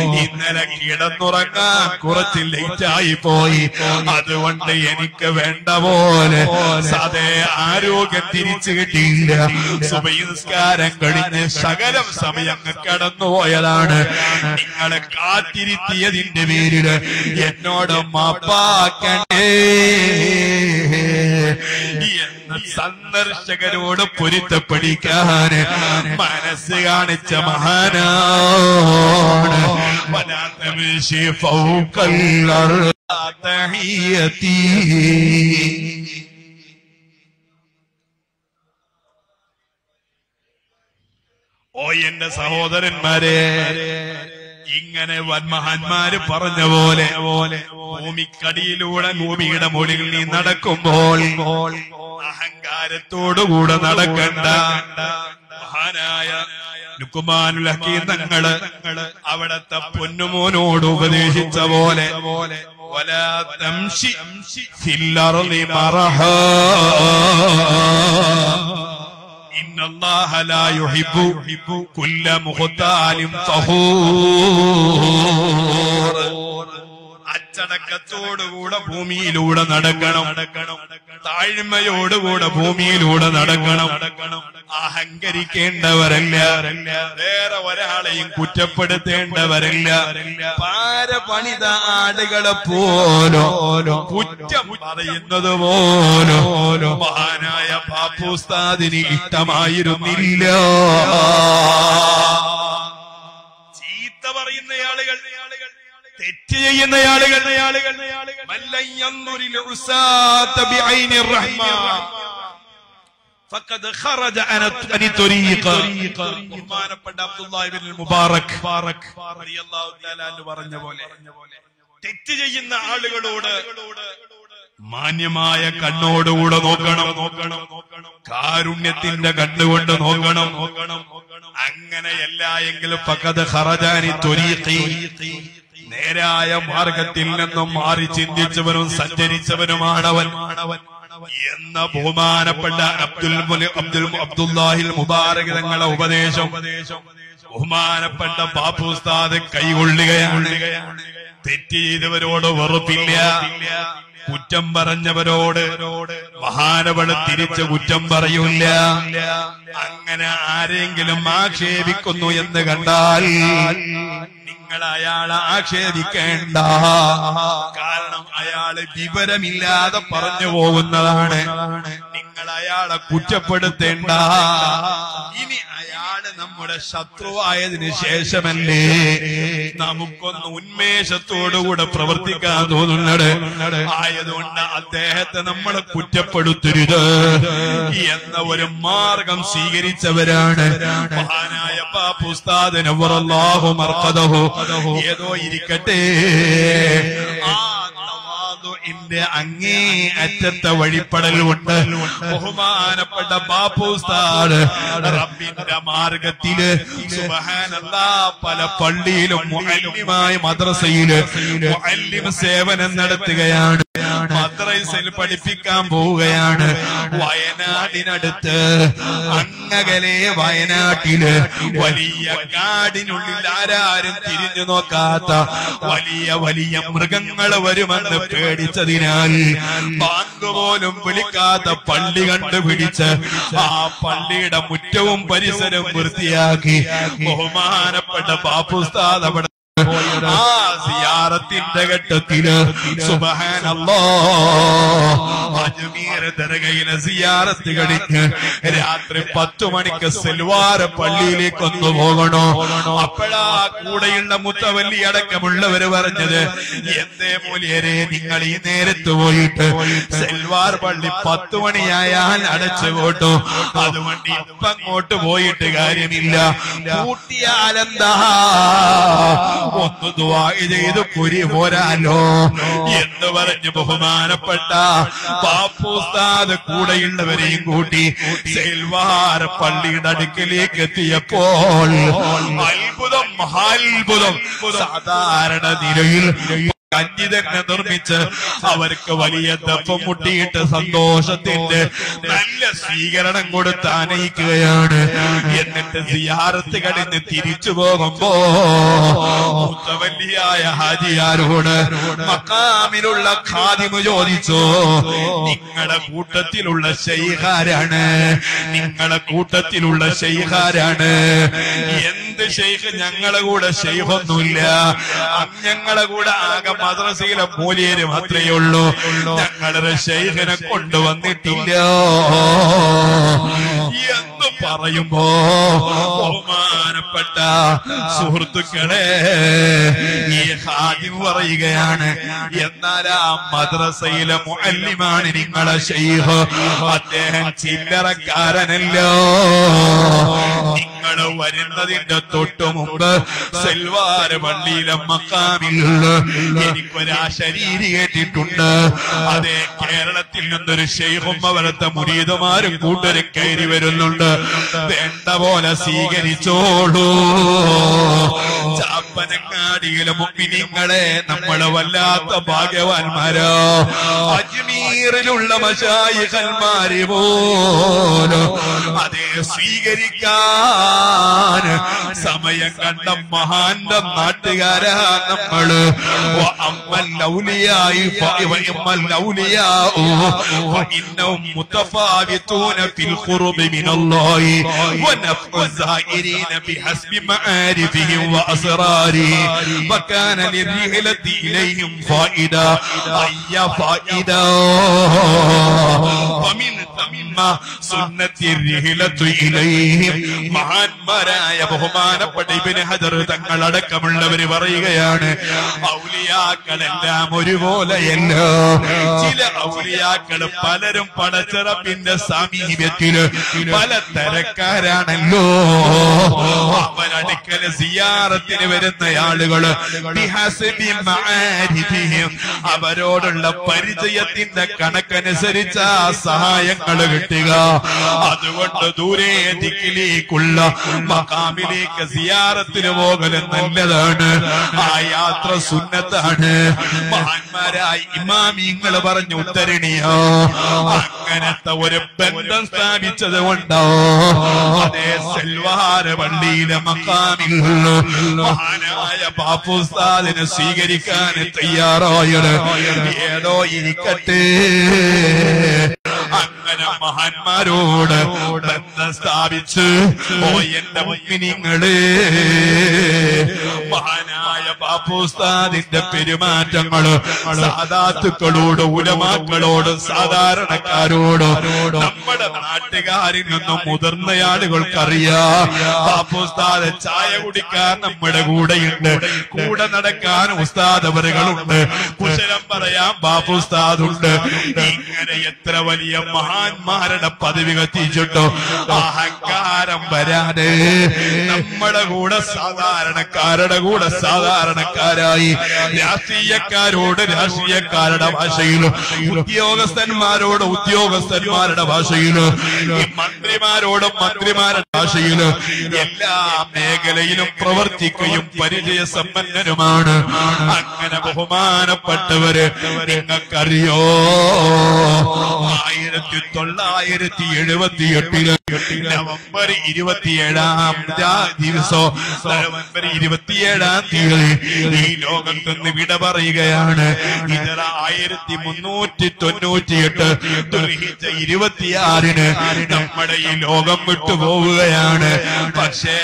ഇന്നലെ കിടന്നുറങ്ങാൻ കുറച്ച് ലേറ്റായി പോയി അതുകൊണ്ട് എനിക്ക് വേണ്ട പോലെ സതേ ആരോഗ്യം തിരിച്ചു കിട്ടിയില്ല സുബൈ നിസ്കാരം കഴിഞ്ഞ് സകലം സമയം കടന്നുപോയതാണ് നിങ്ങളെ കാത്തിരുത്തിയതിന്റെ പേരില് എന്നോട് മാപ്പാക്കണ്ടേ എന്ന് സന്ദർശകരോട് പൊരുത്തപ്പെടിക്കാൻ മനസ്സ് കാണിച്ച മഹാനാണ് ولا تمشي فوق الأرض تحيتي ഓ എന്റെ സഹോദരന്മാരെ ഇങ്ങനെ വന്മഹാന്മാര് പറഞ്ഞ പോലെ ഭൂമിക്കടിയിലൂടെ ഭൂമിയുടെ മുകളിൽ നീ നടക്കുമ്പോൾ അഹങ്കാരത്തോടുകൂടെ നടക്കണ്ട മഹാനായ ലുക്കുമാനുൽ ഹക്കീം തങ്ങള് അവിടത്തെ പൊന്നുമോനോട് ഉപദേശിച്ച പോലെ ولا تمشي في الأرض مرحا إن الله لا يحب كل مختال فخور അച്ചടക്കത്തോടുകൂടെ ഭൂമിയിലൂടെ നടക്കണം താഴ്മയോടുകൂടെ ഭൂമിയിലൂടെ നടക്കണം അഹങ്കരിക്കേണ്ടവരല്ല വേറെ ഒരാളെയും കുറ്റപ്പെടുത്തേണ്ടവരല്ല പാര പണിത ആടുകളെ പോലോ കുറ്റം പറയുന്നത് പോലോ മഹാനായ പാപ്പുസ്താദിന് ഇഷ്ടമായിരുന്നില്ല ചീത്ത പറയുന്ന ആളുകൾ തെറ്റ് ചെയ്യുന്ന ആളുകൾ മല്ലൻ യൻദുരിൽ ഉസാത ബിഐനി റഹ്മ ഫഖദ് ഖറജ അന അനി ത്വരീഖ ബഹുമാനപ്പെട്ട അബ്ദുല്ലാഹി ഇബ്നുൽ മുബാറക് റളിയല്ലാഹു തആല അൻഹു പറഞ്ഞ പോലെ തെറ്റ് ചെയ്യുന്ന ആളുകളോട് മാന്യമായ കണ്ണോടുകൂടെ നോക്കണം നോക്കണം കാരുണ്യത്തിന്റെ കണ്ണുകൊണ്ട് നോക്കണം നോക്കണം അങ്ങനെയല്ല എങ്കിലും പക്കത് ഖറജാനി ത്വരീഖി നേരായ മാർഗത്തിൽ നിന്നും മാറി ചിന്തിച്ചവനും സഞ്ചരിച്ചവനുമാണവൻ എന്ന ബഹുമാനപ്പെട്ട അബ്ദുൽ മുല- അബ്ദുൽ അബ്ദുല്ലാഹിൽ മുബാരക് തങ്ങളെ ഉപദേശം ബഹുമാനപ്പെട്ട ബാപ്പു ഉസ്താദ് കൈകൊള്ളുകയാണ് തെറ്റ് ചെയ്തവരോട് വെറുപ്പില്ല കുറ്റം പറഞ്ഞവരോട് മഹാനവള് തിരിച്ച് കുറ്റം പറയൂല അങ്ങനെ ആരെങ്കിലും ആക്ഷേപിക്കുന്നു എന്ന് കണ്ടാൽ നിങ്ങൾ അയാളെ ആക്ഷേപിക്കേണ്ട കാരണം അയാള് വിവരമില്ലാതെ പറഞ്ഞു പോകുന്നതാണ് നിങ്ങൾ അയാളെ കുറ്റപ്പെടുത്തേണ്ട ഇനി അയാള് നമ്മുടെ ശത്രുവായതിനു ശേഷമല്ലേ നമുക്കൊന്ന് ഉന്മേഷത്തോടുകൂടെ പ്രവർത്തിക്കാൻ തോന്നുന്നത് ആയതുകൊണ്ട് അദ്ദേഹത്തെ നമ്മൾ കുറ്റപ്പെടുത്തരുത് എന്ന ഒരു മാർഗം സ്വീകരിച്ചവരാണ് മഹാനായ പാപ്പുസ്താദ് നവറല്ലാഹു മർക്കദഹു ഏതോ ഇരിക്കട്ടെ ആ തവാദുഇന്റെ അങ്ങേ അറ്റത്തെ വഴിപ്പടൽ കൊണ്ട് ബഹുമാനപ്പെട്ട ബാപ്പുസ്താദ് റബ്ബിന്റെ മാർഗത്തില് സുബ്ഹാനല്ലാ പല പള്ളിയിലും മുഅല്ലിമായി മദ്രസയില് മുഅല്ലിം സേവനം നടത്തുകയാണ് മദ്രസയിൽ പഠിപ്പിക്കാൻ പോവുകയാണ് വയനാടിനടുത്ത് അങ്ങകലെ വയനാട്ടില് വലിയ കാടിനുള്ളിൽ ആരാരും തിരിഞ്ഞു നോക്കാത്ത വലിയ വലിയ മൃഗങ്ങൾ വരുമെന്ന് പേടിച്ചതിനാൽ ബാങ്ക് പോലും വിളിക്കാത്ത പള്ളി കണ്ടുപിടിച്ച് ആ പള്ളിയുടെ മുറ്റവും പരിസരവും വൃത്തിയാക്കി ബഹുമാനപ്പെട്ട ബാപ്പുസ്താദ് അവിടെ ആ സിയാറത്തിന്റെ ഘട്ടത്തില് സുബഹാനല്ലോ അജ്മീർ ദർഗയിലെ സിയാറത്ത് കഴിഞ്ഞ് രാത്രി പത്തു മണിക്ക് സെൽവാര പള്ളിയിലേക്ക് ഒന്ന് പോകണോ അപ്പോഴാ കൂടെയുള്ള മുത്തവല്ലി അടക്കമുള്ളവര് പറഞ്ഞത് എന്തേ മൂല്യരെ നിങ്ങൾ ഈ നേരത്ത് പോയിട്ട് സെൽവാർ പള്ളി പത്തു മണിയായാൽ അടച്ചു പോട്ടു അതുകൊണ്ട് ഇപ്പൊ അങ്ങോട്ട് പോയിട്ട് കാര്യമില്ല കൂട്ടിയാലെന്താ ഒന്ന് ദുആ ചെയ്ത് കുരി പോരാലോ എന്ന് പറഞ്ഞ് ബഹുമാനപ്പെട്ട പാപ്പുസ്താദ് കൂടെയുള്ളവരെയും കൂട്ടി സെൽവാര പള്ളിയുടെ അടുക്കലേക്ക് എത്തിയപ്പോൾ അത്ഭുതം മഹാത്ഭുതം സാധാരണ നിലയിൽ കഞ്ഞി തന്നെ നിർമ്മിച്ച് അവർക്ക് വലിയ ദപ്പം മുട്ടിയിട്ട് സന്തോഷത്തിന്റെ നല്ല സ്വീകരണം കൊടുത്ത് ആനയിക്കുകയാണ് എന്നിട്ട് സിയാറത്ത് കഴിഞ്ഞ് തിരിച്ചു പോകുമ്പോ മുത്തവല്ലിയായ ഹാജിയാരോട് മക്കാമിലുള്ള ഖാദിമ് ചോദിച്ചു നിങ്ങളുടെ കൂട്ടത്തിലുള്ള ശൈഹാരാണ് നിങ്ങളുടെ കൂട്ടത്തിലുള്ള ശൈഹാരാണ് എന്ത് ഷെയ്ഖ് ഞങ്ങളെ കൂടെ ഷെയ്ഖൊന്നുമില്ല ഞങ്ങളെ കൂടെ ആകെ മദ്രസയിലെ മൂല്യര് മാത്രമേ ഉള്ളൂ ഞങ്ങളുടെ ഷെയ്ഖിനെ കൊണ്ടുവന്നിട്ടില്ല എന്ന് പറയുമ്പോ ബഹുമാനപ്പെട്ട സുഹൃത്തുക്കളെ ഈ ഹാജിം പറയുകയാണ് എന്നാൽ ആ മദ്രസയിലെ മുഅല്ലിമാണ് നിങ്ങളെ ഷെയ്ഖ് അദ്ദേഹം ചില്ലറക്കാരനല്ലോ നിങ്ങൾ വരുന്നതിന്റെ തൊട്ടു മുമ്പ് സെൽവാര പള്ളിയിലെ മക്കാമിൽ എനിക്കൊരാ ശരീരി കേട്ടിട്ടുണ്ട് അതെ കേരളത്തിൽ നിന്നൊരു ഷെയ്ഖും അവരത്തെ മുരീതുമാരും കൂട്ടരും കയറി വരുന്നുണ്ട് വേണ്ട പോലെ സ്വീകരിച്ചോളൂ ചാപ്പനങ്ങാടിയിലെ മുമ്പിനിങ്ങളെ നമ്മള് വല്ലാത്ത ഭാഗ്യവാന്മാരോ അജ്മീറിലുള്ള മശായികന്മാര് പോലും അതേ സ്വീകരിക്കാൻ സമയം കണ്ട മഹാന്റെ നാട്ടുകാരാ നമ്മള് അമ്മല്ലൗലിയായി إنهم متفاوتون في القرب من الله ونفع الزائرين بحسب معارفهم وأسرارهم وكان للرحلة إليهم فائدة أي فائدة ومن ثم سنة الرحلة إليهم മഹാന്മാരായ ബഹുമാനപ്പെട്ട ഇബിന് ഹജർ തങ്ങളടക്കമുള്ളവര് പറയുകയാണ് ഔലിയാക്കളെല്ലാം ഒരുപോലെയല്ല ചില ഔലിയാക്കള് പലരും പടച്ചിറപ്പിന്റെ സമീപത്തില് പല തരക്കാരാണല്ലോ അവരടുക്കല് സിയാറത്തിന് വരുന്ന ആളുകള് ബിഹസ്ബി മആരിഫിഹിം. അവരോടുള്ള പരിചയത്തിന്റെ കണക്കനുസരിച്ച് ആ സഹായങ്ങൾ കിട്ടുക അതുകൊണ്ട് ദൂരെ ദിക്കിലേക്കുള്ള മക്കാമിലേക്ക് സിയാറത്തിന് പോകല് നല്ലതാണ് ആ യാത്ര സുന്നത്താണ് മഹാന്മാരായ ഇമാമിങ്ങൾ പറഞ്ഞു ഉത്തരണിയോ അങ്ങനത്തെ ഒരു ബന്ധം സ്ഥാപിച്ചത് കൊണ്ടോ അതേ സെൽവാര പള്ളിയിലെ മക്കാമിൽ മഹാനായ പാപ്പുസ്താദിനെ സ്വീകരിക്കാൻ തയ്യാറായത് ഏതോ ഇരിക്കട്ടെ അങ്ങനെ മഹാന്മാരോട് ബന്ധം സ്ഥാപിച്ച് ഓ എന്റെ മുന്നിങ്ങളെ മഹാനായ ബാപ്പുസ്താദിന്റെ പെരുമാറ്റങ്ങള് സാധാത്തുക്കളോട് ഉലമാക്കളോട് സാധാരണക്കാരോട് നമ്മുടെ നാട്ടുകാരിൽ നിന്നും മുതിർന്ന ആളുകൾക്കറിയാം ബാപ്പുസ്താദ് ചായ കുടിക്കാൻ നമ്മുടെ കൂടെയുണ്ട് കൂടെ നടക്കാൻ ഉസ്താദവറുകളുണ്ട് കുശലം പറയാൻ ബാപ്പുസ്താദുണ്ട് ഇങ്ങനെ എത്ര വലിയ മഹാന്മാരുടെ പദവി കത്തിച്ചിട്ടോ അഹങ്കാരം വരാതെ നമ്മുടെ കൂടെ സാധാരണക്കാരുടെ കൂടെ സാധാരണക്കാരായി രാഷ്ട്രീയക്കാരോട് രാഷ്ട്രീയക്കാരുടെ ഭാഷയിലും ഉദ്യോഗസ്ഥന്മാരോട് ഉദ്യോഗസ്ഥന്മാരുടെ ഭാഷയിലും ഈ മന്ത്രിമാരോട് മന്ത്രിമാരുടെ ഭാഷയിലും എല്ലാ മേഖലയിലും പ്രവർത്തിക്കുകയും പരിചയ സമ്പന്നരുമാണ് അങ്ങനെ ബഹുമാനപ്പെട്ടവര് നിങ്ങൾക്കറിയോ ആയിരത്തി തൊള്ളായിരത്തി എഴുപത്തി എട്ടില് നവംബർ ഇരുപത്തിയേഴാം രാ- ദിവസം നവംബർ ഇരുപത്തിയേഴാം തീയതി ഈ ലോകത്ത് നിന്ന് വിട പറയുകയാണ് ഇതര ആയിരത്തി മുന്നൂറ്റി തൊണ്ണൂറ്റിയെട്ട് ദുൽഹിജ്ജ ഇരുപത്തിയാറിന് നമ്മുടെ ഈ ലോകം വിട്ടുപോവുകയാണ് പക്ഷേ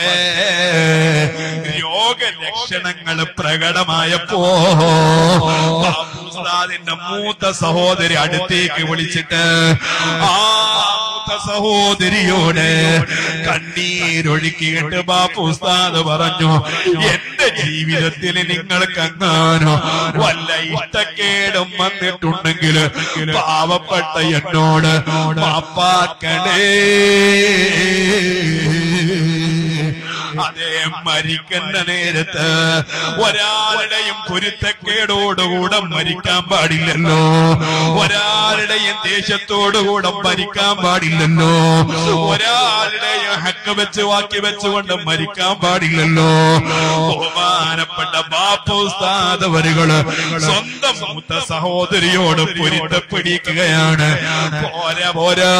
രോഗലക്ഷണങ്ങൾ പ്രകടമായപ്പോ ഉസ്താദിന്റെ മൂത്ത സഹോദരി അടുത്തേക്ക് വിളിച്ചിട്ട് ആ മൂത്ത സഹോദരിയോട് കണ്ണീരൊഴുക്കിയിട്ട് ബാപ്പു ഉസ്താദ് പറഞ്ഞു എന്റെ ജീവിതത്തിൽ നിങ്ങൾക്ക് അങ്ങാനോ വല്ല ഇഷ്ടക്കേടും വന്നിട്ടുണ്ടെങ്കിൽ പാവപ്പെട്ട എന്നോട് പാപ്പാക്കണേ അതേ മരിക്കുന്ന നേരത്ത് ഒരാളുടെയും പൊരുത്തക്കേടോടുകൂടെ മരിക്കാൻ പാടില്ലല്ലോ ഒരാളുടെയും ദേശത്തോടുകൂടെ മരിക്കാൻ പാടില്ലല്ലോ ഒരാളുടെയും ഹക്ക് വെച്ച് വാക്കി വെച്ചുകൊണ്ട് മരിക്കാൻ പാടില്ലല്ലോ ബഹുമാനപ്പെട്ട ബാപ്പുസ്താദവരുകള് സ്വന്തം മൂത്ത സഹോദരിയോട് പൊരുത്തപ്പിടിക്കുകയാണ് പോരാ പോരാ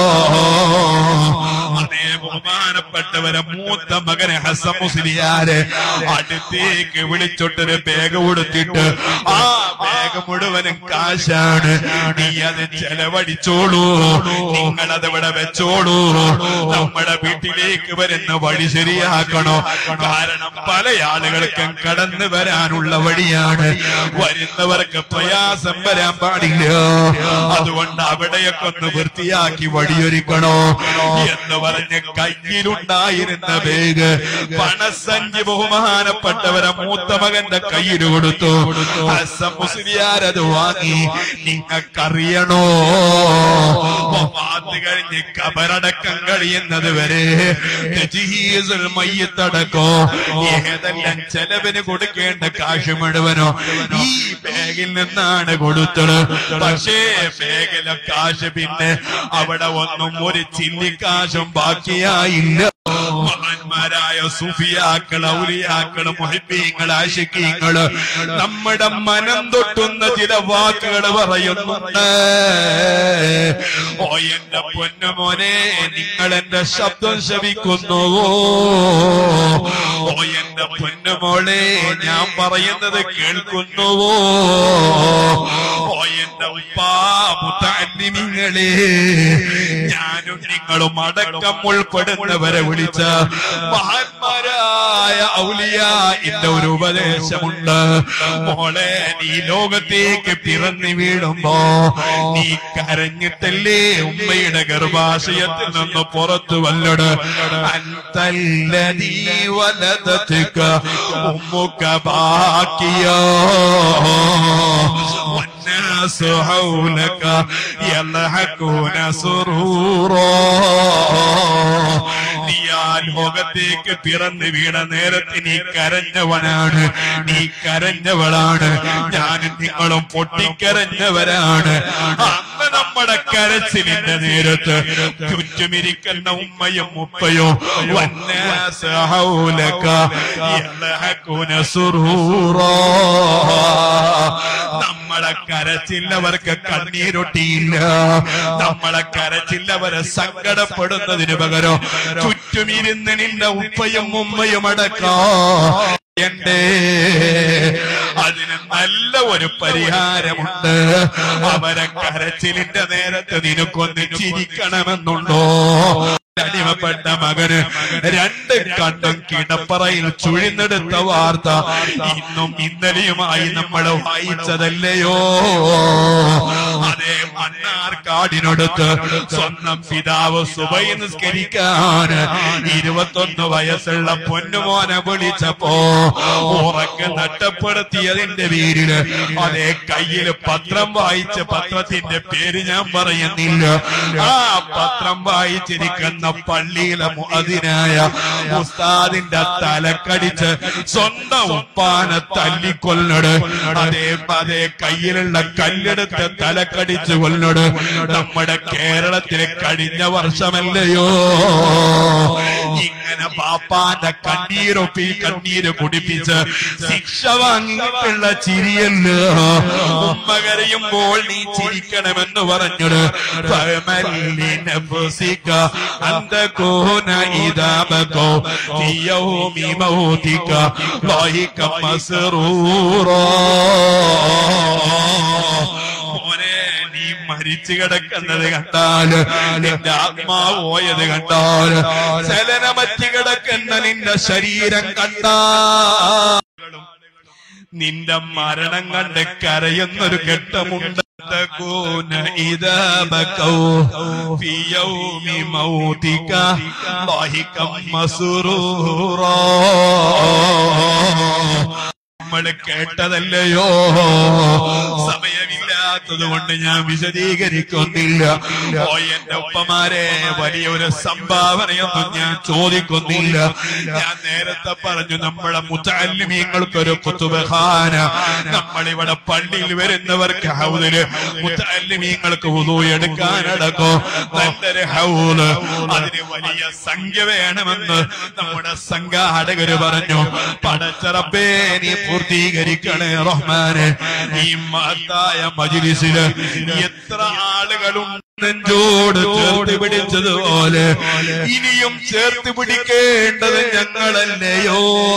അതേ ബഹുമാനപ്പെട്ടവരെ മൂത്ത മകനെ ഹസൻ മുസ്ലിയാര് അടുത്തേക്ക് വിളിച്ചോട്ടൊരു ബാഗ് കൊടുത്തിട്ട് ആ ബാഗ് മുഴുവനും കാശാണ് നീ അത് ചെലവഴിച്ചോളൂ നിങ്ങളത് ഇവിടെ വെച്ചോളൂ നമ്മുടെ വീട്ടിലേക്ക് വരുന്ന വഴി ശരിയാക്കണോ കാരണം പല ആളുകൾക്കും കടന്നു വരാനുള്ള വഴിയാണ് വരുന്നവർക്ക് പ്രയാസം വരാൻ പാടില്ല അതുകൊണ്ട് അവിടെയൊക്കെ ഒന്ന് വൃത്തിയാക്കി വഴിയൊരുക്കണോ എന്ന് പറഞ്ഞ് കയ്യിലുണ്ടായിരുന്ന ബാഗ് പണസഞ്ചി ബഹുമാനപ്പെട്ടവരെ മൂത്ത മകന്റെ കയ്യിൽ കൊടുത്തു ഹസൻ മുസ്ലിയാരത് വാങ്ങി നിങ്ങൾക്കറിയണോ വഫാത്ത് കഴിഞ്ഞ് കബറടക്കം കഴിയുന്നത് വരെ തജ്ഹീസുൽ മയ്യത്തടക്കോ ഏതെല്ലാം ചെലവിന് കൊടുക്കേണ്ട കാശ് മുഴുവനോ ഈ ബാഗിൽ നിന്നാണ് കൊടുത്തത് പക്ഷേ ബാഗിലെ കാശ് പിന്നെ അവിടെ ഒന്നും ഒരു ചില്ലിക്കാശും ബാക്കിയായില്ല മഹാന്മാരായ സുഫിയാക്കൾ ഔലിയാക്കൾ മുഹിബീങ്ങൾ ആശിക്കീങ്ങള് നമ്മുടെ മനം തൊട്ടുന്ന ചില വാക്കുകൾ പറയുന്നുണ്ട് ഓ എന്റെ പൊന്നുമോനെ നിങ്ങൾ എന്റെ ശബ്ദം ശവിക്കുന്നുവോ ഓ എന്റെ പൊന്നുമോളെ ഞാൻ പറയുന്നത് കേൾക്കുന്നുവോ ഓ എന്റെ ഉപ്പാ മുത്തല്ലിമിങ്ങളെ ഞാനും നിങ്ങളും അടക്കം ഉൾപ്പെടുന്നവരെ വിളിച്ച മഹാന്മാരായ ഔലിയ ഇന്റെ ഒരു ഉപദേശമുണ്ട് മോളെ നീ ലോകത്തേക്ക് പിറന്നു വീഴുമ്പോ നീ കരഞ്ഞിട്ടല്ലേ ഉമ്മയുടെ ഗർഭാശയത്തിൽ നിന്ന് പുറത്തു വല്ലട് അന്തല്ലതീ വലതത്തിക്ക ഉമ്മുക്ക ബാക്കിയോ والناس حولك يضحكون سرورا നീ ആ ലോകത്തേക്ക് പിറന്നു വീണ നേരത്തെ നീ കരഞ്ഞവനാണ് നീ കരഞ്ഞവളാണ് ഞാനും നിങ്ങളും പൊട്ടിക്കരഞ്ഞവരാണ് അന്ന് നമ്മുടെ കരച്ചിലിന്റെ നേരത്ത് ചുറ്റുമിരിക്കുന്ന ഉമ്മയും ഉപ്പയും വന്നാസ് ഹൗലക യൽഹഖുന സുറൂറാ നമ്മളെ കരച്ചില്ലവർക്ക് കണ്ണീരൊട്ടിയില്ല നമ്മളെ കരച്ചില്ലവരെ സങ്കടപ്പെടുന്നതിന് പകരം ചുറ്റുമിരുന്ന് നിന്റെ ഉപ്പയും ഉമ്മയും അടക്കാ എന്റെ അതിന് നല്ല ഒരു പരിഹാരമുണ്ട് അവരെ കരച്ചിലിന്റെ നേരത്ത് നിനക്കൊന്ന് ചിരിക്കണമെന്നുണ്ടോ അടിമപ്പെട്ട മകന് രണ്ട് കണ്ണും കിടപ്പറയിൽ ചുഴിന്നെടുത്ത വാർത്ത ഇന്നും ഇന്നലെയുമായി നമ്മൾ വായിച്ചതല്ലയോ അതേ മണ്ണാർക്കാടിനടുത്ത് സ്വന്തം പിതാവ് സുബൈ നിസ്കരിക്കാൻ ഇരുപത്തൊന്ന് വയസ്സുള്ള പൊന്നുമോനെ വിളിച്ചപ്പോ ഉറക്ക് നഷ്ടപ്പെടുത്തിയതിന്റെ പേരില് അതേ കയ്യില് പത്രം വായിച്ച പത്രത്തിന്റെ പേര് ഞാൻ പറയുന്നില്ല ആ പത്രം വായിച്ചിരിക്കുന്ന പള്ളിയിലെ മുഅദിനായ ഉസ്താദിന്റെ തലക്കടിച്ച് സ്വന്തം ഉപ്പാനെ തല്ലിക്കൊല്ലട് അതേ അതേ കയ്യിലുള്ള കല്ലെടുത്ത് തലക്കടിച്ച് കൊല്ലട് നമ്മുടെ കേരളത്തിലെ കഴിഞ്ഞ വർഷമല്ലയോ ഇങ്ങനെ പാപ്പാന്റെ കണ്ണീരൊപ്പി കണ്ണീര് കുടിപ്പിച്ച് ശിക്ഷ വാങ്ങിയിട്ടുള്ള ചിരിയല്ല ഉമ്മ കരയുമ്പോൾ നീ ചിരിക്കണമെന്ന് പറഞ്ഞത് فملنفسك أن تكون إذا بكوا في يوم موتك ضاحكا مسرورا മോനെ നീ മരിച്ചു കിടക്കുന്നത് കണ്ടാല് നിന്റെ ആത്മാവ് പോയത് കണ്ടാല് ചലനമറ്റ് കിടക്കുന്ന നിന്റെ ശരീരം കണ്ടാൽ നിന്റെ മരണം കണ്ട് കരയുന്നൊരു ഘട്ടമുണ്ട് تكون إذا بكوا في يوم موتك ضاحكا مسرورا നമ്മൾ കേട്ടതല്ലയോ സമയമില്ലാത്തത് കൊണ്ട് ഞാൻ വിശദീകരിക്കുന്നില്ല ഓ എന്റെ ഒപ്പമാരെ വലിയൊരു സംഭാവനയൊന്നും ഞാൻ ചോദിക്കുന്നില്ല ഞാൻ നേരത്തെ പറഞ്ഞു നമ്മളെ മുത്തല്ലിമീങ്ങൾക്കൊരു കുത്തുബഹാന നമ്മളിവിടെ പള്ളിയിൽ വരുന്നവർക്ക് ഹൗദില് മുത്തല്ലിമീങ്ങൾക്ക് ഉദു എടുക്കാനടക്കോ നല്ലൊരു ഹൗദ് അതിന് വലിയ സംഖ്യ വേണമെന്ന് നമ്മുടെ സംഘാടകര് പറഞ്ഞു പടച്ചറപ്പേ നീ പൂർത്തീകരിക്കണേ റഹ്മാനെ ഈ മഹത്തായ മജിലിസില് എത്ര ആളുകളും നെഞ്ചോട് ചേർത്ത് പിടിച്ചതുപോലെ ഇനിയും ചേർത്ത് പിടിക്കേണ്ടത് ഞങ്ങളല്ലയോ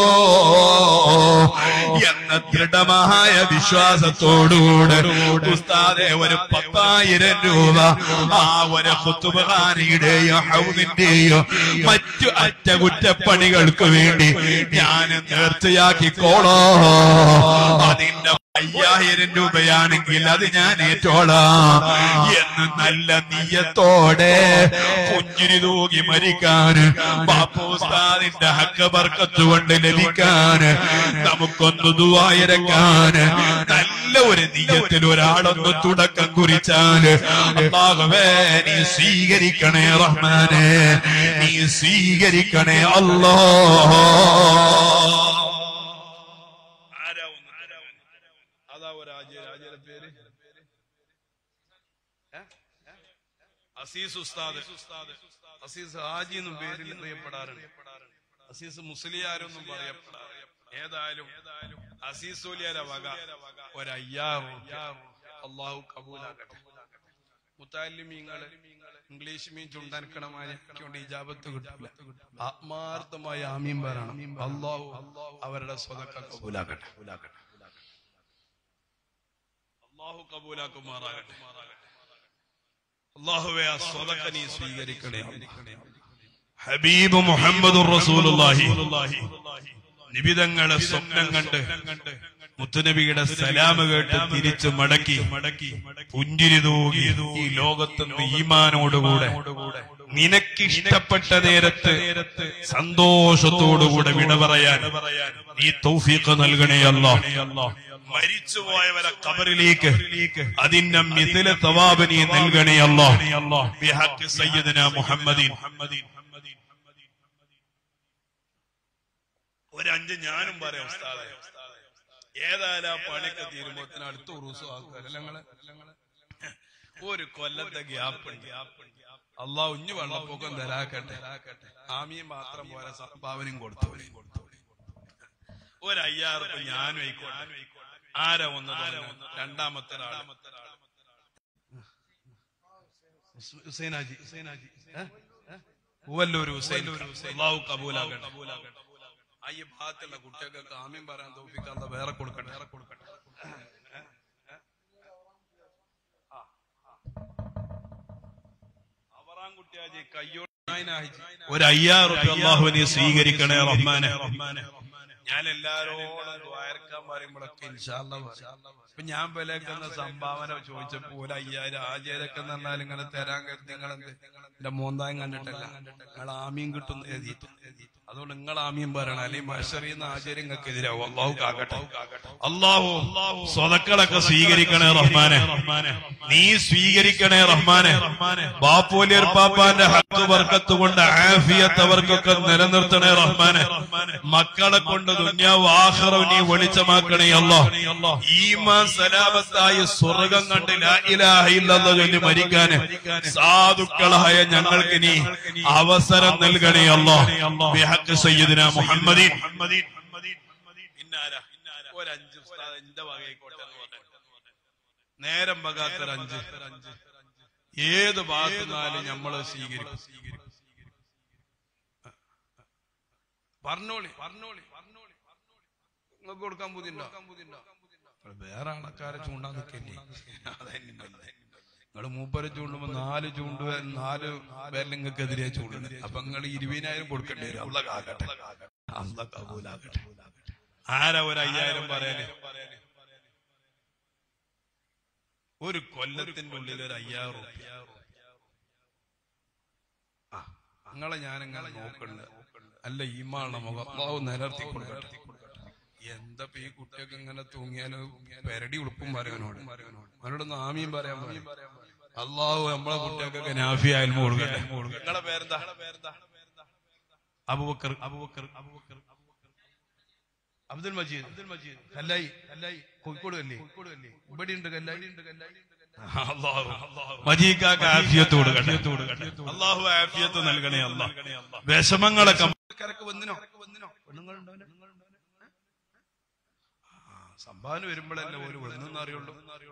എന്ന ദൃഢമായ വിശ്വാസത്തോടുകൂടെ ഉസ്താദെ ഒരു പത്തായിരം രൂപ ആ ഒരു ഹുത്തുബാനിയുടെയോ ഹൗദിന്റെയോ മറ്റു അറ്റകുറ്റപ്പണികൾക്ക് വേണ്ടി ഞാൻ നേർച്ചയാക്കിക്കോളോ അതിന്റെ അയ്യായിരം രൂപയാണെങ്കിൽ അത് ഞാൻ ഏറ്റോളാം എന്ന് നല്ല നീയത്തോടെ പുഞ്ചിരി തൂകി മരിക്കാൻ ബാപ്പുസ്താദിന്റെ ഹക്ക ബർക്കത്ത് കൊണ്ട് ലഭിക്കാൻ നമുക്കൊന്ന് ദുവായിരക്കാൻ നല്ല ഒരു നീയത്തിൽ ഒരാളൊന്ന് തുടക്കം കുറിച്ചാൽ അള്ളാഹുവേ നീ സ്വീകരിക്കണേ റഹ്മാനെ നീ സ്വീകരിക്കണേ അല്ലോ ആരാ ഒന്ന് അതാ ഒരു രാജ രാജയുടെ പേര് ഏ? ഏ? അസീസ് ഉസ്താദ് അസീസ് ഹാജി എന്നും പേരിൽ അറിയപ്പെടാറുണ്ട് അസീസ് മുസ്ലിയാരൊന്നും പറയപ്പെടാറ് ഏതായാലും അസീസ് ഓലിയാര വക ഒരു അയ്യാറ് അള്ളാഹു കബൂലാകട്ടെ മുത്താലിമീങ്ങള് ഇംഗ്ലീഷ് മീൻ ചുണ്ടനക്കണമായിരിക്കൊണ്ട് ഇജാബത്ത് കിട്ടില്ല ആത്മാർത്ഥമായ ആമീൻ പറയണം അള്ളാഹു അവരുടെ സ്വതക്ക കബൂലാകട്ടെ അള്ളാഹു കബൂലാക്കുമാറാകട്ടെ അള്ളാഹുവെ ആ സ്വതക്ക നീ സ്വീകരിക്കണേ ഹബീബ് മുഹമ്മദ് റസൂലുള്ളാഹി നിബിതങ്ങളെ സ്വപ്നം കണ്ട് മുത്തുനബിയുടെ സലാമ് കേട്ട് തിരിച്ചു മടക്കി മടക്കി പുഞ്ചിരി തൂകി ഈ ലോകത്തുനിന്ന് ഈമാനോടുകൂടെ നിനക്ക് ഇഷ്ടപ്പെട്ട നേരത്ത് സന്തോഷത്തോടുകൂടെ വിട പറയാൻ നീ തൗഫീഖ് നൽകണേ അല്ലോ മരിച്ചുപോയവരെ കബറിലേക്ക് അതിന്റെ മിഥില തവാബ് നീ നൽകണേ അല്ലോ ബിഹഖ് സയ്യിദന മുഹമ്മദീൻ ഒരു അഞ്ച് ഞാനും പറയാം ഉസ്താദെ ഏതായാലും ആ പണിക്ക് തീരുമ്പോത്തിന് അടുത്ത ഉറൂസും ആൾക്കാർ ഞങ്ങള് ഒരു കൊല്ലത്തെ ഗ്യാപ്പ് അള്ളാഹ് ഉഞ്ഞു വെള്ളപ്പൊക്കം തരാക്കട്ടെ ആമിയും മാത്രം പോലെ സംഭാവനയും കൊടുത്തു ഒരു അയ്യായിരം റുപ്യ ഞാനും ആയിക്കോട്ടെ ആരാ ഒന്ന് തുടങ്ങുന്നത്? രണ്ടാമത്തെ ഒരാള് ഹുസൈനാജി ഹുസൈനാജി പൂവല്ലൂർ ഹുസൈൻ അള്ളാഹു കബൂലാകട്ടെ ആ ഈ ഭാഗത്തുള്ള കുട്ടികൾക്ക് ആമ്യം പറയാൻ തോപ്പിക്കാത്ത വേറെ കൊടുക്കട്ടെ വേറെ കൊടുക്കട്ടെ അവറാൻ കുട്ടിയാജി കയ്യോ ഒരു അയ്യായിരം റുപ്യ അള്ളാഹുവിനെ സ്വീകരിക്കണേ റഹ്മാനെ ഞാൻ എല്ലാരോടും ദ്വാരക്കാൻ പറയുമ്പോഴൊക്കെ ഇൻഷാല്ല ഇപ്പൊ ഞാൻ വിലക്കുന്ന സംഭാവന ചോദിച്ചപ്പോ ഒരു അയ്യായിരം ആചാരൊക്കെ എന്ന് പറഞ്ഞാൽ ഇങ്ങനെ തരാൻ കരുതി നിങ്ങൾ എന്റെ മോന്തായം കണ്ടിട്ടല്ല നിങ്ങൾ ആമീൻ കിട്ടുന്ന എഴുതിയിട്ട് അതുകൊണ്ട് നിങ്ങൾ ആമീൻ പറയണം അല്ലെങ്കിൽ മഷറിയുന്ന ആചാര്യം നിങ്ങൾക്ക് എതിരാവും അള്ളാഹു കാകട്ടെ അള്ളാഹു സ്വതക്കളൊക്കെ സ്വീകരിക്കണേ റഹ്മാനെ നീ സ്വീകരിക്കണേ റഹ്മാനെ ബാപ്പോലിയർ പാപ്പാന്റെ ഹക്ക് വർക്കത്ത് കൊണ്ട് ആഫിയത്ത് അവർക്കൊക്കെ നിലനിർത്തണേ റഹ്മാനെ മക്കളെ കൊണ്ട് ദുന്യാവ് ആഹ്റവ് നീ വെളിച്ചമാക്കണേ അല്ലോ ഈമാൻ സലാമത്തായി സ്വർഗം കണ്ട് ലാ ഇലാഹ ഇല്ലല്ലാഹ് ചൊല്ലി മരിക്കാന് സാധുക്കളായ ഞങ്ങൾക്ക് നീ അവസരം നൽകണേ അല്ലോ ബിഹഖ് സയ്യിദിന മുഹമ്മദീൻ ഇന്നാരാ ഒരു അഞ്ച് ഉസ്താദ് എന്റെ വകയായിക്കോട്ടെ എന്ന് പറഞ്ഞു. നേരം വകാത്തൊരു അഞ്ച് ഏത് ഭാഗത്തുനിന്നാലും നമ്മള് സ്വീകരിക്കും പറഞ്ഞോളി പറഞ്ഞോളി പറഞ്ഞോളി നിങ്ങൾക്ക് കൊടുക്കാൻ ബുദ്ധിണ്ടോ വേറെ ആൾക്കാരെ ചൂണ്ടാൻ നിൽക്കല്ലേ നിങ്ങൾ മൂപ്പരെ ചൂണ്ടുമ്പോ നാല് ചൂണ്ട് നാല് പേരിൽ നിങ്ങൾക്കെതിരെ ചൂണ്ടുന്നത് അപ്പൊ നിങ്ങൾ ഇരുപതിനായിരം കൊടുക്കേണ്ടി വരും അള്ള കാകട്ടെ അള്ള കബൂലാകട്ടെ ആരാ ഒരു അയ്യായിരം പറയാന് ഒരു കൊല്ലത്തിന്റെ ഉള്ളിൽ ഒരു അയ്യായിരം റുപ്യ ആ നിങ്ങളെ ഞാൻ ഇങ്ങനെ നോക്കണ്ട അല്ല ഈമാണ മുഖം അള്ളാഹു നിലർത്തി കൊടുക്കട്ടെ എന്താ ഇപ്പൊ ഈ കുട്ടിയൊക്കെ ഇങ്ങനെ തൂങ്ങിയാലോ പെരടി ഉളുപ്പും പറയാനോട് അവനോടൊന്ന് ആമിയും പറയാൻ പറയും അള്ളാഹു നമ്മളെ കുട്ടിയൊക്കെ നാഫിയായാലും കൊടുക്കട്ടെ നിങ്ങളെ പേരെന്താ അബൂബക്കർ അബൂബക്കർ അബൂബക്കർ അബ്ദുൽ മജീദ് അബ്ദുൽ മജീദ് കല്ലായി കല്ലായി കോഴിക്കോട് കല്ലേ കോഴിക്കോട് കല്ലേ ഇവിടെ ഉണ്ട് കല്ലായി ഉണ്ട് കല്ലായി അള്ളാഹു മജീക്കാക്ക് ആഫിയത്ത് കൊടുക്കട്ടെ അള്ളാഹു ആഫിയത്ത് നൽകണേ അല്ല വിഷമങ്ങളൊക്കെ കരക്ക് വന്നിനോ വന്നിനോ പെണ്ണുങ്ങളുണ്ടോ സംഭാവന വരുമ്പോഴല്ലേ ഒരു വന്നെന്ന് അറിയുള്ളൂ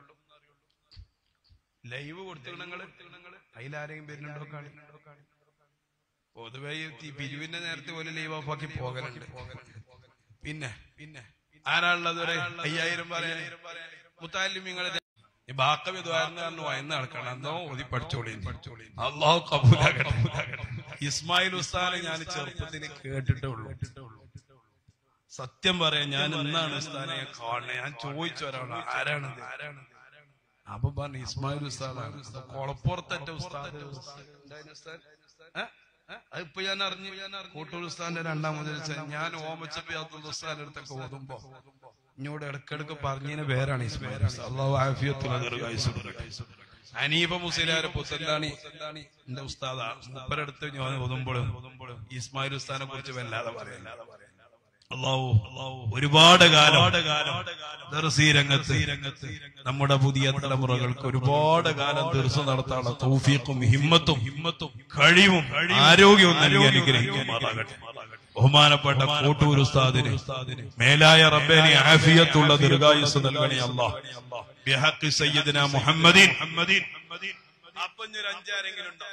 ലൈവ് കൊടുത്തു നിങ്ങള് അതിലാരെങ്കിലും വരുന്നുണ്ടോ കാണി പൊതുവെ ഈ പിരിവിന്റെ നേരത്തെ പോലെ ലൈവ് ഓഫ് ആക്കി പോകലുണ്ട് പിന്നെ പിന്നെ ആരാളുള്ളത് ഒരു അയ്യായിരം പറയാൻ മുത്താലിമിങ്ങളെ ഈ ബാക്കവി ദ്വാരം പറഞ്ഞു വയന്ന് നടക്കണം എന്തോ ഓതി പഠിച്ചോളി പഠിച്ചോളി അള്ളാഹു കബൂലാകട്ടെ ഇസ്മായിൽ ഉസ്താനെ ഞാൻ ചെറുപ്പത്തിന് കേട്ടിട്ടേ ഉള്ളൂ സത്യം പറയാം ഞാൻ ഇന്നാണ് ഉസ്താനെ കാണുന്നത് ഞാൻ ചോദിച്ചു ഒരാളാണ് ആരാണ് ആരാണ് അപ്പൊ പറഞ്ഞു ഇസ്മായിൽ ഉസ്താദാണ് കൊളപ്പുറത്തറ്റ ഉസ്താദ് ഉണ്ടായിരുന്നു ഉസ്താദ്? ഏ? ഏ? അതിപ്പോ ഞാൻ അറിഞ്ഞു കൂട്ടൂർ ഉസ്താന്റെ രണ്ടാമത് ഞാൻ ഓമച്ചപ്പി അബ്ദുൽ ഉസ്താന്റെ അടുത്തൊക്കെ ഓതുമ്പോ ഇങ്ങോട്ട് ഇടക്കിടക്ക് പറഞ്ഞതിന് പേരാണ് ഇസ്മായിൽ ഉസ്താദ്. അള്ളാഹു ആഫിയത്തുള്ള ദീർഘായുസ്സ് കൊടുക്കട്ടെ. അനീപ മുസ്ലിയാരെ പുത്തല്ലാണി എന്റെ ഉസ്താദാ മുപ്പരടുത്ത് ഞാൻ ഓതുമ്പോൾ ഇസ്മായിൽ ഉസ്താനെ കുറിച്ച് വല്ലാതെ പറയല്ല അള്ളാഹു ഒരുപാട് കാലം ദർസി രംഗത്ത് നമ്മുടെ പുതിയ തലമുറകൾക്ക് ഒരുപാട് കാലം ദർസ് നടത്താനുള്ള തൗഫീഖും ഹിമ്മത്തും ഹിമ്മത്തും കഴിവും ആരോഗ്യവും നൽകി അനുഗ്രഹിക്കുമാറാകട്ടെ ബഹുമാനപ്പെട്ട കോട്ടൂർ ഉസ്താദിന് മേലായ റബ്ബേനെ ആഫിയത്തുള്ള ദീർഘായുസ് നൽകണേ അല്ലാഹ് ബിഹഖി സയ്യിദിന മുഹമ്മദീൻ അപ്പൊ ഇനി ഒരു അഞ്ചാരെങ്കിലും ഉണ്ടോ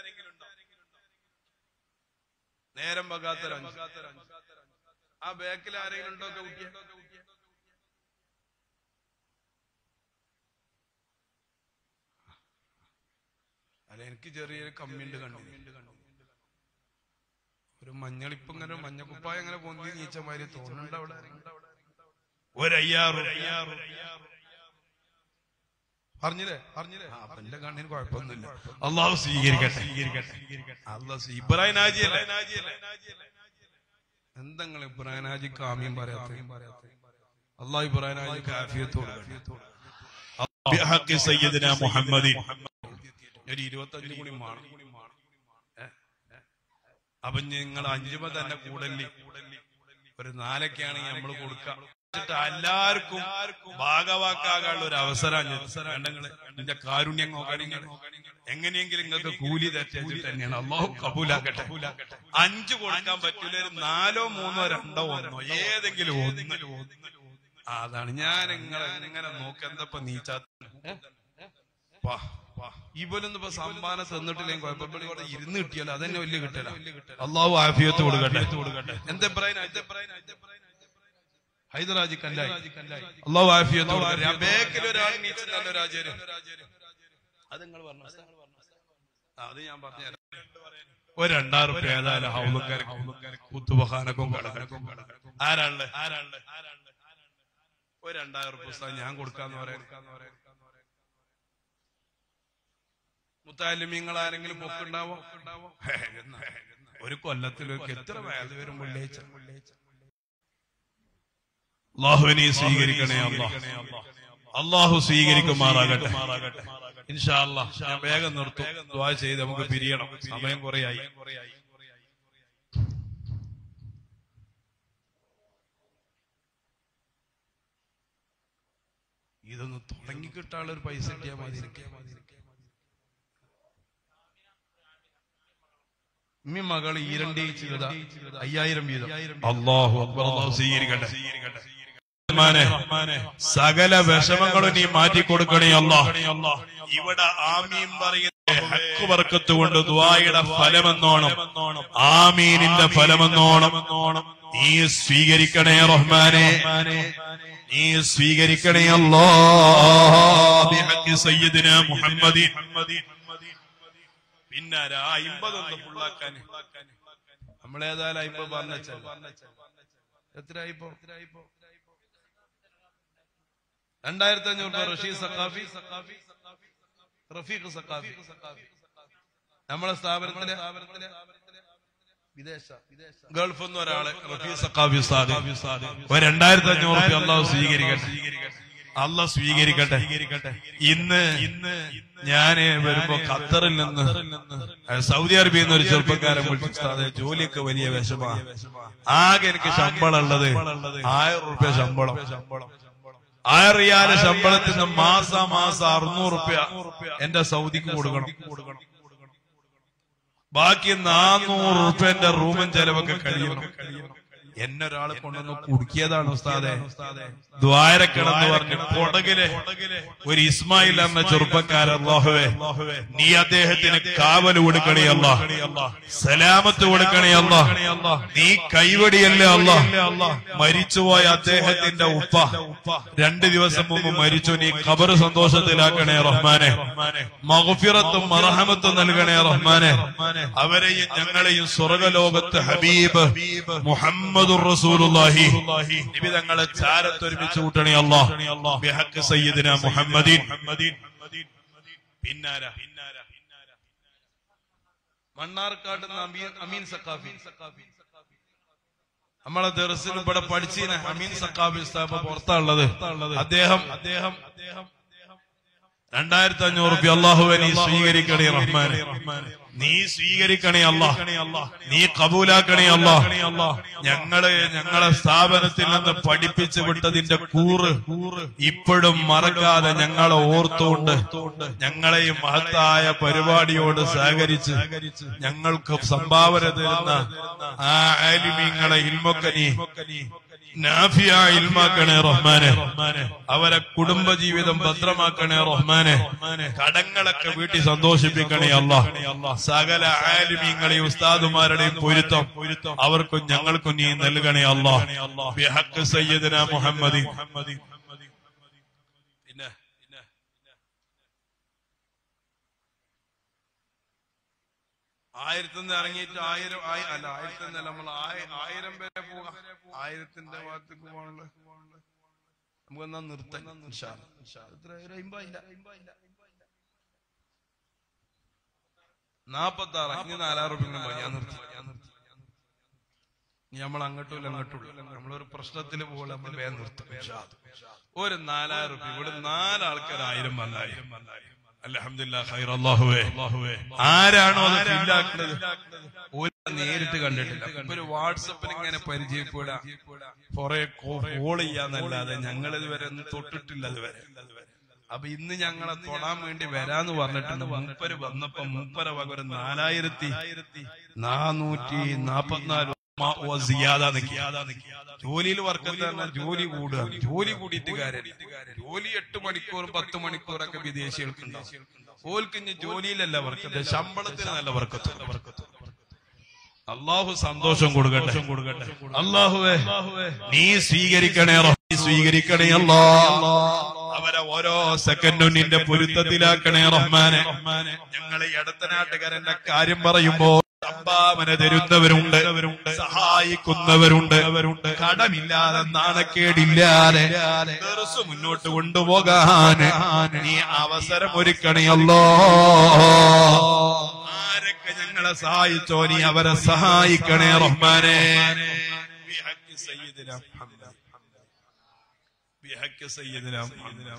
നേരം പകാത്തൊരു അഞ്ച് ആ ബാക്കിൽ ആരെങ്കിലും ഉണ്ടോ കുട്ടിയെ അല്ല എനിക്ക് ചെറിയൊരു കമ്മിണ്ട് കണ്ടിട്ടുണ്ട് ഒരു മഞ്ഞളിപ്പ് ഇങ്ങനെ മഞ്ഞക്കുപ്പായ ഇങ്ങനെ പൊന്തി നീച്ചമാതിരി തോന്നുന്നുണ്ട് അവിടെ ഒരയ്യാറ് പറഞ്ഞില്ലേ പറഞ്ഞില്ലേ ആ അപ്പൊ എന്റെ കണ്ണിന് കുഴപ്പമൊന്നുമില്ല അള്ളാഹു സ്വീകരിക്കട്ടെ അല്ല ഇബ്രാഹിം നാജിയല്ലേ എന്തെങ്കിലും ഇബ്രാഹിം നാജി കാമ്യം പറയാത്ത അള്ളാഹ് ഇബ്രാഹിം നാജി കാഫിയത്ത് കൊടുക്കട്ടെ ബിഹഖി സയ്യിദിന മുഹമ്മദീൻ ഒരു ഇരുപത്തഞ്ച് കൂടി വേണം ഏ? ഏ? അപ്പൊ നിങ്ങൾ അഞ്ചുമ തന്നെ കൂടല്ലി ഒരു നാലൊക്കെയാണെങ്കിൽ നമ്മൾ കൊടുക്കാം എന്നിട്ട് എല്ലാവർക്കും ഭാഗവാക്കാകാനുള്ള ഒരു അവസരം രണ്ടങ്ങള് എന്റെ കാരുണ്യം നോക്കണെങ്കിൽ എങ്ങനെയെങ്കിലും നിങ്ങൾക്ക് കൂലി തെറ്റിച്ചിട്ട് തന്നെയാണ് അള്ളാഹു കബൂലാക്കട്ടെ അഞ്ചു കൊടുക്കാൻ പറ്റൂല ഒരു നാലോ മൂന്നോ രണ്ടോ ഒന്നോ ഏതെങ്കിലും ഒന്ന് ആ, അതാണ് ഞാൻ നിങ്ങളെ എങ്ങനെ നോക്ക എന്തപ്പോ നീച്ചാ വാ, വാ. ഇവലൊന്നും ഇപ്പൊ സമ്മാനം തന്നിട്ടില്ലെങ്കിൽ കുഴപ്പമില്ല ഇവിടെ ഇവിടെ ഇരുന്ന് കിട്ടിയാലോ അതന്നെ വലിയ കിട്ടല അള്ളാഹു ആഫിയത്ത് കൊടുക്കട്ടെ എന്താ ഹൈദരാജി കല്ലായി അള്ളാഹു ആഫിയത്ത് കൊടുക്കട്ടെ ബേക്കിൽ ഒരാൾ നീച്ചില്ലല്ലോ രാജേര് അത് നിങ്ങൾ പറഞ്ഞു ആ, അത് ഞാൻ പറഞ്ഞു ഒരു രണ്ടായിരം റുപ്യ ഏതായാലും ഹൗലുക്കാർക്ക് കുത്തുബഹാനക്കും കടക്കും ആരാള് ആരാള് ഒരു രണ്ടായിരം റുപ്യ പുസ്തകം ഞാൻ കൊടുക്കാന്ന് പറയാൻ മുത്താലിമ്യങ്ങൾ ആരെങ്കിലും പൊക്കുണ്ടാവോ ഹേ, എന്നാ. ഒരു കൊല്ലത്തിലൊക്കെ എത്ര വേദ വരും വെള്ളിയാഴ്ച അള്ളാഹുവിനെ സ്വീകരിക്കണേ അള്ളാഹ് അള്ളാഹു സ്വീകരിക്കുമാറാകട്ടെ ഇൻഷാ അള്ളാഹ് ഞാൻ വേഗം നിർത്തും ദ്വാ ചെയ്ത് നമുക്ക് പിരിയണം സമയം കുറയായി ഇതൊന്ന് തുടങ്ങി കിട്ടാനുള്ള ഒരു പൈസ കിട്ടിയാൽ മതി എനിക്ക് ഉമ്മി മകൾ ഈരണ്ടി ചെയ്ത അയ്യായിരം വീതം അള്ളാഹു അക്ബർ അള്ളാഹു സ്വീകരിക്കട്ടെ റഹ്മാനെ, സകല വിഷമങ്ങളും നീ മാറ്റി കൊടുക്കണേ അല്ലാഹ് ഇവിടെ ആമീൻ പറയുന്ന ഹക്ക് വർക്കത്ത് കൊണ്ട് ദുആയുടെ ഫലമെന്നോണം ആമീനിന്റെ ഫലമെന്നോണം നീ സ്വീകരിക്കണേ റഹ്മാനെ നീ സ്വീകരിക്കണേ അല്ലാ ബിഹഖി സയ്യിദിന മുഹമ്മദീൻ പിന്നെ ആരാ? ആ അമ്പതൊന്ന് ഫുള്ളാക്കാൻ നമ്മളേതായാലും അമ്പത് പറഞ്ഞ എത്രയായിപ്പോ രണ്ടായിരത്തി അഞ്ഞൂറ് രൂപ റഷീദ് സക്കാഫി റഫീഖ് സക്കാഫി നമ്മളെ സ്ഥാപനത്തിലെ ഗൾഫിൽ നിന്ന് ഒരാള് റഫീ സഖാഫി ഉസ്താദ് ഒരു രണ്ടായിരത്തി അഞ്ഞൂറ് റുപ്യ അള്ളാഹു സ്വീകരിക്കട്ടെ അല്ല സ്വീകരിക്കട്ടെ ഇന്ന് ഇന്ന് ഞാന് വരുമ്പോ ഖത്തറിൽ നിന്ന് സൗദി അറേബ്യയിൽ നിന്ന് ഒരു ചെറുപ്പക്കാരൻ വിളിച്ചു ഉസ്താദേ, ജോലിയൊക്കെ വലിയ വിഷമാ ആകെ എനിക്ക് ശമ്പളം ഉള്ളത് ആയിരം റുപ്യ ശമ്പളം ആയിരം റിയാല് ശമ്പളത്തിൽ നിന്ന് മാസം മാസം അറുന്നൂറ് റുപ്യ എന്റെ സൗദിക്ക് കൊടുക്കണം ബാക്കി നാനൂറ് റുപ്യന്റെ റൂമും ചെലവൊക്കെ കഴിയണം എന്നെ ഒരാളെ കൊണ്ടൊന്ന് കുടുക്കിയതാണ് ഉസ്താദെ ദ്വാരക്കണെന്ന് പറഞ്ഞ് കൊടകിലെ ഒരു ഇസ്മായിൽ എന്ന ചെറുപ്പക്കാരൻ അല്ലാഹുവേ നീ അദ്ദേഹത്തിന് കാവൽ കൊടുക്കണേ അല്ല സലാമത്ത് കൊടുക്കണേ അല്ല നീ കൈവടിയല്ലേ അല്ല മരിച്ചുപോയ അദ്ദേഹത്തിന്റെ ഉപ്പ രണ്ട് ദിവസം മുമ്പ് മരിച്ചു നീ ഖബർ സന്തോഷത്തിലാക്കണേ റഹ്മാനെ മഹഫിറത്തും മറഹമത്തും നൽകണേ റഹ്മാനെ അവരെയും ഞങ്ങളെയും സ്വർഗലോകത്ത് ഹബീബ് മുഹമ്മദുർ റസൂലുള്ളാഹി നബി തങ്ങളെ ചാരത്തൊരുമിച്ച് കൂട്ടണേ അല്ലാഹ് ബിഹഖ് സയ്യിദിന മുഹമ്മദീൻ പിന്നാര മണ്ണാർക്കാട് അമീൻ അമീൻ സക്കാഫി നമ്മളെ ദർസിൽ ഇവിടെ പഠിച്ചീന അമീൻ സക്കാഫി സ്ഥാപ പുറത്താണുള്ളത് അദ്ദേഹം അദ്ദേഹം രണ്ടായിരത്തി അഞ്ഞൂറ് റുപ്യ അള്ളാഹുവെ നീ സ്വീകരിക്കണേ റഹ്മാൻ നീ സ്വീകരിക്കണേ അല്ലാ നീ കബൂലാക്കണേ അല്ലാ ഞങ്ങള് ഞങ്ങളെ സ്ഥാപനത്തിൽ നിന്ന് പഠിപ്പിച്ചു വിട്ടതിന്റെ കൂറ് ഇപ്പോഴും മറക്കാതെ ഞങ്ങളെ ഓർത്തുകൊണ്ട് ഞങ്ങളെയും മഹത്തായ പരിപാടിയോട് സഹകരിച്ച് ഞങ്ങൾക്ക് സംഭാവന തരുന്ന ആ ആലിമീങ്ങളെ ഇൽമൊക്കെ നീ നാഫിയ ഇൽമാക്കണേ റഹ്മാനെ അവരെ കുടുംബജീവിതം ഭദ്രമാക്കണേ റഹ്മാനെ കടങ്ങളൊക്കെ വീട്ടിൽ സന്തോഷിപ്പിക്കണേ അല്ല സകല ആലിമീങ്ങളെയും ഉസ്താദുമാരുടെയും പൊരുത്തം അവർക്കും ഞങ്ങൾക്കും നീ നൽകണേ അല്ല ബിഹഖ് സയ്യിദന മുഹമ്മദി പിന്നെ ആയിരത്തിന്ന് ഇറങ്ങിയിട്ട് ആയിരം ആയി- അല്ല ആയിരത്തിന്നല്ല നമ്മൾ ആയി- ആയിരം പേരെ പോകാം ആയിരത്തിന്റെ ഭാഗത്തേക്ക് പോകാനുള്ള നമുക്കെന്നാ നിർത്താൻ ഇൻഷാ അല്ലാ. എത്ര? ഒരു അമ്പതില്ല. നാപ്പത്തി ആറ് ഇനി നാലായിരം റുപ്യ ഞാൻ നിർത്തി ഞാൻ നിർത്തി ഇനി നമ്മൾ അങ്ങോട്ടും ഇല്ല അങ്ങോട്ടും ഇല്ല നമ്മളൊരു പ്രശ്നത്തിൽ പോലെ നമ്മൾ വേഗം നിർത്തും ഇൻഷാ അല്ലാ. ഒരു നാലായിരം റുപ്യ ഇവിടെ നാലാൾക്കാർ ആയിരം വന്നായിരം അലഹമില്ല ഖൈറല്ലാഹുവേ ആരാണോ അത് ഫില്ലാക്കുന്നത് ഒരു നേരിട്ട് കണ്ടിട്ടില്ല ഇപ്പൊ ഒരു വാട്സപ്പിൽ ഇങ്ങനെ പരിചയപ്പെടാ കുറെ കോൾ ചെയ്യാന്നല്ലാതെ ഞങ്ങൾ ഇതുവരെ ഒന്നും തൊട്ടിട്ടില്ല അതുവരെ അപ്പൊ ഇന്ന് ഞങ്ങളെ തൊടാൻ വേണ്ടി വരാന്ന് പറഞ്ഞിട്ടുണ്ട് മൂപ്പര് വന്നപ്പോ മൂപ്പര വക ഒരു നാലായിരത്തി നാനൂറ്റി നാപ്പത്തിനാല് ജോലിയിൽ വർക്കത്ത് പറഞ്ഞാൽ ജോലി കൂടുക ജോലി കൂടിയിട്ട് കാര്യമില്ല ജോലി എട്ട് മണിക്കൂറും പത്ത് മണിക്കൂറൊക്കെ വിദേശികൾക്കുണ്ടാവും ഓൽക്ക് ഇനി ജോലിയിലല്ല വർക്കത്ത് ശമ്പളത്തിന് നല്ല വർക്കത്ത് വർക്കത്ത് അള്ളാഹു സന്തോഷം കൊടുക്കട്ടെ കൊടുക്കട്ടെ അള്ളാഹുവേ നീ സ്വീകരിക്കണേ റബ്ബി സ്വീകരിക്കണേ അല്ലാ അവരെ ഓരോ സെക്കൻഡും നിന്റെ പൊരുത്തത്തിലാക്കണേ റഹ്മാനെ ഞങ്ങളെ ഇടത്തനാട്ടുകാരന്റെ കാര്യം പറയുമ്പോ സംഭാവന തരുന്നവരുണ്ട് സഹായിക്കുന്നവരുണ്ട് കടമില്ലാതെ നാണക്കേടില്ലാതെ ദർസ് മുന്നോട്ട് കൊണ്ടുപോകാൻ നീ അവസരം ഒരുക്കണയല്ലോ ആരൊക്കെ ഞങ്ങളെ സഹായിച്ചോ നീ അവരെ സഹായിക്കണേ റഹ്മാനെ ബിഹഖ് സയ്യിദിനാ മുഹമ്മദ്. ബിഹഖ് സയ്യിദിനാ മുഹമ്മദ്.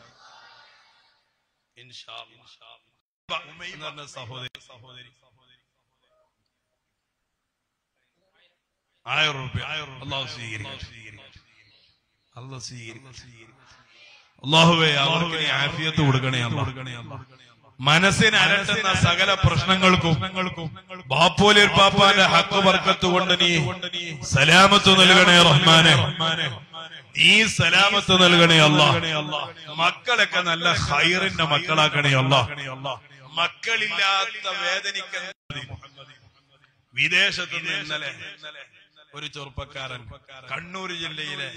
ഇൻഷാ അല്ലാഹ്. ഉമൈമ എന്ന് പറഞ്ഞ സഹോദരി സഹോദരി ആയിരം റുപ്യ അള്ളാഹു സ്വീകരിക്കും അള്ളാഹ് സ്വീകരിക്കും അള്ളാഹുവേ അവർക്ക് നീ ആഫിയത്ത് കൊടുക്കണേ അല്ലാ. മനസ്സിന് അലട്ടുന്ന സകല പ്രശ്നങ്ങൾക്കും ബാപ്പോലിർ പാപ്പാന്റെ ഹക്ക് വർക്കത്ത് കൊണ്ട് നീ സലാമത്ത് നൽകണേ റഹ്മാനെ നീ സലാമത്ത് നൽകണേ അല്ല മക്കളൊക്കെ നല്ല ഹൈറിന്റെ മക്കളാക്കണേ അല്ല മക്കളില്ലാത്ത വേദനിക്കുന്ന വിദേശത്ത് നിന്ന് ഇന്നലെ ഒരു ചെറുപ്പക്കാരൻ കണ്ണൂർ ജില്ലയിലെ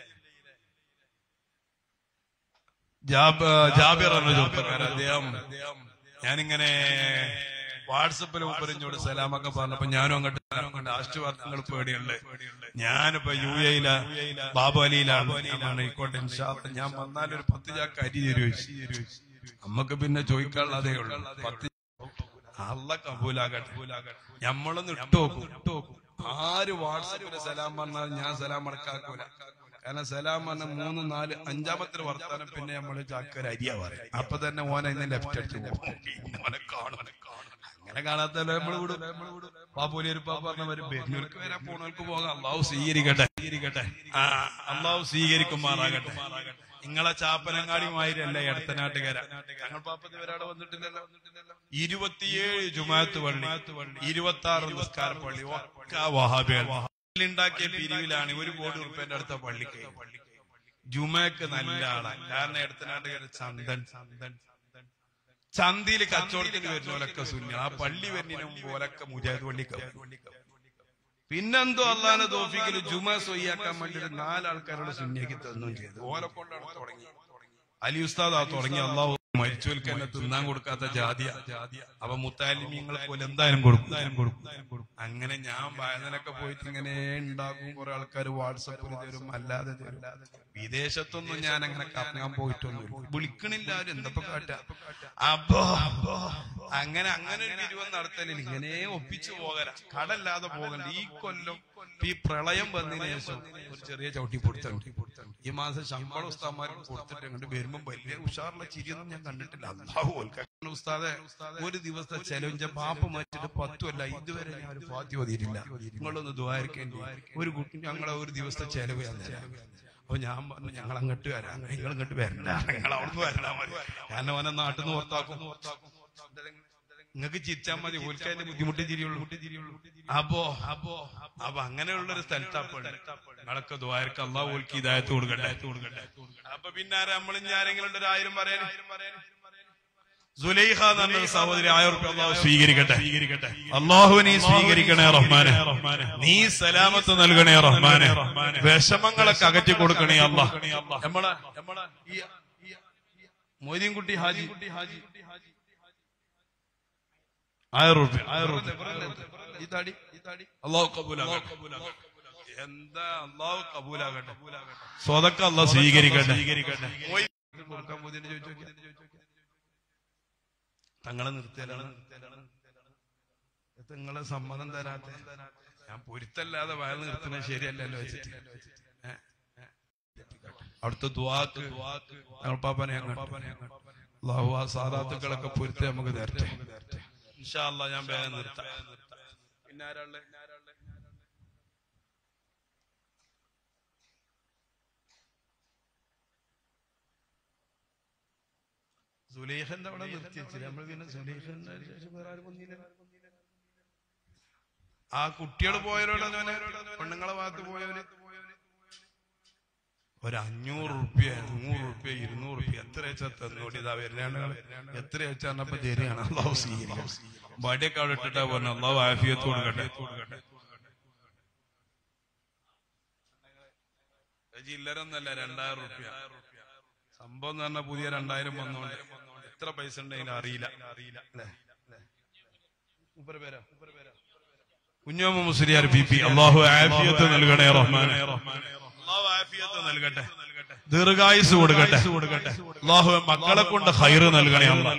ജാബ് ജാബിർ എന്ന ചെറുപ്പക്കാരൻ അദ്ദേഹം ഞാനിങ്ങനെ വാട്സപ്പിൽ ഉപരിഞ്ഞോട് സലാമൊക്കെ പറഞ്ഞപ്പോ ഞാനും അങ്ങോട്ട് അങ്ങോട്ട് രാഷ്ട്രീയവാർത്തകൾ പേടിയുണ്ട് ഞാനിപ്പോ യു എയില ബാബു അലിയിലാണ് ഞാൻ പറഞ്ഞു, ആയിക്കോട്ടെ ഇൻഷാ അല്ലാ. ഞാൻ വന്നാൽ ഒരു പത്ത് ചാക്ക് അരി തരുവോ നമുക്ക് പിന്നെ ചോദിക്കാനുള്ളതേ ഉള്ളൂ പത്ത് അല്ല കബൂലാകട്ടെ നമ്മളൊന്ന് ഇട്ടോക്കും ഇട്ടോക്കും ആര് വാട്സപ്പില് സലാം പറഞ്ഞാൽ ഞാൻ സലാം മടക്കാക്കൂല കാരണം സലാം പറഞ്ഞ മൂന്ന് നാല് അഞ്ചാമത്തെ വർത്താനം പിന്നെ നമ്മള് ചാക്കര അരിയാ പറയാം അപ്പൊ തന്നെ ഓനെ ഇന്ന് ലെഫ്റ്റ് അടിച്ചു പോകും. പിന്നെ ഓനെ കാണും അങ്ങനെ കാണാത്തല്ലോ നമ്മള് വിടും പാപ്പൂലി ഒരു പാപ്പ പറഞ്ഞവര് ബെന്നൂർക്ക് വരാൻ പോണവർക്ക് പോകാം അള്ളാഹു സ്വീകരിക്കട്ടെ സ്വീകരിക്കട്ടെ ആ അള്ളാഹു സ്വീകരിക്കുമാറാകട്ടെ നിങ്ങളെ ചാപ്പനങ്ങാടിയുമായിരല്ല എടത്തനാട്ടുകാര ഞങ്ങൾ പാപ്പത്തി ഒരാളെ വന്നിട്ടില്ലല്ലോ ഇരുപത്തിയേഴ് ജുമാത്ത് പള്ളി ഇരുപത്തി ആറ് നിസ്കാര പള്ളി ഒക്കെ വഹാബികൾ ഉണ്ടാക്കിയ പിരിവിലാണ് ഒരു കോടി ഉറുപ്പ്യന്റെ അടുത്ത പള്ളിക്ക് ജുമക്ക് നല്ല ആളാണ് കാരണം എടത്തനാട്ടുകാര ചന്ദൻ ചന്ദൻ ചന്തിയിൽ കച്ചവടത്തിന് വരുന്നവരൊക്കെ സുന്നി ആ പള്ളി വരുന്നതിന് മുമ്പ് ഓലൊക്കെ മുജാഹിദ് പള്ളിക്ക് പിന്നെന്തോ അള്ളാനെ തോഫിക്കല് ജുമ സൊയ്യാക്കാൻ വേണ്ടിയിട്ട് നാലാൾക്കാരോട് സുന്നിയാക്കി തന്നും ചെയ്തു ഓലെ കൊണ്ടാണ് തുടങ്ങി അലി ഉസ്താദ് ആ തുടങ്ങി അള്ളാഹു മരിച്ചവർക്ക് തന്നെ തിന്നാൻ കൊടുക്കാത്ത ജാതിയ അപ്പൊ മുത്താലിമീങ്ങളെ പോലെ എന്തായാലും കൊടുക്കും എന്തായാലും കൊടുക്കും അങ്ങനെ ഞാൻ വയനൊക്കെ പോയിട്ട് ഇങ്ങനെ ഉണ്ടാക്കും കുറെ ആൾക്കാർ വാട്സപ്പിൽ തരും അല്ലാതെ തരും വിദേശത്തൊന്നും ഞാൻ അങ്ങനെ കറങ്ങാൻ പോയിട്ടൊന്നും വിളിക്കണില്ല ആരും എന്തപ്പോ കാട്ട അപ്പോ അങ്ങനെ അങ്ങനെ ഒരു പിരിവം നടത്തലില്ല ഇങ്ങനെ ഒപ്പിച്ചു പോകല കടല്ലാതെ പോകണ്ട ഈ കൊല്ലം ഈ പ്രളയം വന്നതിന് ശേഷം ഒരു ചെറിയ ചവിട്ടി പൊടുത്തുണ്ട് ഈ മാസം ശമ്പള ഉസ്താമാർക്ക് കൊടുത്തിട്ട് അങ്ങോട്ട് വരുമ്പോ വലിയ ഉഷാറുള്ള ചിരിയൊന്നും ഞാൻ കണ്ടിട്ടില്ല അള്ളാഹു ഓൽക്കാൻ ഉസ്താദെ ഒരു ദിവസത്തെ ചെലവിന്റെ പാപ്പ മറ്റിട്ട് പത്തുമല്ല ഇതുവരെ ഞാൻ ഒരു ഫാത്തി ഓതിയിട്ടില്ല നിങ്ങളൊന്ന് ദ്വാരിക്കേണ്ടി ഒരു കുട്ടി ഞങ്ങളെ ഒരു ദിവസത്തെ ചെലവ് ഞാൻ തരാം അപ്പൊ ഞാൻ പറഞ്ഞു ഞങ്ങൾ അങ്ങോട്ട് വരാം നിങ്ങൾ ഇങ്ങോട്ട് വരണ്ട നിങ്ങൾ അവിടുന്ന് വരണ്ടാ മതി കാരണം അവനെ നാട്ടിൽ നിന്ന് പുറത്താക്കും നിങ്ങൾക്ക് ചിരിച്ചാൽ മതി ഓൽക്കതിന്റെ ബുദ്ധിമുട്ട് ചിരിയുള്ളൂ അപ്പോ അപ്പോ അപ്പൊ അങ്ങനെയുള്ള ഒരു സ്ഥലത്താപ്പുണ്ട് നിങ്ങളൊക്കെ ദ്വാരക്ക് അള്ളാഹ് ഓൽക്ക് ഇതായത്ത് കൊടുക്കട്ടെ കൊടുക്കട്ടെ അപ്പൊ പിന്നെ ആരാ നമ്മളിഞ്ഞ ആരെങ്കിലും ഉണ്ട് ഒരു ആയിരം പറയാൻ സുലൈഹ എന്ന് പറഞ്ഞ സഹോദരി ആയിരം റുപ്യ അള്ളാഹു സ്വീകരിക്കട്ടെ സ്വീകരിക്കട്ടെ അള്ളാഹു നീ സ്വീകരിക്കണേ റഹ്മാനെ നീ സലാമത്ത് നൽകണേ റഹ്മാനെ വിഷമങ്ങളൊക്കെ അകറ്റി കൊടുക്കണേ അള്ളാഹ് നമ്മളെ നമ്മളെ ഈ മൊയ്തീൻകുട്ടി ഹാജി ഹാജി ആയിരം റുപ്യ ആയിരം റുപ്യ ഈ താടി ഈ താടി അള്ളാഹു കബൂലാകട്ടെ എന്താ അള്ളാഹു കബൂലാകട്ടെ സ്വതക്ക അള്ളാഹ് സ്വീകരിക്കട്ടെ സ്വീകരിക്കട്ടെ കൊടുക്കാൻ പോതിന് ചോദിച്ചു തങ്ങളെ നിർത്തിയാലാണ് നിങ്ങളെ സമ്മതം തരാത്ത ഞാൻ പൊരുത്തല്ലാതെ വയൽ നിർത്തുന്നത് ശരിയല്ലല്ലോ വെച്ചിട്ട് ഏ? ഏ? അവിടുത്തെ ദ്വാക്ക് ഞങ്ങൾ പാപ്പനെ അള്ളാഹു ആ സാധാത്തുക്കളൊക്കെ പൊരുത്തി നമുക്ക് തരട്ടെ ഇൻഷാ അല്ലാ ഞാൻ വേഗം നിർത്താം പിന്നെ ആരാളെ സുലേഖന്റെ അവിടെ നിർത്തി വെച്ചില്ല നമ്മൾ പിന്നെ സുലേഖന്റെ ശേഷം വേറെ ആരും വന്നില്ല ആ കുട്ടികൾ പോയവരോട് പെണ്ണുങ്ങളെ ഭാഗത്ത് പോയവര് ഒരു അഞ്ഞൂറ് റുപ്യ നൂറ് റുപ്യ ഇരുന്നൂറ് റുപ്യ എത്ര വെച്ചാൽ തന്നോട്ടി ഇതാ വരുന്നതാണ് എത്ര വെച്ചാന്നപ്പോ ശരിയാണ് അള്ളാഹു സ്വീകരിക്കും വടിയൊക്കെ അവിടെ ഇട്ടിട്ടാ പറഞ്ഞു അള്ളാഹു ആഫിയത്ത് കൊടുക്കട്ടെ ജില്ലരൊന്നല്ല രണ്ടായിരം റുപ്യ സംഭവം എന്ന് പറഞ്ഞാൽ പുതിയ രണ്ടായിരം വന്നോണ്ട് എത്ര പൈസ ഉണ്ടെങ്കിലും അറിയില്ല അറിയില്ല അല്ലേ കുഞ്ഞോമ മുസ്ലിയാർ ബി പി അള്ളാഹു ആഫിയത്ത് നൽകണേ റഹ്മാനെ അള്ളാഹു ആഫിയത്ത് നൽകട്ടെ ദീർഘായുസ് കൊടുക്കട്ടെ കൊടുക്കട്ടെ അള്ളാഹു മക്കളെ കൊണ്ട് ഹൈറ് നൽകണേ അല്ലാ.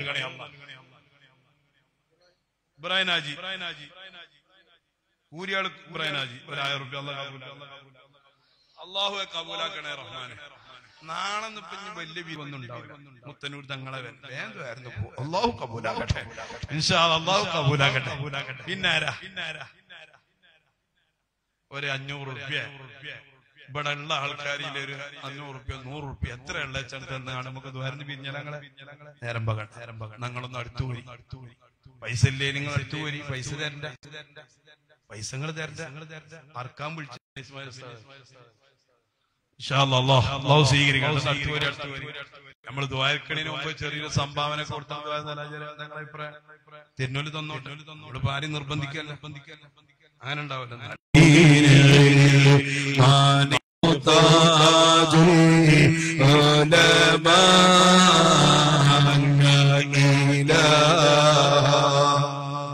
ഇബ്രാഹിം ഹാജി കൂരിയാൾ ഇബ്രാഹിം ഹാജി ഒരായിരം റുപ്യ അള്ളാഹുവെ കബൂലാക്കണേ റഹ്മാനെ നാളെന്ന് ഇപ്പൊ ഇനി വലിയ വിവൊന്നും ഉണ്ടാവില്ല മുത്തനൂർ തങ്ങളെ വേണ്ടായിരുന്നു അള്ളാഹു കബൂലാക്കട്ടെ ഇൻഷാ അല്ലാ, അള്ളാഹു കബൂലാക്കട്ടെ പിന്നാരാ പിന്നാരാ ഒരു അഞ്ഞൂറ് റുപ്യ ഇവിടെ ഉള്ള ആൾക്കാരിൽ ഒരു അഞ്ഞൂറ് റുപ്യ നൂറ് റുപ്യ എത്ര ഉള്ള ചെന്നാണ് നമുക്ക് ദ്വാരം പിരിഞ്ഞ ഞങ്ങളെ നേരം പകൽ നേരം പകൽ ഞങ്ങളൊന്ന് അടുത്തു പോയി പൈസ ഇല്ലേ നിങ്ങൾ അടുത്തു പോയി പൈസ തരണ്ട പൈസ നിങ്ങൾ തരണ്ട അറക്കാൻ വിളിച്ചു ഇസ്മായിൽ ഉസ്താദ്. ഇൻഷാ അല്ലാ, അല്ലാഹ് അല്ലാഹു സ്വീകരിക്കട്ടെ. അടുത്ത് വരി, അടുത്ത് വരി. നമ്മൾ ദ്വാരക്കണിന് മുമ്പ് ചെറിയൊരു സംഭാവന കൊടുത്താൽ നിങ്ങളുടെ അഭിപ്രായം തിരുന്നൂല് തന്നോട്ടെ ഇവിടെ ആരും നിർബന്ധിക്കല്ല അങ്ങനെ ഉണ്ടാവില്ല تاج العلماء إله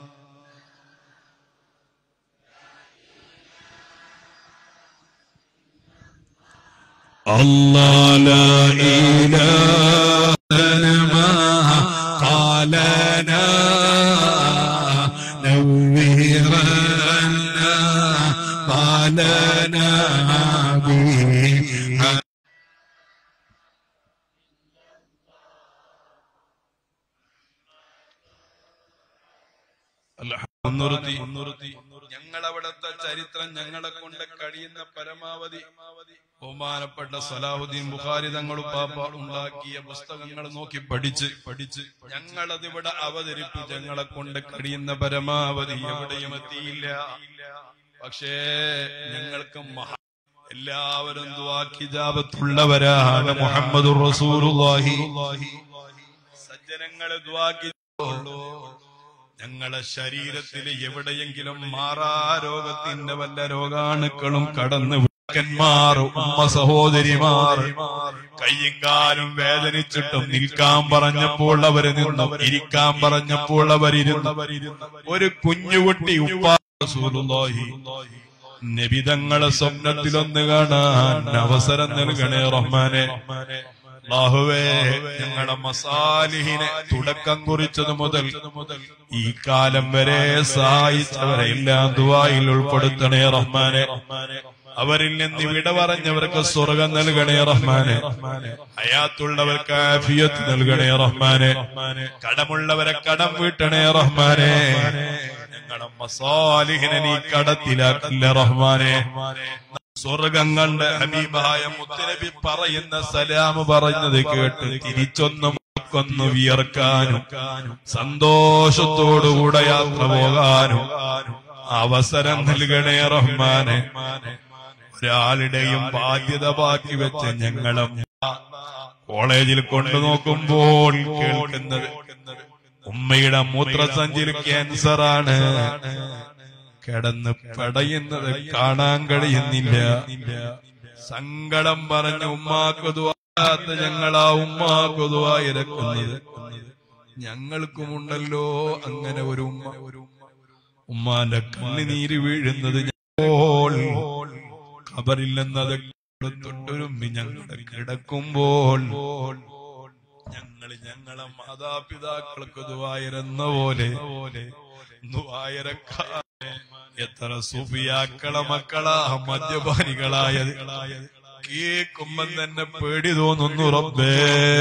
الله لا إله إلا ما قالنا به മുൻനിർത്തി ഞങ്ങളവിടത്തെ ചരിത്രം ഞങ്ങളെ കൊണ്ട് കഴിയുന്ന പരമാവധി ബഹുമാനപ്പെട്ട സലാഹുദ്ദീൻ ബുഖാരി തങ്ങളും പാപ്പ ഉണ്ടാക്കിയ പുസ്തകങ്ങൾ നോക്കി പഠിച്ച് പഠിച്ച് ഞങ്ങളതിവിടെ അവതരിപ്പിച്ച് ഞങ്ങളെ കൊണ്ട് കഴിയുന്ന പരമാവധി എവിടെയും എത്തിയില്ല പക്ഷേ ഞങ്ങൾക്ക് മഹാ എല്ലാവരും ദ്വാക്കിജാപത്തുള്ളവരാണ് മുഹമ്മദ് റസൂലുള്ളാഹി സജ്ജനങ്ങളെ ദ്വാക്കി ഞങ്ങളെ ശരീരത്തിൽ എവിടെയെങ്കിലും മാറാ രോഗത്തിന്റെ വല്ല രോഗാണുക്കളും കടന്ന് വിക്കന്മാർ ഉമ്മ സഹോദരിമാർ കയ്യും കാലും വേദനിച്ചിട്ടും നിൽക്കാൻ പറഞ്ഞപ്പോൾ അവര് നിന്നു ഇരിക്കാൻ പറഞ്ഞപ്പോൾ അവരിരുന്നു ഒരു കുഞ്ഞുകുട്ടി ഉപ്പാ റസൂലുള്ളാഹി നബിതങ്ങളെ സ്വപ്നത്തിലൊന്ന് കാണാൻ അവസരം നൽകണേ റഹ്മാനെ അല്ലാഹുവേ ഞങ്ങളുടെ മസാലിഹിനെ തുടക്കം കുറിച്ചത് മുതൽ ഈ കാലം വരെ സഹായിച്ചവരെ എല്ലാം ദുവായിൽ ഉൾപ്പെടുത്തണേ റഹ്മാനെ അവരിൽ നിന്ന് വിട പറഞ്ഞവർക്ക് സ്വർഗം നൽകണേ റഹ്മാനെ ഹയാത്തുള്ളവർക്ക് ആഫിയത്ത് നൽകണേ റഹ്മാനെ കടമുള്ളവരെ കടം വീട്ടണേ റഹ്മാനെ ഞങ്ങളുടെ മസാലിഹിനെ നീ കടത്തിലാക്കില്ല റഹ്മാനെ സ്വർഗം കണ്ട് ഹബീബായ മുത്തനബി പറയുന്ന സലാം പറഞ്ഞത് കേട്ട് തിരിച്ചൊന്നും കൊന്നു വിയർക്കാനും സന്തോഷത്തോടുകൂടെ യാത്ര പോകാനും അവസരം നൽകണേ റഹ്മാനെ ഒരാളുടെയും ബാധ്യത ബാക്കി വെച്ച് ഞങ്ങളും കോളേജിൽ കൊണ്ടു നോക്കുമ്പോൾ കേൾക്കുന്നത് ഉമ്മയുടെ മൂത്രസഞ്ചിയിൽ ക്യാൻസറാണ് കിടന്ന് പടയുന്നത് കാണാൻ കഴിയുന്നില്ല സങ്കടം പറഞ്ഞ് ഉമ്മാക്ക് ദുവാത്ത ഞങ്ങളാ ഉമ്മാക്ക് ദുവായിരക്കുന്നത് ഞങ്ങൾക്കുമുണ്ടല്ലോ അങ്ങനെ ഒരു ഉമ്മ ഒരു ഉമ്മാന്റെ കണ്ണുനീര് വീഴുന്നത് ഞങ്ങൾ ഖബറിൽ നിന്നത് തൊട്ടൊരുമ്പി ഞങ്ങളുടെ കിടക്കുമ്പോൾ ഞങ്ങൾ ഞങ്ങളെ മാതാപിതാക്കൾക്ക് ദുവായിരെന്ന പോലെ ദുവായിരക്കാ എത്ര സൂഫിയാക്കളെ മക്കളാ മദ്യപാനികളായത് കേൾക്കുമ്പം തന്നെ പേടി തോന്നുന്നു റബ്ബേ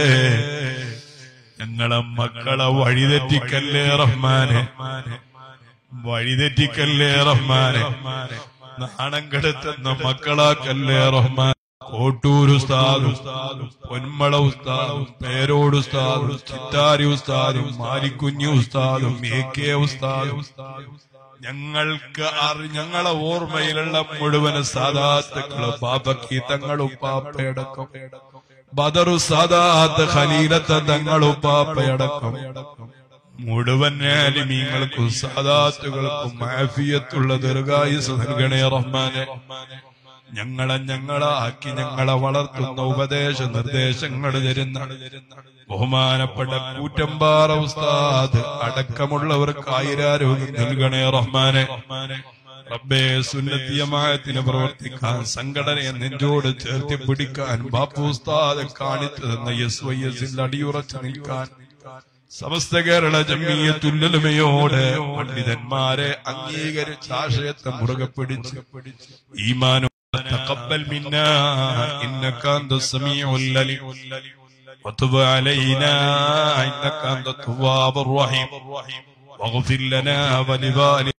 ഞങ്ങളെ മക്കളെ വഴിതെറ്റിക്കല്ലേ റഹ്മാനെ വഴിതെറ്റിക്കല്ലേ റഹ്മാനെ നാണം കെടുത്തുന്ന മക്കളാക്കല്ലേ റഹ്മാൻ കോട്ടൂർ ഉസ്താദും പൊന്മള ഉസ്താദും പേരോട് ഉസ്താദും ചിത്താരി ഉസ്താദും മാരിക്കുഞ്ഞി ഉസ്താദും എ കെ ഉസ്താദും ഞങ്ങൾക്ക് അറി ഞങ്ങളെ ഓർമ്മയിലുള്ള മുഴുവൻ സാദാത്തുക്കളും പാപ്പക്കി തങ്ങളും പാപ്പയടക്കം ബദറു സാദാത്ത് ഖലീലത്തെ തങ്ങളും പാപ്പയടക്കം മുഴുവൻ ആലിമീങ്ങൾക്കും സാദാത്തുകൾക്കും മാഫിയത്തുള്ള ദീർഘായുസ് നൽകണേ റഹ്മാനെ ഞങ്ങളെ ഞങ്ങളാക്കി ഞങ്ങളെ വളർത്തുന്ന ഉപദേശ നിർദ്ദേശങ്ങൾ തരുന്ന ബഹുമാനപ്പെട്ട കൂറ്റമ്പാറ ഉസ്താദ് അടക്കമുള്ളവർക്ക് ആയിരാരോഗ്യം നൽകണേ റഹ്മാനെ റബ്ബേ സുന്നത്തിയമായത്തിന് പ്രവർത്തിക്കാൻ സംഘടനയെ നെഞ്ചോട് ചേർത്തി പിടിക്കാൻ ബാപ്പു ഉസ്താദ് കാണിച്ചു തന്ന എസ് വൈ എസിൽ അടിയുറച്ചു നിൽക്കാൻ സമസ്ത കേരള ജമീയത്തുല്ലമയോട് പണ്ഡിതന്മാരെ അംഗീകരിച്ച ആശയത്തെ മുറുകെ പിടിച്ച് ഈമാനോ تقبل منا إنك أنت السميع العليم وتب علينا إنك أنت التواب الرحيم واغفر لنا ولوالدينا